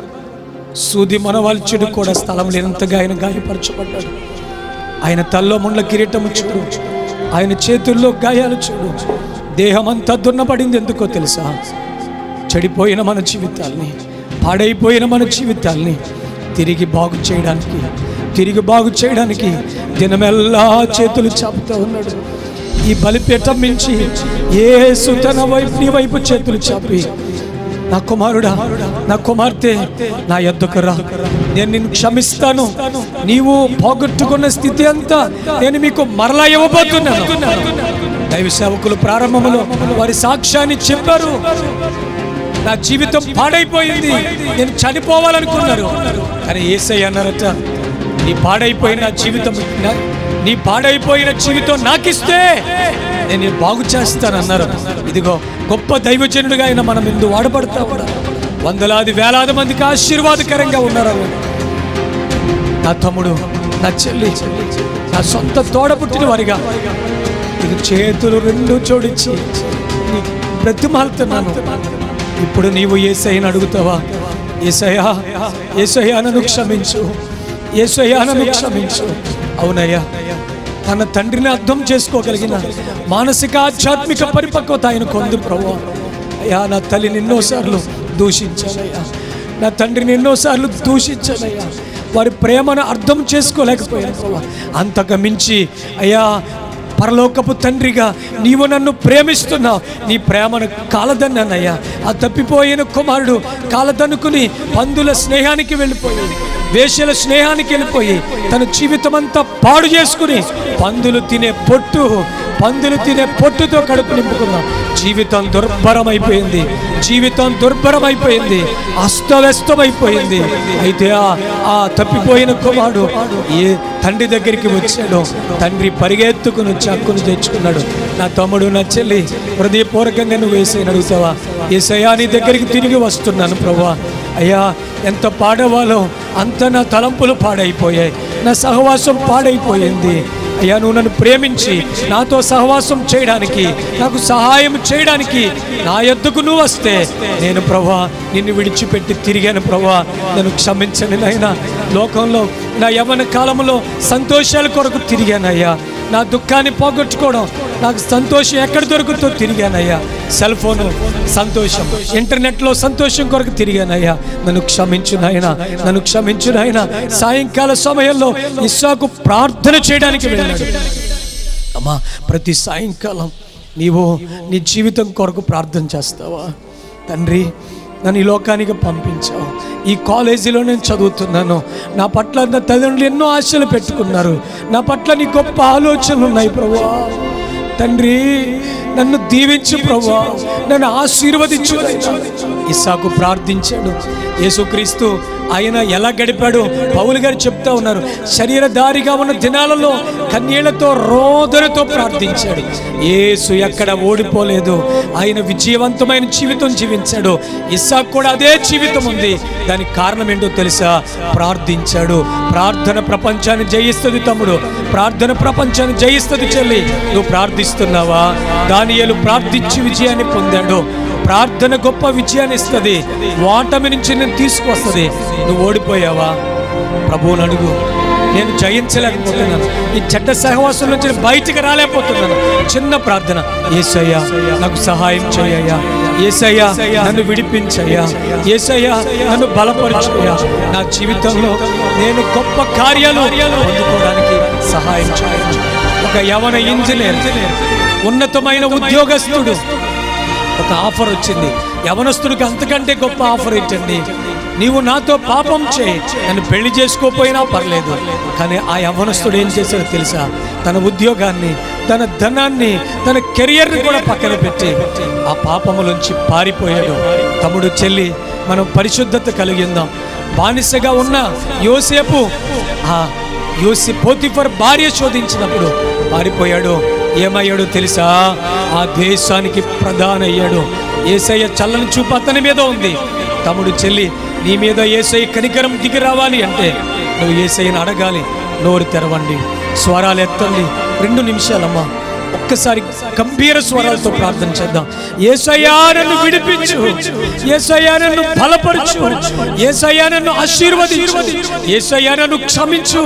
సూది మనవాల్చుడు కూడా స్థలం లేనంతగా ఆయన గాయపరచబడ్డాడు ఆయన తల్లో ముండ్ల కిరీటము చూడు ఆయన చేతుల్లో గాయాలు చూడు దేహమంతా దున్నపడింది ఎందుకో తెలుసా చెడిపోయిన మన జీవితాల్ని పాడైపోయిన మన జీవితాల్ని తిరిగి బాగు చేయడానికి తిరిగి బాగు చేయడానికి దినమెల్లా చేతులు చాపుతూ ఉన్నాడు ఈ బలిపీఠం మించి ఏసు తన వైపు నీ వైపు చేతులు చాపి నా కుమారుడా నా కుమార్తె నా యొద్దకు రా నేను నిన్ను క్షమిస్తాను నీవు పోగొట్టుకున్న స్థితి అంతా నేను మీకు మరలా ఇవ్వబోతున్నాను దైవ సేవకులు ప్రారంభంలో వారి సాక్ష్యాన్ని చెప్పారు నా జీవితం పాడైపోయింది నేను చనిపోవాలనుకున్నారు కానీ ఏసై అన్నారట నీ పాడైపోయిన జీవితం నా- నీ పాడైపోయిన జీవితం నాకిస్తే నేను నిన్ను బాగు చేస్తానన్నారు ఇదిగో గొప్ప దైవజనుడిగా ఆయన మనం ఎందు వాడబడతా కూడా వందలాది వేలాది మందికి ఆశీర్వాదకరంగా ఉన్నారు ఆయన. నా తమ్ముడు నా చెల్లి నా సొంత తోడ పుట్టిన వారిగా ఇది చేతులు రెండు జోడించి నీ బ్రతిమాలుతున్నాను ఇప్పుడు నీవు ఏసయ్యని అడుగుతావా ఏసయ్యా ఏసయ్యా నన్ను క్షమించు ఏసయ్యా నన్ను క్షమించు అవునయ్యా తన తండ్రిని అర్థం చేసుకోగలిగిన మానసిక ఆధ్యాత్మిక పరిపక్వత ఆయన కొంది ప్రభు అయ్యా నా తల్లిని ఎన్నోసార్లు దూషించానయ్యా నా తండ్రిని ఎన్నోసార్లు దూషించానయ్యా వారి ప్రేమను అర్థం చేసుకోలేకపోయాను ప్రభు అంతకు మించి అయ్యా పరలోకపు తండ్రిగా నీవు నన్ను ప్రేమిస్తున్నావు నీ ప్రేమను కాలదన్నానయ్యా ఆ తప్పిపోయిన కుమారుడు కాలదనుకుని పందుల స్నేహానికి వెళ్ళిపోయి వేశ్యల స్నేహానికి వెళ్ళిపోయి తన జీవితం అంతా పాడు చేసుకుని పందులు తినే పొట్టు పందులు తినే పొట్టుతో కడుపు నింపుకున్నాం జీవితం దుర్భరమైపోయింది జీవితం దుర్భరమైపోయింది అస్తవ్యస్తమైపోయింది అయితే ఆ ఆ తప్పిపోయిన కుమారుడు ఏ తండ్రి దగ్గరికి వచ్చాడు తండ్రి పరిగెత్తుకుని వచ్చి హక్కును తెచ్చుకున్నాడు నా తమ్ముడు నా చెల్లి హృదయపూర్వకంగా నువ్వు వేసేయని అడుగుతావా ఏసయ్యా నీ దగ్గరికి తిరిగి వస్తున్నాను ప్రభా అయ్యా ఎంత పాడవాలో అంత నా తలంపులు పాడైపోయాయి నా సహవాసం పాడైపోయింది అయ్యా నువ్వు నన్ను ప్రేమించి నాతో సహవాసం చేయడానికి నాకు సహాయం చేయడానికి నా యొద్దకు నువ్వు వస్తే నేను ప్రభా నిన్ను విడిచిపెట్టి తిరిగాను ప్రభా నన్ను క్షమించండి నాయనా లోకంలో నా యవన కాలంలో సంతోషాల కొరకు తిరిగానయ్యా నా దుఃఖాన్ని పోగొట్టుకోవడం నాకు సంతోషం ఎక్కడ దొరుకుతుందో తిరిగానయ్యా సెల్ ఫోన్ సంతోషం ఇంటర్నెట్లో సంతోషం కొరకు తిరిగానయ్యా నన్ను క్షమించు నాయన నన్ను క్షమించు నాయన సాయంకాల సమయంలో ఇస్సాకు ప్రార్థన చేయడానికి వెళ్ళాడు అమ్మా ప్రతి సాయంకాలం నీవు నీ జీవితం కొరకు ప్రార్థన చేస్తావా తండ్రి నన్ను ఈ లోకానికి పంపించావు ఈ కాలేజీలో నేను చదువుతున్నాను నా పట్ల నా తల్లిదండ్రులు ఎన్నో ఆశలు పెట్టుకున్నారు నా పట్ల నీ గొప్ప ఆలోచనలు ఉన్నాయి ప్రభా తండ్రి నన్ను దీవించు ప్రభా నన్ను ఆశీర్వదించు ఇస్సాకు ప్రార్థించాడు యేసుక్రీస్తు ఆయన ఎలా గడిపాడు పౌలు గారు చెప్తా ఉన్నారు శరీరధారిగా ఉన్న దినాలలో కన్నీళ్లతో రోదనతో ప్రార్థించాడు యేసు ఎక్కడ ఓడిపోలేదు ఆయన విజయవంతమైన జీవితం జీవించాడు ఇస్సాకు కూడా అదే జీవితం ఉంది దానికి కారణం ఏంటో తెలుసా ప్రార్థించాడు ప్రార్థన ప్రపంచాన్ని జయిస్తుంది తమ్ముడు ప్రార్థన ప్రపంచాన్ని జయిస్తుంది చెల్లి నువ్వు ప్రార్థిస్తున్నావా దానియేలు ప్రార్థించి విజయాన్ని పొందాడు ప్రార్థన గొప్ప విజయాన్ని ఇస్తుంది ఓటమి నుంచి నేను తీసుకొస్తుంది నువ్వు ఓడిపోయావా ప్రభువుని అడుగు నేను జయించలేకపోతున్నాను ఈ చెడ్డ సహవాసం నుంచి నేను బయటికి రాలేకపోతున్నాను చిన్న ప్రార్థన ఏసయ్యా నాకు సహాయం చేయయ్యా ఏసయ్యా నన్ను విడిపించయ్యా ఏసయ్యా నన్ను బలపరచయ్యా నా జీవితంలో నేను గొప్ప కార్యాలు పొందుకోవడానికి సహాయం చేయండి ఒక యవన ఇంజనీర్ ఉన్నతమైన ఉద్యోగస్తుడు ఒక ఆఫర్ వచ్చింది యవనస్తుడికి అంతకంటే గొప్ప ఆఫర్ ఏంటండి నీవు నాతో పాపం చేయి నన్ను పెళ్లి చేసుకోపోయినా పర్లేదు కానీ ఆ యవనస్తుడు ఏం చేశాడో తెలుసా తన ఉద్యోగాన్ని తన ధనాన్ని తన కెరియర్ని కూడా పక్కన పెట్టి ఆ పాపములోంచి పారిపోయాడు తమ్ముడు చెల్లి మనం పరిశుద్ధత కలిగి ఉందాం బానిసగా ఉన్న యోసేపు ఆ యోసి పోతిఫర్ భార్య శోధించినప్పుడు పారిపోయాడు ఏమయ్యాడో తెలుసా ఆ దేశానికి ప్రధాన అయ్యాడు ఏసయ్య చల్లని చూపు అతని మీద ఉంది తమ్ముడు చెల్లి నీ మీద ఏసయ్య కనికరం దిగి రావాలి అంటే నువ్వు ఏసయ్యని అడగాలి నోరు తెరవండి స్వరాలు ఎత్తండి రెండు నిమిషాలమ్మా ఒక్కసారి గంభీర స్వరాలతో ప్రార్థన చేద్దాం ఏసయ్యా నన్ను విడిపించు ఏసయ్యా నన్ను బలపరచు ఏసయ్యా నన్ను ఆశీర్వదించు ఏసయ్యా నన్ను క్షమించు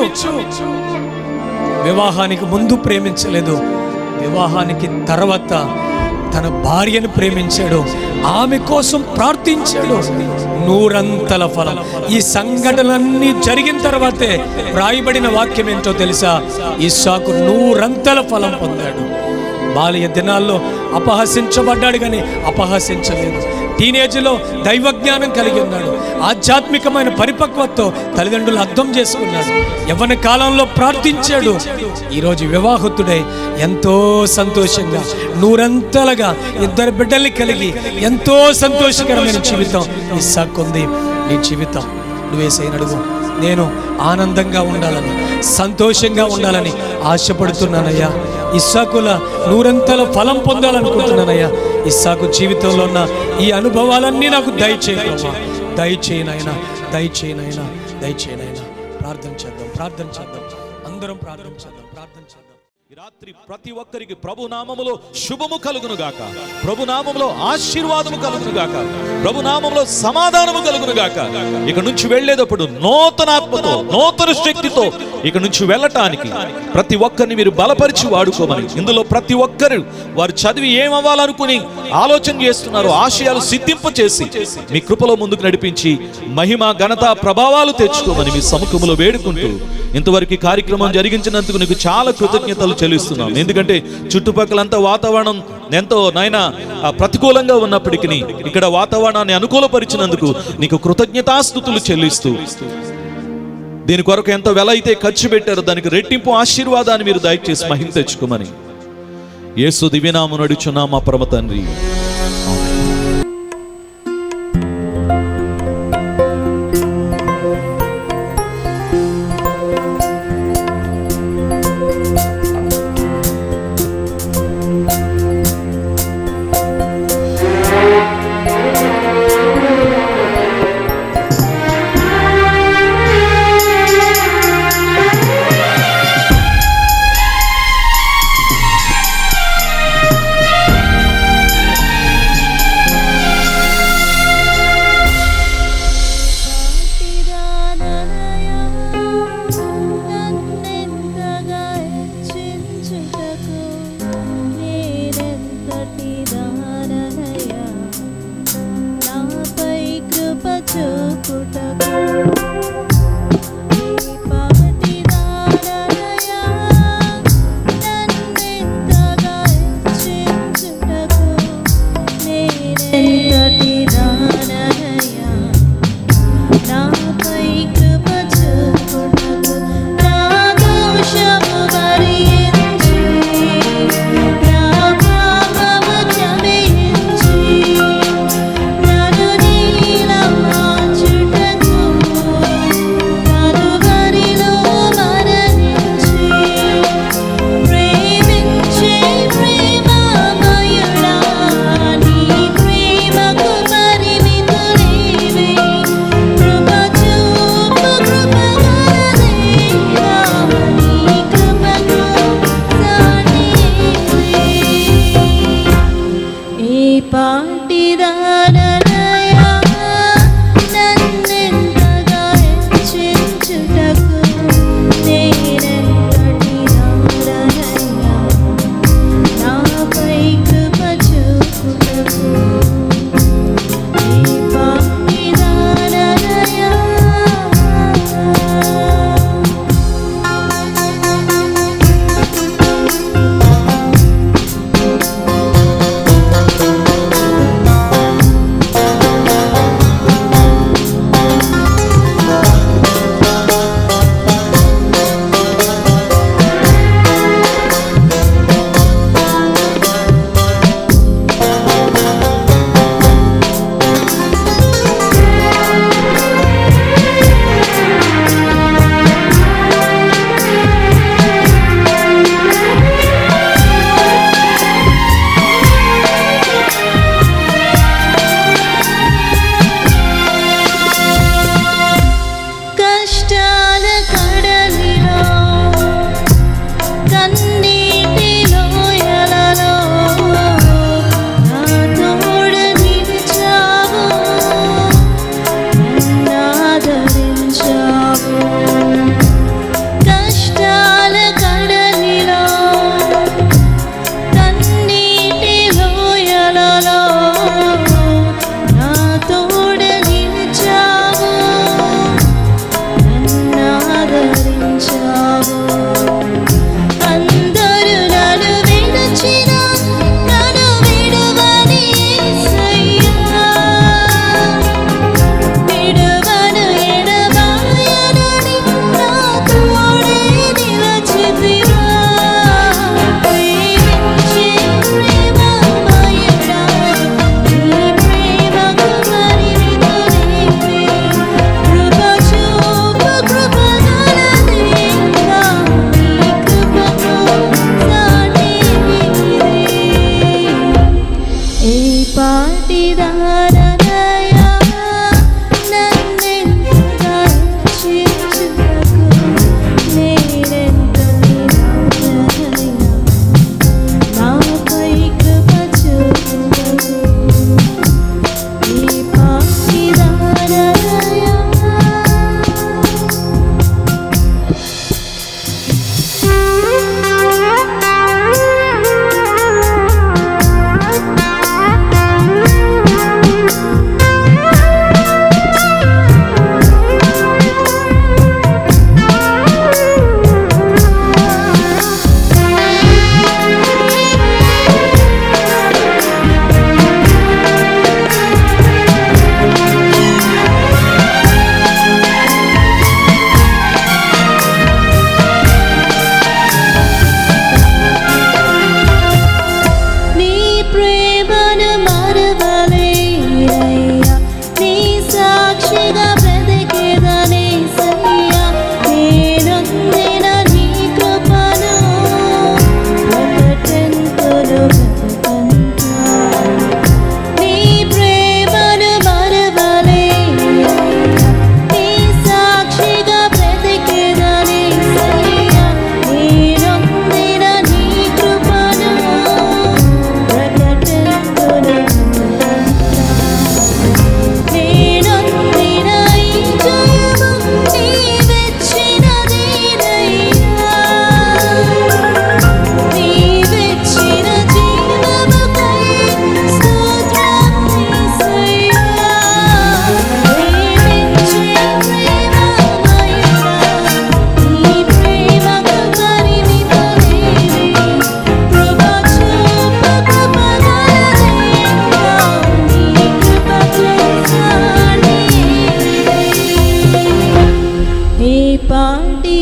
వివాహానికి ముందు ప్రేమించలేదు వివాహానికి తర్వాత తన భార్యను ప్రేమించాడు ఆమె కోసం ప్రార్థించాడు నూరంతల ఫలం ఈ సంఘటనలన్నీ జరిగిన తర్వాతే వ్రాయబడిన వాక్యం ఏంటో తెలుసా ఇస్సాకు నూరంతల ఫలం పొందాడు బాల్య దినాల్లో అపహసించబడ్డాడు కానీ అపహసించలేదు టీనేజ్లో దైవజ్ఞానం కలిగి ఉన్నాడు ఆధ్యాత్మికమైన పరిపక్వతతో తల్లిదండ్రులు అర్థం చేసుకున్నాడు యవ్వన కాలంలో ప్రార్థించాడు ఈరోజు వివాహతుడై ఎంతో సంతోషంగా నూరంతలుగా ఇద్దరు బిడ్డల్ని కలిగి ఎంతో సంతోషకరమైన జీవితం ఇస్సాకుంది నీ జీవితం నువ్వేసైన అడుగు నేను ఆనందంగా ఉండాలని సంతోషంగా ఉండాలని ఆశపడుతున్నానయ్యా ఇస్సాకుల నూరంతల ఫలం పొందాలనుకుంటున్నానయ్యా ఇస్సాకు జీవితంలో ఉన్న ఈ అనుభవాలన్నీ నాకు దయచేయమ్మా దయచేయనైనా దయచేయనైనా దయచేయనైనా ప్రార్థన చేద్దాం ప్రార్థన చేద్దాం అందరం ప్రార్థన చేద్దాం ప్రార్థన చేద్దాం ఈ రాత్రి ప్రతి ఒక్కరికి ప్రభు నామములో శుభము కలుగును గాక ప్రభు నామములో ఆశీర్వాదము కలుగును గాక ప్రభు నామములో సమాధానము కలుగును గాక ఇక నుంచి వెళ్ళేటప్పుడు నూతనాత్మతో నూతన శక్తితో ఇక నుంచి వెళ్ళటానికి ప్రతి ఒక్కరిని మీరు బలపరిచి వాడుకోమని ఇందులో ప్రతి ఒక్కరు వారు చదివి ఏమవ్వాలనుకుని ఆలోచన చేస్తున్నారు ఆశయాలు సిద్ధింప చేసి మీ కృపలో ముందుకు నడిపించి మహిమ ఘనత ప్రభావాలు తెచ్చుకోమని మీ సముఖములో వేడుకుంటూ ఇంతవరకు ఈ కార్యక్రమం జరిగించినందుకు నీకు చాలా కృతజ్ఞతలు చెల్లిస్తున్నాం ఎందుకంటే చుట్టుపక్కలంతా వాతావరణం ఎంతో నాయన ప్రతికూలంగా ఉన్నప్పటికీ ఇక్కడ వాతావరణాన్ని అనుకూలపరిచినందుకు నీకు కృతజ్ఞతాస్థుతులు చెల్లిస్తూ దీని కొరకు ఎంత వెల అయితే ఖర్చు పెట్టారో దానికి రెట్టింపు ఆశీర్వాదాన్ని మీరు దయచేసి మహిమ తెచ్చుకోమని యేసు దివ్యనామం నడుచున్నా మా పరమ తండ్రి ఆ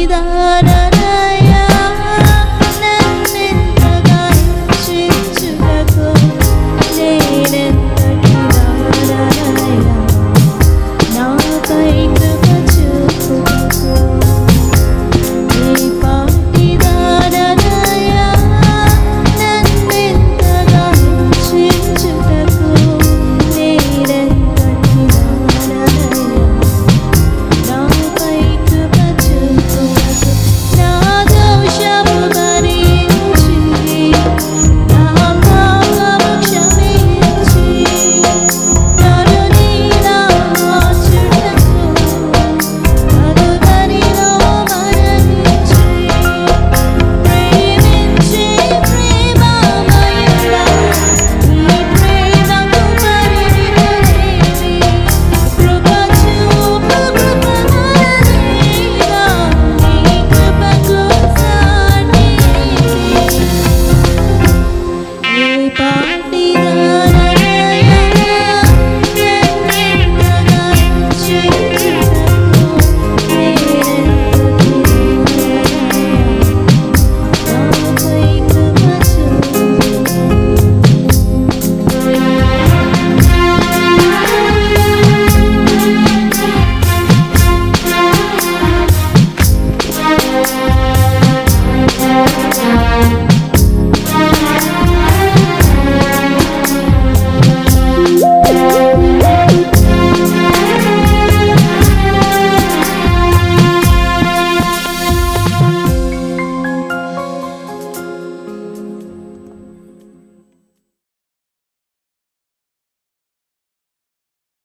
పరిశుద్ధుడా